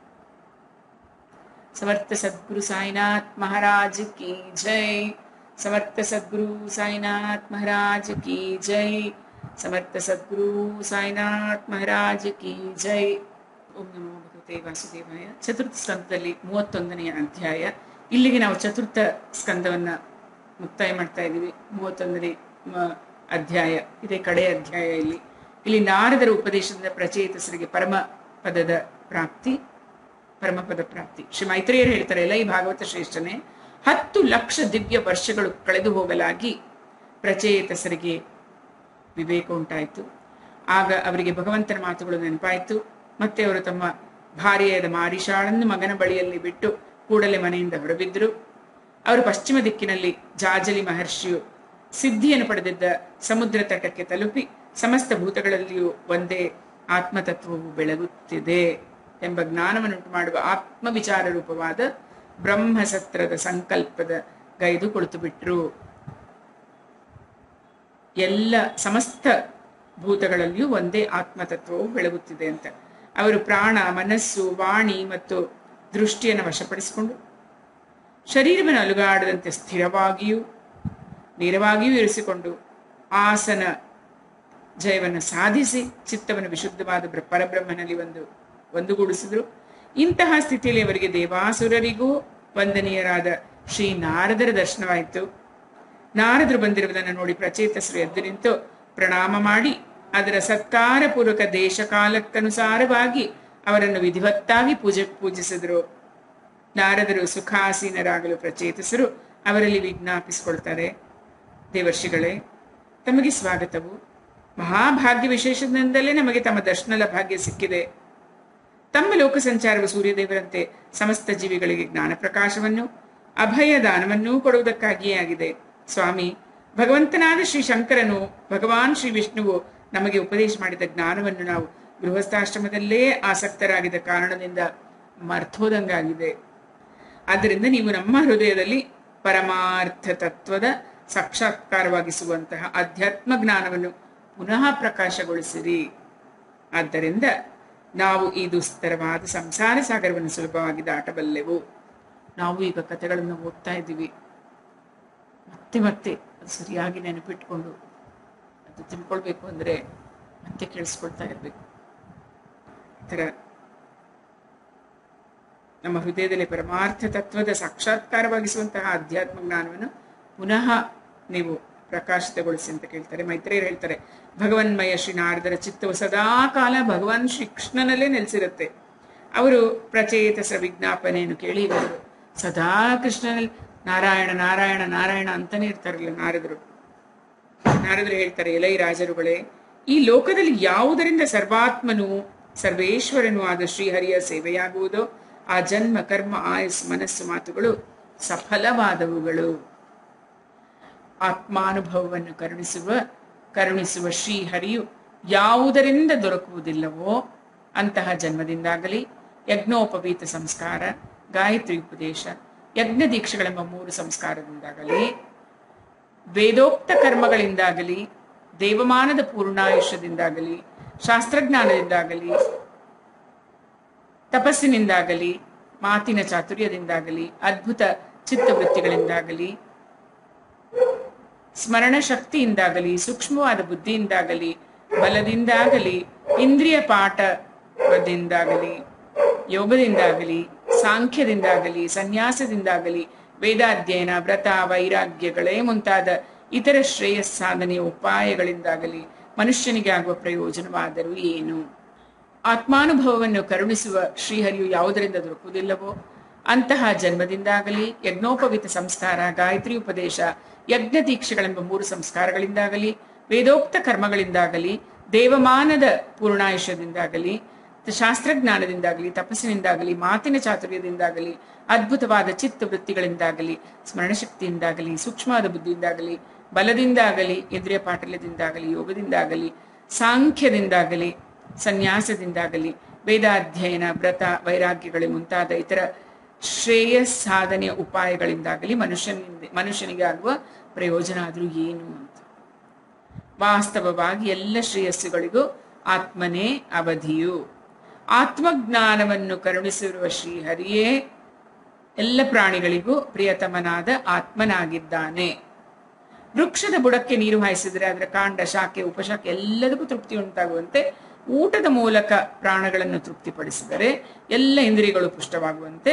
समर्थ सदगुरु साईनाथ महाराज की जय समर्थ सदगुरु साईनाथ महाराज की जय समर्थ सदगुरु साईनाथ महाराज की जय ಓಂ ನಮೋ ಭಗವತೆ ವಾಸುದೇವಾಯ ಚತುರ್ಥ ಸ್ಕಂದದಲ್ಲಿ ಮೂವತ್ತೊಂದನೆಯ ಅಧ್ಯಾಯ ಇಲ್ಲಿಗೆ ನಾವು ಚತುರ್ಥ ಸ್ಕಂದವನ್ನ ಮುಕ್ತಾಯ ಮಾಡ್ತಾ ಇದ್ದೀವಿ ಮೂವತ್ತೊಂದನೇ ಮ- ಅಧ್ಯಾಯ ಇದೇ ಕಡೆ ಅಧ್ಯಾಯ ಇಲ್ಲಿ ಇಲ್ಲಿ ನಾರದರ ಉಪದೇಶದಿಂದ ಪ್ರಚೇತಸರಿಗೆ ಪರಮ ಪದದ ಪ್ರಾಪ್ತಿ ಪರಮಪದ ಪ್ರಾಪ್ತಿ ಶ್ರೀ ಮೈತ್ರಿಯರು ಹೇಳ್ತಾರೆ ಎಲ್ಲ ಈ ಭಾಗವತ ಶ್ರೇಷ್ಠನೇ ಹತ್ತು ಲಕ್ಷ ದಿವ್ಯ ವರ್ಷಗಳು ಕಳೆದು ಹೋಗಲಾಗಿ ಪ್ರಚೇತಸರಿಗೆ ವಿವೇಕ ಉಂಟಾಯಿತು ಆಗ ಅವರಿಗೆ ಭಗವಂತನ ಮಾತುಗಳು ನೆನಪಾಯಿತು ಮತ್ತೆ ಅವರು ತಮ್ಮ ಭಾರ್ಯೆಯಾದ ಮಾರಿಷಾಳನ್ನು ಮಗನ ಬಳಿಯಲ್ಲಿ ಬಿಟ್ಟು ಕೂಡಲೇ ಮನೆಯಿಂದ ಹೊರಬಿದ್ದರು ಅವರು ಪಶ್ಚಿಮ ದಿಕ್ಕಿನಲ್ಲಿ ಜಾಜಲಿ ಮಹರ್ಷಿಯು ಸಿದ್ಧಿಯನ್ನು ಪಡೆದಿದ್ದ ಸಮುದ್ರ ತಟಕ್ಕೆ ತಲುಪಿ ಸಮಸ್ತ ಭೂತಗಳಲ್ಲಿಯೂ ಒಂದೇ ಆತ್ಮತತ್ವವು ಬೆಳಗುತ್ತಿದೆ ಎಂಬ ಜ್ಞಾನವನ್ನುಂಟು ಮಾಡುವ ಆತ್ಮವಿಚಾರ ರೂಪವಾದ ಬ್ರಹ್ಮಸತ್ರದ ಸಂಕಲ್ಪದ ಗೈದು ಕುಳಿತು ಬಿಟ್ರು ಎಲ್ಲ ಸಮಸ್ತ ಭೂತಗಳಲ್ಲಿಯೂ ಒಂದೇ ಆತ್ಮತತ್ವವು ಬೆಳಗುತ್ತಿದೆ ಅಂತ ಅವರು ಪ್ರಾಣ ಮನಸ್ಸು ವಾಣಿ ಮತ್ತು ದೃಷ್ಟಿಯನ್ನು ವಶಪಡಿಸಿಕೊಂಡು ಶರೀರವನ್ನು ಅಲುಗಾಡದಂತೆ ಸ್ಥಿರವಾಗಿಯೂ ನೇರವಾಗಿಯೂ ಇರಿಸಿಕೊಂಡು ಆಸನ ಜಯವನ್ನು ಸಾಧಿಸಿ ಚಿತ್ತವನ್ನು ವಿಶುದ್ಧವಾದ ಬ್ರ- ಪರಬ್ರಹ್ಮನಲ್ಲಿ ಒಂದು ಒಂದುಗೂಡಿಸಿದ್ರು ಇಂತಹ ಸ್ಥಿತಿಯಲ್ಲಿ ಅವರಿಗೆ ದೇವಾಸುರರಿಗೂ ವಂದನೀಯರಾದ ಶ್ರೀ ನಾರದರ ದರ್ಶನವಾಯಿತು ನಾರದರು ಬಂದಿರುವುದನ್ನು ನೋಡಿ ಪ್ರಚೇತಸರು ಎದ್ದು ನಿಂತು ಪ್ರಣಾಮ ಮಾಡಿ ಅದರ ಸತ್ಕಾರ ಪೂರ್ವಕ ದೇಶ ಕಾಲಕ್ಕನುಸಾರವಾಗಿ ಅವರನ್ನು ವಿಧಿವತ್ತಾಗಿ ಪೂಜೆ ಪೂಜಿಸಿದರು ನಾರದರು ಸುಖಾಸೀನರಾಗಲು ಪ್ರಚೇತಸರು ಅವರಲ್ಲಿ ವಿಜ್ಞಾಪಿಸಿಕೊಳ್ತಾರೆ ದೇವರ್ಷಿಗಳೇ ತಮಗೆ ಸ್ವಾಗತವು ಮಹಾಭಾಗ್ಯ ವಿಶೇಷದಿಂದಲೇ ನಮಗೆ ತಮ್ಮ ದರ್ಶನದ ಭಾಗ್ಯ ಸಿಕ್ಕಿದೆ ತಮ್ಮ ಲೋಕ ಸಂಚಾರವು ಸೂರ್ಯದೇವರಂತೆ ಸಮಸ್ತ ಜೀವಿಗಳಿಗೆ ಜ್ಞಾನ ಪ್ರಕಾಶವನ್ನು ಅಭಯ ದಾನವನ್ನೂ ಕೊಡುವುದಕ್ಕಾಗಿಯೇ ಆಗಿದೆ ಸ್ವಾಮಿ ಭಗವಂತನಾದ ಶ್ರೀ ಶಂಕರನು ಭಗವಾನ್ ಶ್ರೀ ವಿಷ್ಣುವು ನಮಗೆ ಉಪದೇಶ ಮಾಡಿದ ಜ್ಞಾನವನ್ನು ನಾವು ಗೃಹಸ್ಥಾಶ್ರಮದಲ್ಲೇ ಆಸಕ್ತರಾಗಿದ್ದ ಕಾರಣದಿಂದ ಮರ್ತೋದಂಗಾಗಿದೆ ಆದ್ದರಿಂದ ನೀವು ನಮ್ಮ ಹೃದಯದಲ್ಲಿ ಪರಮಾರ್ಥ ತತ್ವದ ಸಾಕ್ಷಾತ್ಕಾರವಾಗಿಸುವಂತಹ ಅಧ್ಯಾತ್ಮ ಜ್ಞಾನವನ್ನು ಪುನಃ ಪ್ರಕಾಶಗೊಳಿಸಿರಿ ಆದ್ದರಿಂದ ನಾವು ಈ ದುಸ್ತರವಾದ ಸಂಸಾರ ಸಾಗರವನ್ನು ಸುಲಭವಾಗಿ ದಾಟಬಲ್ಲೆವು ನಾವು ಈಗ ಕಥೆಗಳನ್ನು ಓದ್ತಾ ಇದ್ದೀವಿ ಮತ್ತೆ ಮತ್ತೆ ಅದು ಸರಿಯಾಗಿ ನೆನಪಿಟ್ಕೊಂಡು ಅದು ತಿಳ್ಕೊಳ್ಬೇಕು ಅಂದ್ರೆ ಮತ್ತೆ ಕೇಳಿಸ್ಕೊಳ್ತಾ ಇರಬೇಕು ಈ ಥರ ನಮ್ಮ ಹೃದಯದಲ್ಲಿ ಪರಮಾರ್ಥ ತತ್ವದ ಸಾಕ್ಷಾತ್ಕಾರವಾಗಿಸುವಂತಹ ಅಧ್ಯಾತ್ಮ ಜ್ಞಾನವನ್ನು ಪುನಃ ನೀವು ಪ್ರಕಾಶಿತಗೊಳಿಸಿ ಅಂತ ಕೇಳ್ತಾರೆ ಮೈತ್ರೇಯರು ಹೇಳ್ತಾರೆ ಭಗವನ್ಮಯ ಶ್ರೀ ನಾರದರ ಚಿತ್ತವು ಸದಾ ಕಾಲ ಭಗವಾನ್ ಶ್ರೀ ಕೃಷ್ಣನಲ್ಲೇ ನೆಲೆಸಿರುತ್ತೆ ಅವರು ಪ್ರಚೇತಸರ ವಿಜ್ಞಾಪನೆಯನ್ನು ಕೇಳಿ ಇವರು ಸದಾ ಕೃಷ್ಣನಲ್ಲಿ ನಾರಾಯಣ ನಾರಾಯಣ ನಾರಾಯಣ ಅಂತಾನೆ ಇರ್ತಾರಲ್ಲ ನಾರದರು ನಾರದರು ಹೇಳ್ತಾರೆ ಎಲೈ ರಾಜರುಗಳೇ ಈ ಲೋಕದಲ್ಲಿ ಯಾವುದರಿಂದ ಸರ್ವಾತ್ಮನು ಸರ್ವೇಶ್ವರನು ಆದ ಶ್ರೀಹರಿಯ ಸೇವೆಯಾಗುವುದೋ ಆ ಜನ್ಮ ಕರ್ಮ ಆಯಸ್ ಮನಸ್ಸು ಮಾತುಗಳು ಸಫಲವಾದವುಗಳು ಆತ್ಮಾನುಭವವನ್ನು ಕರುಣಿಸುವ ಕರುಣಿಸುವ ಶ್ರೀಹರಿಯು ಯಾವುದರಿಂದ ದೊರಕುವುದಿಲ್ಲವೋ ಅಂತಹ ಜನ್ಮದಿಂದಾಗಲಿ ಯಜ್ಞೋಪವೀತ ಸಂಸ್ಕಾರ ಗಾಯತ್ರಿ ಉಪದೇಶ ಯಜ್ಞ ದೀಕ್ಷೆಗಳೆಂಬ ಮೂರು ಸಂಸ್ಕಾರದಿಂದಾಗಲಿ ವೇದೋಕ್ತ ಕರ್ಮಗಳಿಂದಾಗಲಿ ದೇವಮಾನದ ಪೂರ್ಣಾಯುಷ್ಯದಿಂದಾಗಲಿ ಶಾಸ್ತ್ರಜ್ಞಾನದಿಂದಾಗಲಿ ತಪಸ್ಸಿನಿಂದಾಗಲಿ ಮಾತಿನ ಚಾತುರ್ಯದಿಂದಾಗಲಿ ಅದ್ಭುತ ಚಿತ್ತವೃತ್ತಿಗಳಿಂದಾಗಲಿ ಸ್ಮರಣ ಶಕ್ತಿಯಿಂದಾಗಲಿ ಸೂಕ್ಷ್ಮವಾದ ಬುದ್ಧಿಯಿಂದಾಗಲಿ ಬಲದಿಂದಾಗಲಿ ಇಂದ್ರಿಯ ಪಾಠದಿಂದಾಗಲಿ ಯೋಗದಿಂದಾಗಲಿ ಸಾಂಖ್ಯದಿಂದಾಗಲಿ ಸನ್ಯಾಸದಿಂದಾಗಲಿ ವೇದಾಧ್ಯಯನ ವ್ರತ ವೈರಾಗ್ಯಗಳೇ ಮುಂತಾದ ಇತರ ಶ್ರೇಯಸ್ ಸಾಧನೆಯ ಉಪಾಯಗಳಿಂದಾಗಲಿ ಮನುಷ್ಯನಿಗೆ ಆಗುವ ಪ್ರಯೋಜನವಾದರೂ ಏನು ಆತ್ಮಾನುಭವವನ್ನು ಕರುಣಿಸುವ ಶ್ರೀಹರಿಯು ಯಾವುದರಿಂದ ದೊರಕುವುದಿಲ್ಲವೋ ಅಂತಹ ಜನ್ಮದಿಂದಾಗಲಿ ಯಜ್ಞೋಪವಿತ ಸಂಸ್ಕಾರ ಗಾಯತ್ರಿ ಉಪದೇಶ ಯಜ್ಞ ದೀಕ್ಷೆಗಳೆಂಬ ಮೂರು ಸಂಸ್ಕಾರಗಳಿಂದಾಗಲಿ ವೇದೋಕ್ತ ಕರ್ಮಗಳಿಂದಾಗಲಿ ದೇವಮಾನದ ಪೂರ್ಣಾಯುಷ್ಯದಿಂದಾಗಲಿ ಶಾಸ್ತ್ರಜ್ಞಾನದಿಂದಾಗಲಿ ತಪಸ್ಸಿನಿಂದಾಗಲಿ ಮಾತಿನ ಚಾತುರ್ಯದಿಂದಾಗಲಿ ಅದ್ಭುತವಾದ ಚಿತ್ತವೃತ್ತಿಗಳಿಂದಾಗಲಿ ಸ್ಮರಣಶಕ್ತಿಯಿಂದಾಗಲಿ ಸೂಕ್ಷ್ಮವಾದ ಬುದ್ಧಿಯಿಂದಾಗಲಿ ಬಲದಿಂದಾಗಲಿ ಇಂದ್ರಿಯ ಪಾಟಲ್ಯದಿಂದಾಗಲಿ ಯೋಗದಿಂದಾಗಲಿ ಸಾಂಖ್ಯದಿಂದಾಗಲಿ ಸನ್ಯಾಸದಿಂದಾಗಲಿ ವೇದಾಧ್ಯಯನ ವ್ರತ ವೈರಾಗ್ಯಗಳು ಮುಂತಾದ ಇತರ ಶ್ರೇಯಸ್ ಸಾಧನೆಯ ಉಪಾಯಗಳಿಂದಾಗಲಿ ಮನುಷ್ಯನಿಂದ ಮನುಷ್ಯನಿಗೆ ಆಗುವ ಪ್ರಯೋಜನ ಆದರೂ ಏನು ಅಂತ ವಾಸ್ತವವಾಗಿ ಎಲ್ಲ ಶ್ರೇಯಸ್ಸುಗಳಿಗೂ ಆತ್ಮನೇ ಅವಧಿಯು ಆತ್ಮಜ್ಞಾನವನ್ನು ಕರುಣಿಸಿರುವ ಶ್ರೀಹರಿಯೇ ಎಲ್ಲ ಪ್ರಾಣಿಗಳಿಗೂ ಪ್ರಿಯತಮನಾದ ಆತ್ಮನಾಗಿದ್ದಾನೆ ವೃಕ್ಷದ ಬುಡಕ್ಕೆ ನೀರು ಹಾಯಿಸಿದರೆ ಅದರ ಕಾಂಡ ಶಾಖೆ ಉಪಶಾಖೆ ಎಲ್ಲದಕ್ಕೂ ತೃಪ್ತಿ ಉಂಟಾಗುವಂತೆ ಊಟದ ಮೂಲಕ ಪ್ರಾಣಗಳನ್ನು ತೃಪ್ತಿಪಡಿಸಿದರೆ ಎಲ್ಲ ಇಂದ್ರಿಯಗಳು ಪುಷ್ಟವಾಗುವಂತೆ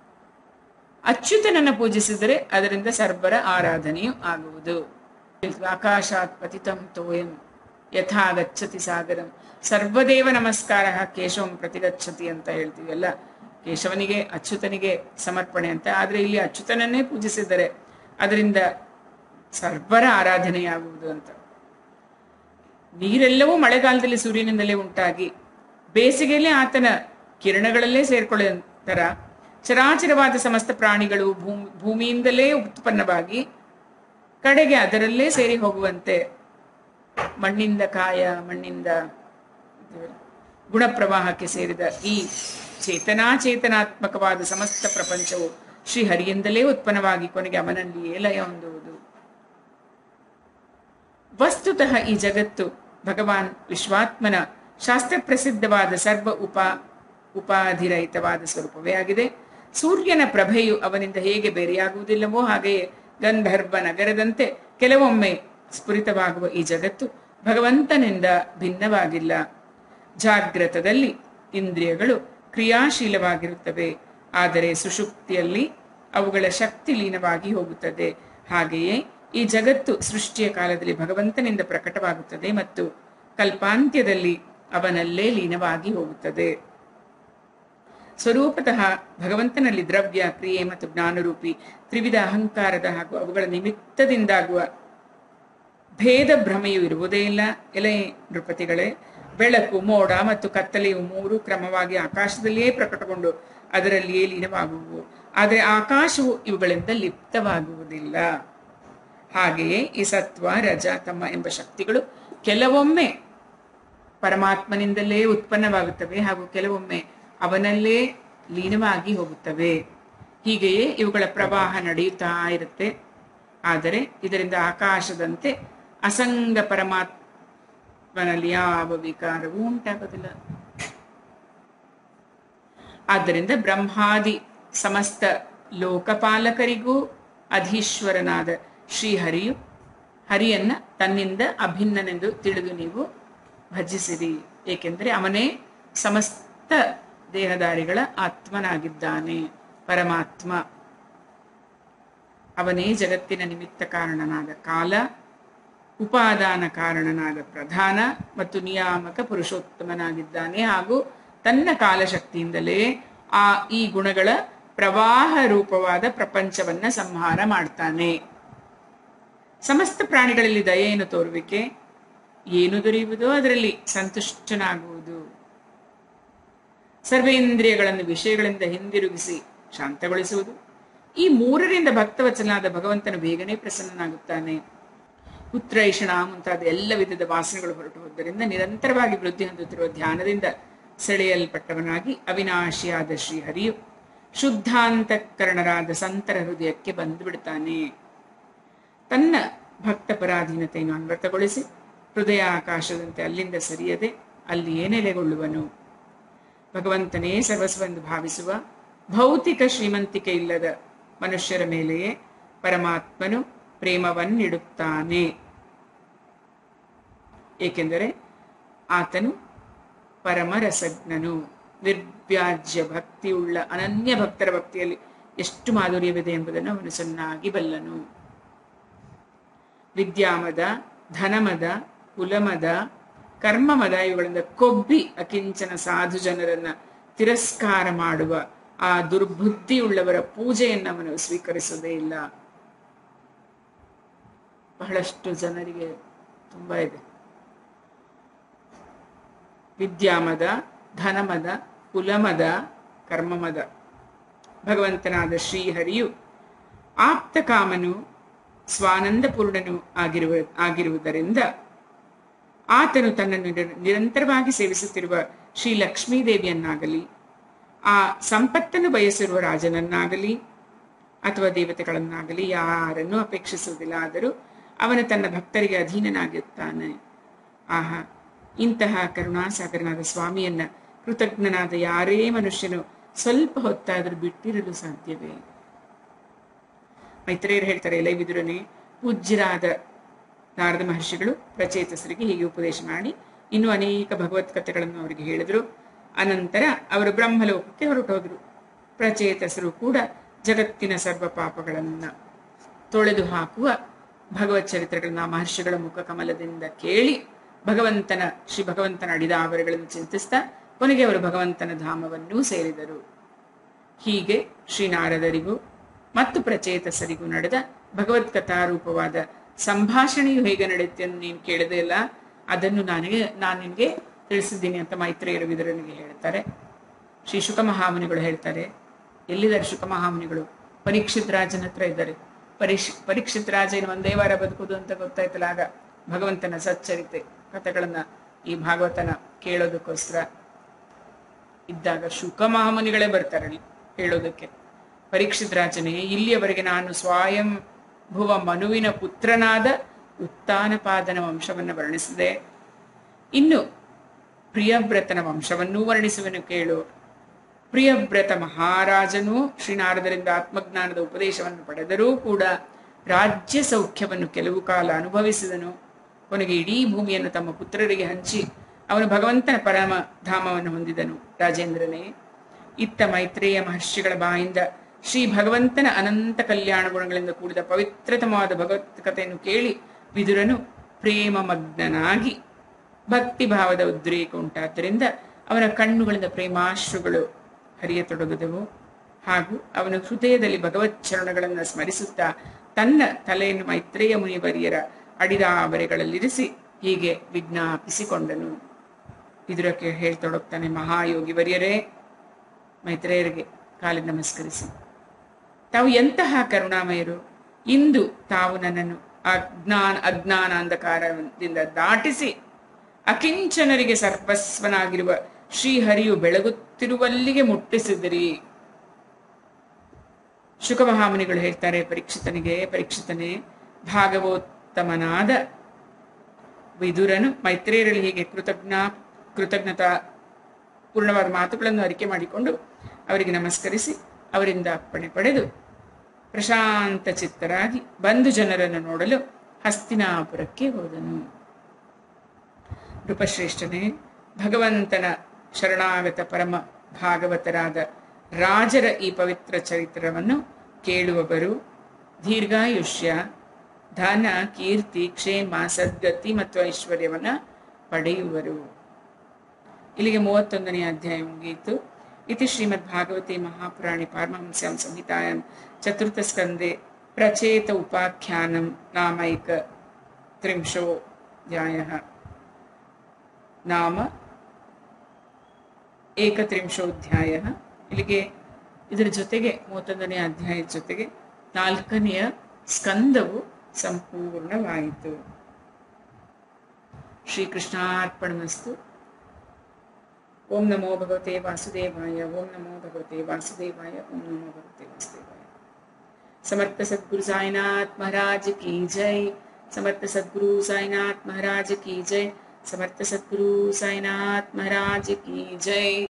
ಅಚ್ಯುತನನ್ನು ಪೂಜಿಸಿದರೆ ಅದರಿಂದ ಸರ್ವರ ಆರಾಧನೆಯು ಆಗುವುದು ಆಕಾಶಾತ್ ಪತಿತಂ ತೋಯಂ ಯಥಾ ಗಚ್ಚತಿ ಸಾಗರಂ ಸರ್ವದೇವ ನಮಸ್ಕಾರ ಕೇಶವಂ ಪ್ರತಿಗಚ್ಚತಿ ಅಂತ ಹೇಳ್ತೀವಿ ಎಲ್ಲ ಕೇಶವನಿಗೆ ಅಚ್ಯುತನಿಗೆ ಸಮರ್ಪಣೆ ಅಂತ ಆದ್ರೆ ಇಲ್ಲಿ ಅಚ್ಯುತನನ್ನೇ ಪೂಜಿಸಿದರೆ ಅದರಿಂದ ಸರ್ವರ ಆರಾಧನೆಯಾಗುವುದು ಅಂತ ನೀರೆಲ್ಲವೂ ಮಳೆಗಾಲದಲ್ಲಿ ಸೂರ್ಯನಿಂದಲೇ ಉಂಟಾಗಿ ಬೇಸಿಗೆಯಲ್ಲೇ ಆತನ ಕಿರಣಗಳಲ್ಲೇ ಸೇರ್ಕೊಳ್ಳೋ ತರ ಚರಾಚರವಾದ ಸಮಸ್ತ ಪ್ರಾಣಿಗಳು ಭೂಮಿ ಭೂಮಿಯಿಂದಲೇ ಉತ್ಪನ್ನವಾಗಿ ಕಡೆಗೆ ಅದರಲ್ಲೇ ಸೇರಿ ಹೋಗುವಂತೆ ಮಣ್ಣಿಂದ ಕಾಯ ಮಣ್ಣಿಂದ ಗುಣಪ್ರವಾಹಕ್ಕೆ ಸೇರಿದ ಈ ಚೇತನಾಚೇತನಾತ್ಮಕವಾದ ಸಮಸ್ತ ಪ್ರಪಂಚವು ಶ್ರೀಹರಿಯಿಂದಲೇ ಉತ್ಪನ್ನವಾಗಿ ಕೊನೆಗೆ ಅವನಲ್ಲಿಯೇ ಲಯ ಹೊಂದುವುದು ವಸ್ತುತಃ ಈ ಜಗತ್ತು ಭಗವಾನ್ ವಿಶ್ವಾತ್ಮನ ಶಾಸ್ತ್ರ ಪ್ರಸಿದ್ಧವಾದ ಸರ್ವ ಉಪ ಉಪಾಧಿರಹಿತವಾದ ಸ್ವರೂಪವೇ ಆಗಿದೆ ಸೂರ್ಯನ ಪ್ರಭೆಯು ಅವನಿಂದ ಹೇಗೆ ಬೇರೆಯಾಗುವುದಿಲ್ಲವೋ ಹಾಗೆಯೇ ಗಂಧರ್ವ ನಗರದಂತೆ ಕೆಲವೊಮ್ಮೆ ಸ್ಫುರಿತವಾಗುವ ಈ ಜಗತ್ತು ಭಗವಂತನಿಂದ ಭಿನ್ನವಾಗಿಲ್ಲ ಜಾಗ್ರತದಲ್ಲಿ ಇಂದ್ರಿಯಗಳು ಕ್ರಿಯಾಶೀಲವಾಗಿರುತ್ತವೆ ಆದರೆ ಸುಷುಪ್ತಿಯಲ್ಲಿ ಅವುಗಳ ಶಕ್ತಿ ಲೀನವಾಗಿ ಹೋಗುತ್ತದೆ ಹಾಗೆಯೇ ಈ ಜಗತ್ತು ಸೃಷ್ಟಿಯ ಕಾಲದಲ್ಲಿ ಭಗವಂತನಿಂದ ಪ್ರಕಟವಾಗುತ್ತದೆ ಮತ್ತು ಕಲ್ಪಾಂತ್ಯದಲ್ಲಿ ಅವನಲ್ಲೇ ಲೀನವಾಗಿ ಹೋಗುತ್ತದೆ ಸ್ವರೂಪತಃ ಭಗವಂತನಲ್ಲಿ ದ್ರವ್ಯ ಕ್ರಿಯೆ ಮತ್ತು ಜ್ಞಾನರೂಪಿ ತ್ರಿವಿಧ ಅಹಂಕಾರದ ಹಾಗೂ ಅವುಗಳ ನಿಮಿತ್ತದಿಂದಾಗುವ ಭೇದ ಭ್ರಮೆಯು ಇರುವುದೇ ಇಲ್ಲ ಎಲೆ ನೃಪತಿಗಳೇ ಬೆಳಕು ಮೋಡ ಮತ್ತು ಕತ್ತಲೆಯು ಮೂರು ಕ್ರಮವಾಗಿ ಆಕಾಶದಲ್ಲಿಯೇ ಪ್ರಕಟಗೊಂಡು ಅದರಲ್ಲಿಯೇ ಲೀನವಾಗುವು ಆದರೆ ಆಕಾಶವು ಇವುಗಳಿಂದ ಲಿಪ್ತವಾಗುವುದಿಲ್ಲ ಹಾಗೆಯೇ ಈ ಸತ್ವ ರಜ ತಮ್ಮ ಎಂಬ ಶಕ್ತಿಗಳು ಕೆಲವೊಮ್ಮೆ ಪರಮಾತ್ಮನಿಂದಲೇ ಉತ್ಪನ್ನವಾಗುತ್ತವೆ ಹಾಗೂ ಕೆಲವೊಮ್ಮೆ ಅವನಲ್ಲೇ ಲೀನವಾಗಿ ಹೋಗುತ್ತವೆ ಹೀಗೆಯೇ ಇವುಗಳ ಪ್ರವಾಹ ನಡೆಯುತ್ತಾ ಇರುತ್ತೆ ಆದರೆ ಇದರಿಂದ ಆಕಾಶದಂತೆ ಅಸಂಗ ಪರಮಾತ್ಮನಲ್ಲಿ ಯಾವ ವಿಕಾರವೂ ಉಂಟಾಗೋದಿಲ್ಲ ಆದ್ದರಿಂದ ಬ್ರಹ್ಮಾದಿ ಸಮಸ್ತ ಲೋಕಪಾಲಕರಿಗೂ ಅಧೀಶ್ವರನಾದ ಶ್ರೀಹರಿಯು ಹರಿಯನ್ನ ತನ್ನಿಂದ ಅಭಿನ್ನನೆಂದು ತಿಳಿದು ನೀವು ಭಜಿಸಿರಿ ಏಕೆಂದರೆ ಅವನೇ ಸಮಸ್ತ ದೇಹದಾರಿಗಳ ಆತ್ಮನಾಗಿದ್ದಾನೆ ಪರಮಾತ್ಮ ಅವನೇ ಜಗತ್ತಿನ ನಿಮಿತ್ತ ಕಾರಣನಾದ ಕಾಲ ಉಪಾದಾನ ಕಾರಣನಾದ ಪ್ರಧಾನ ಮತ್ತು ನಿಯಾಮಕ ಪುರುಷೋತ್ತಮನಾಗಿದ್ದಾನೆ ಹಾಗೂ ತನ್ನ ಕಾಲಶಕ್ತಿಯಿಂದಲೇ ಆ ಈ ಗುಣಗಳ ಪ್ರವಾಹ ರೂಪವಾದ ಪ್ರಪಂಚವನ್ನ ಸಂಹಾರ ಮಾಡ್ತಾನೆ ಸಮಸ್ತ ಪ್ರಾಣಿಗಳಲ್ಲಿ ದಯೆಯನ್ನು ತೋರುವಿಕೆ ಏನು ದೊರೆಯುವುದೋ ಅದರಲ್ಲಿ ಸಂತುಷ್ಟನಾಗುವುದು ಸರ್ವೇಂದ್ರಿಯಗಳನ್ನು ವಿಷಯಗಳಿಂದ ಹಿಂದಿರುಗಿಸಿ ಶಾಂತಗೊಳಿಸುವುದು ಈ ಮೂರರಿಂದ ಭಕ್ತವಚನಾದ ಭಗವಂತನು ಬೇಗನೆ ಪ್ರಸನ್ನನಾಗುತ್ತಾನೆ ಉತ್ರೈಷಣ ಮುಂತಾದ ಎಲ್ಲ ವಿಧದ ವಾಸನೆಗಳು ಹೊರಟು ಹೋದ್ದರಿಂದ ನಿರಂತರವಾಗಿ ವೃದ್ಧಿ ಹೊಂದುತ್ತಿರುವ ಧ್ಯಾನದಿಂದ ಸೆಳೆಯಲ್ಪಟ್ಟವನಾಗಿ ಅವಿನಾಶಿಯಾದ ಶ್ರೀಹರಿಯು ಶುದ್ಧಾಂತಕರಣರಾದ ಸಂತರ ಹೃದಯಕ್ಕೆ ಬಂದುಬಿಡ್ತಾನೆ ತನ್ನ ಭಕ್ತ ಪರಾಧೀನತೆಯನ್ನು ಅನ್ವರ್ಥಗೊಳಿಸಿ ಹೃದಯ ಆಕಾಶದಂತೆ ಅಲ್ಲಿಂದ ಸರಿಯದೆ ಅಲ್ಲಿಯೇ ನೆಲೆಗೊಳ್ಳುವನು ಭಗವಂತನೇ ಸರ್ವಸ್ವೆಂದು ಭಾವಿಸುವ ಭೌತಿಕ ಶ್ರೀಮಂತಿಕೆ ಇಲ್ಲದ ಮನುಷ್ಯರ ಮೇಲೆಯೇ ಪರಮಾತ್ಮನು ಪ್ರೇಮವನ್ನಿಡುತ್ತಾನೆ ಏಕೆಂದರೆ ಆತನು ಪರಮರಸಜ್ಞನು ನಿರ್ವ್ಯಾಜ್ಯ ಭಕ್ತಿಯುಳ್ಳ ಅನನ್ಯ ಭಕ್ತರ ಭಕ್ತಿಯಲ್ಲಿ ಎಷ್ಟು ಮಾಧುರ್ಯವಿದೆ ಎಂಬುದನ್ನು ಅವನು ಚೆನ್ನಾಗಿ ಬಲ್ಲನು ವಿದ್ಯಾಮದ ಧನಮದ ಕುಲಮದ ಕರ್ಮಮದ ಇವುಗಳಿಂದ ಕೊಬ್ಬಿ ಅಕಿಂಚನ ಸಾಧು ಜನರನ್ನ ತಿರಸ್ಕಾರ ಮಾಡುವ ಆ ದುರ್ಬುದ್ಧಿಯುಳ್ಳವರ ಪೂಜೆಯನ್ನು ಅವನು ಸ್ವೀಕರಿಸೋದೇ ಇಲ್ಲ ಬಹಳಷ್ಟು ಜನರಿಗೆ ತುಂಬಾ ಇದೆ ವಿದ್ಯಾಮದ ಧನಮದ ಕುಲಮದ ಕರ್ಮಮದ ಭಗವಂತನಾದ ಶ್ರೀಹರಿಯು ಆಪ್ತ ಕಾಮನು ಸ್ವಾನಂದಪೂರ್ಣನು ಆಗಿರುವ ಆಗಿರುವುದರಿಂದ ಆತನು ತನ್ನನ್ನು ನಿರ- ನಿರಂತರವಾಗಿ ಸೇವಿಸುತ್ತಿರುವ ಶ್ರೀ ಲಕ್ಷ್ಮೀದೇವಿಯನ್ನಾಗಲಿ ಆ ಸಂಪತ್ತನ್ನು ಬಯಸಿರುವ ರಾಜನನ್ನಾಗಲಿ ಅಥವಾ ದೇವತೆಗಳನ್ನಾಗಲಿ ಯಾರನ್ನೂ ಅಪೇಕ್ಷಿಸುವುದಿಲ್ಲ ಆದರೂ ಅವನು ತನ್ನ ಭಕ್ತರಿಗೆ ಅಧೀನನಾಗಿರುತ್ತಾನೆ ಆಹಾ ಇಂತಹ ಕರುಣಾಸಾಗರನಾದ ಸ್ವಾಮಿಯನ್ನ ಕೃತಜ್ಞನಾದ ಯಾರೇ ಮನುಷ್ಯನು ಸ್ವಲ್ಪ ಹೊತ್ತಾದರೂ ಬಿಟ್ಟಿರಲು ಸಾಧ್ಯವೇ ಮೈತ್ರೇಯರು ಹೇಳ್ತಾರೆ ಎಲೆ ವಿದುರನೆ ಪೂಜ್ಯರಾದ ನಾರದ ಮಹರ್ಷಿಗಳು ಪ್ರಚೇತಸರಿಗೆ ಹೀಗೆ ಉಪದೇಶ ಮಾಡಿ ಇನ್ನೂ ಅನೇಕ ಭಗವತ್ ಕಥೆಗಳನ್ನು ಅವರಿಗೆ ಹೇಳಿದ್ರು ಅನಂತರ ಅವರು ಬ್ರಹ್ಮಲೋಕಕ್ಕೆ ಹೊರಟೋದ್ರು ಪ್ರಚೇತಸರು ಕೂಡ ಜಗತ್ತಿನ ಸರ್ವ ಪಾಪಗಳನ್ನ ತೊಳೆದು ಹಾಕುವ ಭಗವತ್ ಚರಿತ್ರೆಗಳನ್ನ ಆ ಮಹರ್ಷಿಗಳ ಮುಖ ಕಮಲದಿಂದ ಕೇಳಿ ಭಗವಂತನ ಶ್ರೀ ಭಗವಂತನ ಅಡಿದಾವರಗಳನ್ನು ಚಿಂತಿಸ್ತಾ ಕೊನೆಗೆ ಅವರು ಭಗವಂತನ ಧಾಮವನ್ನೂ ಸೇರಿದರು ಹೀಗೆ ಶ್ರೀನಾರದರಿಗೂ ಮತ್ತು ಪ್ರಚೇತಸರಿಗೂ ನಡೆದ ಭಗವತ್ ಕಥಾರೂಪವಾದ ಸಂಭಾಷಣೆಯು ಹೇಗೆ ನಡೆಯುತ್ತೆ ಅಂತ ನೀನು ಕೇಳದೆ ಇಲ್ಲ ಅದನ್ನು ನನಗೆ ನಾನು ನಿನಗೆ ತಿಳಿಸಿದ್ದೀನಿ ಅಂತ ಮೈತ್ರೇಯರು ವಿದುರನಿಗೆ ಹೇಳ್ತಾರೆ ಶ್ರೀ ಶುಕ ಮಹಾಮುನಿಗಳು ಹೇಳ್ತಾರೆ ಎಲ್ಲಿದ್ದಾರೆ ಶುಕ ಮಹಾಮುನಿಗಳು ಪರೀಕ್ಷಿತ್ ರಾಜನ ಹತ್ರ ಇದ್ದಾರೆ ಪರೀಕ್ಷ ಪರೀಕ್ಷಿತ್ ರಾಜ ಇನ್ನು ಒಂದೇ ವಾರ ಬದುಕುದು ಅಂತ ಗೊತ್ತಾಯ್ತಲ್ಲ ಆಗ ಭಗವಂತನ ಸಚ್ಚರಿತೆ ಕಥೆಗಳನ್ನ ಈ ಭಾಗವತನ ಕೇಳೋದಕ್ಕೋಸ್ಕರ ಇದ್ದಾಗ ಶುಕ ಮಹಾಮುನಿಗಳೇ ಬರ್ತಾರೆ ಅಲ್ಲಿ ಹೇಳೋದಕ್ಕೆ ಪರೀಕ್ಷಿತ್ ರಾಜನೇ ಇಲ್ಲಿಯವರೆಗೆ ನಾನು ಸ್ವಯಂ ಭುವ ಮನುವಿನ ಪುತ್ರನಾದ ಉತ್ತಾನಪಾದನ ವಂಶವನ್ನು ವರ್ಣಿಸಿದೆ ಇನ್ನು ಪ್ರಿಯವ್ರತನ ವಂಶವನ್ನೂ ವರ್ಣಿಸುವೆನು ಕೇಳು ಪ್ರಿಯವ್ರತ ಮಹಾರಾಜನು ಶ್ರೀನಾರದರಿಂದ ಆತ್ಮಜ್ಞಾನದ ಉಪದೇಶವನ್ನು ಪಡೆದರೂ ಕೂಡ ರಾಜ್ಯ ಸೌಖ್ಯವನ್ನು ಕೆಲವು ಕಾಲ ಅನುಭವಿಸಿದನು ಕೊನೆಗೆ ಇಡೀ ಭೂಮಿಯನ್ನು ತಮ್ಮ ಪುತ್ರರಿಗೆ ಹಂಚಿ ಅವನು ಭಗವಂತನ ಪರಮ ಧಾಮವನ್ನು ಹೊಂದಿದನು ರಾಜೇಂದ್ರನೇ ಇತ್ತ ಮೈತ್ರೇಯ ಮಹರ್ಷಿಗಳ ಬಾಯಿಂದ ಶ್ರೀ ಭಗವಂತನ ಅನಂತ ಕಲ್ಯಾಣ ಗುಣಗಳಿಂದ ಕೂಡಿದ ಪವಿತ್ರತಮವಾದ ಭಗವತ್ ಕಥೆಯನ್ನು ಕೇಳಿ ವಿದುರನು ಪ್ರೇಮಮಗ್ನನಾಗಿ ಭಕ್ತಿ ಭಾವದ ಉದ್ರೇಕ ಉಂಟಾದ್ದರಿಂದ ಅವನ ಕಣ್ಣುಗಳಿಂದ ಪ್ರೇಮಾಶ್ರುಗಳು ಹರಿಯತೊಡಗಿದವು ಹಾಗೂ ಅವನು ಹೃದಯದಲ್ಲಿ ಭಗವತ್ ಚರಣಗಳನ್ನು ಸ್ಮರಿಸುತ್ತಾ ತನ್ನ ತಲೆಯನ್ನು ಮೈತ್ರೇಯ ಮುನಿವರಿಯರ ಅಡಿದಾವರೆಗಳಲ್ಲಿರಿಸಿ ಹೀಗೆ ವಿಜ್ಞಾಪಿಸಿಕೊಂಡನು ಇದರಕ್ಕೆ ಹೇಳ್ತೊಡಗ್ತಾನೆ ಮಹಾಯೋಗಿ ವರಿಯರೇ ಮೈತ್ರೇಯರಿಗೆ ಕಾಲಿಗೆ ನಮಸ್ಕರಿಸಿ ತಾವು ಎಂತಹ ಕರುಣಾಮಯರು ಇಂದು ತಾವು ನನ್ನನ್ನು ಅಜ್ಞಾನ ಅಜ್ಞಾನ ಅಂಧಕಾರದಿಂದ ದಾಟಿಸಿ ಅಕಿಂಚನರಿಗೆ ಸರ್ವಸ್ವನಾಗಿರುವ ಶ್ರೀಹರಿಯು ಬೆಳಗುತ್ತಿರುವಲ್ಲಿಗೆ ಮುಟ್ಟಿಸಿದಿರಿ ಶುಕ ಮಹಾಮುನಿಗಳು ಹೇಳ್ತಾರೆ ಪರೀಕ್ಷಿತನಿಗೆ ಪರೀಕ್ಷಿತನೇ ಭಾಗವೋತ್ತಮನಾದ ವಿದುರನು ಮೈತ್ರೇಯರಲ್ಲಿ ಹೀಗೆ ಕೃತಜ್ಞ ಕೃತಜ್ಞತಾ ಪೂರ್ಣವಾದ ಮಾತುಗಳನ್ನು ಅರಿಕೆ ಮಾಡಿಕೊಂಡು ಅವರಿಗೆ ನಮಸ್ಕರಿಸಿ ಅವರಿಂದ ಅಪ್ಪಣೆ ಪಡೆದು ಪ್ರಶಾಂತ ಚಿತ್ತರಾಗಿ ಬಂಧು ಜನರನ್ನು ನೋಡಲು ಹಸ್ತಿನಾಪುರಕ್ಕೆ ಹೋದನು ನೃಪಶ್ರೇಷ್ಠನೇ ಭಗವಂತನ ಶರಣಾಗತ ಪರಮ ಭಾಗವತರಾದ ರಾಜರ ಈ ಪವಿತ್ರ ಚರಿತ್ರವನ್ನು ಕೇಳುವವರು ದೀರ್ಘಾಯುಷ್ಯ ಧನ ಕೀರ್ತಿ ಕ್ಷೇಮ ಸದ್ಗತಿ ಮತ್ತು ಐಶ್ವರ್ಯವನ್ನ ಪಡೆಯುವರು ಇಲ್ಲಿಗೆ ಮೂವತ್ತೊಂದನೇ ಅಧ್ಯಾಯ ಮುಗಿಯಿತು ಇತಿ ಶ್ರೀಮದ್ ಭಾಗವತೆ ಮಹಾಪುರಾಣಿ ಪಾರಮಹಂಸ್ಯಾಂ ಸಂಹಿತಾಯಾಂ ಚತುರ್ಥ ಸ್ಕಂದೆ ಪ್ರಚೇತ ಉಪಾಖ್ಯಾನಂ ನಾಮೈಕ ತ್ರಿಂಶೋಧ್ಯಾಯ ನಾಮ ಏಕತ್ರಿಂಶೋಧ್ಯಾಯ ಇಲ್ಲಿಗೆ ಇದರ ಜೊತೆಗೆ ಮೂವತ್ತೊಂದನೇ ಅಧ್ಯಾಯದ ಜೊತೆಗೆ ನಾಲ್ಕನೆಯ ಸ್ಕಂದವು ಸಂಪೂರ್ಣವಾಯಿತು ಶ್ರೀಕೃಷ್ಣಾರ್ಪಣಮಸ್ತು ಓಂ ನಮೋ ಭಗವತೆ ವಾಸುದೇವಾಯ ಓಂ ನಮೋ ಭಗವತೆ ವಾಸುದೇವಾಯ ಓಂ ನಮೋ ಭಗವತೆ ವಾಸುದೇವಾಯ समर्थ सदगुरु साईनाथ महाराज की जय समर्थ सदगुरु साईनाथ महाराज की जय समर्थ सदगुरु साईनाथ महाराज की जय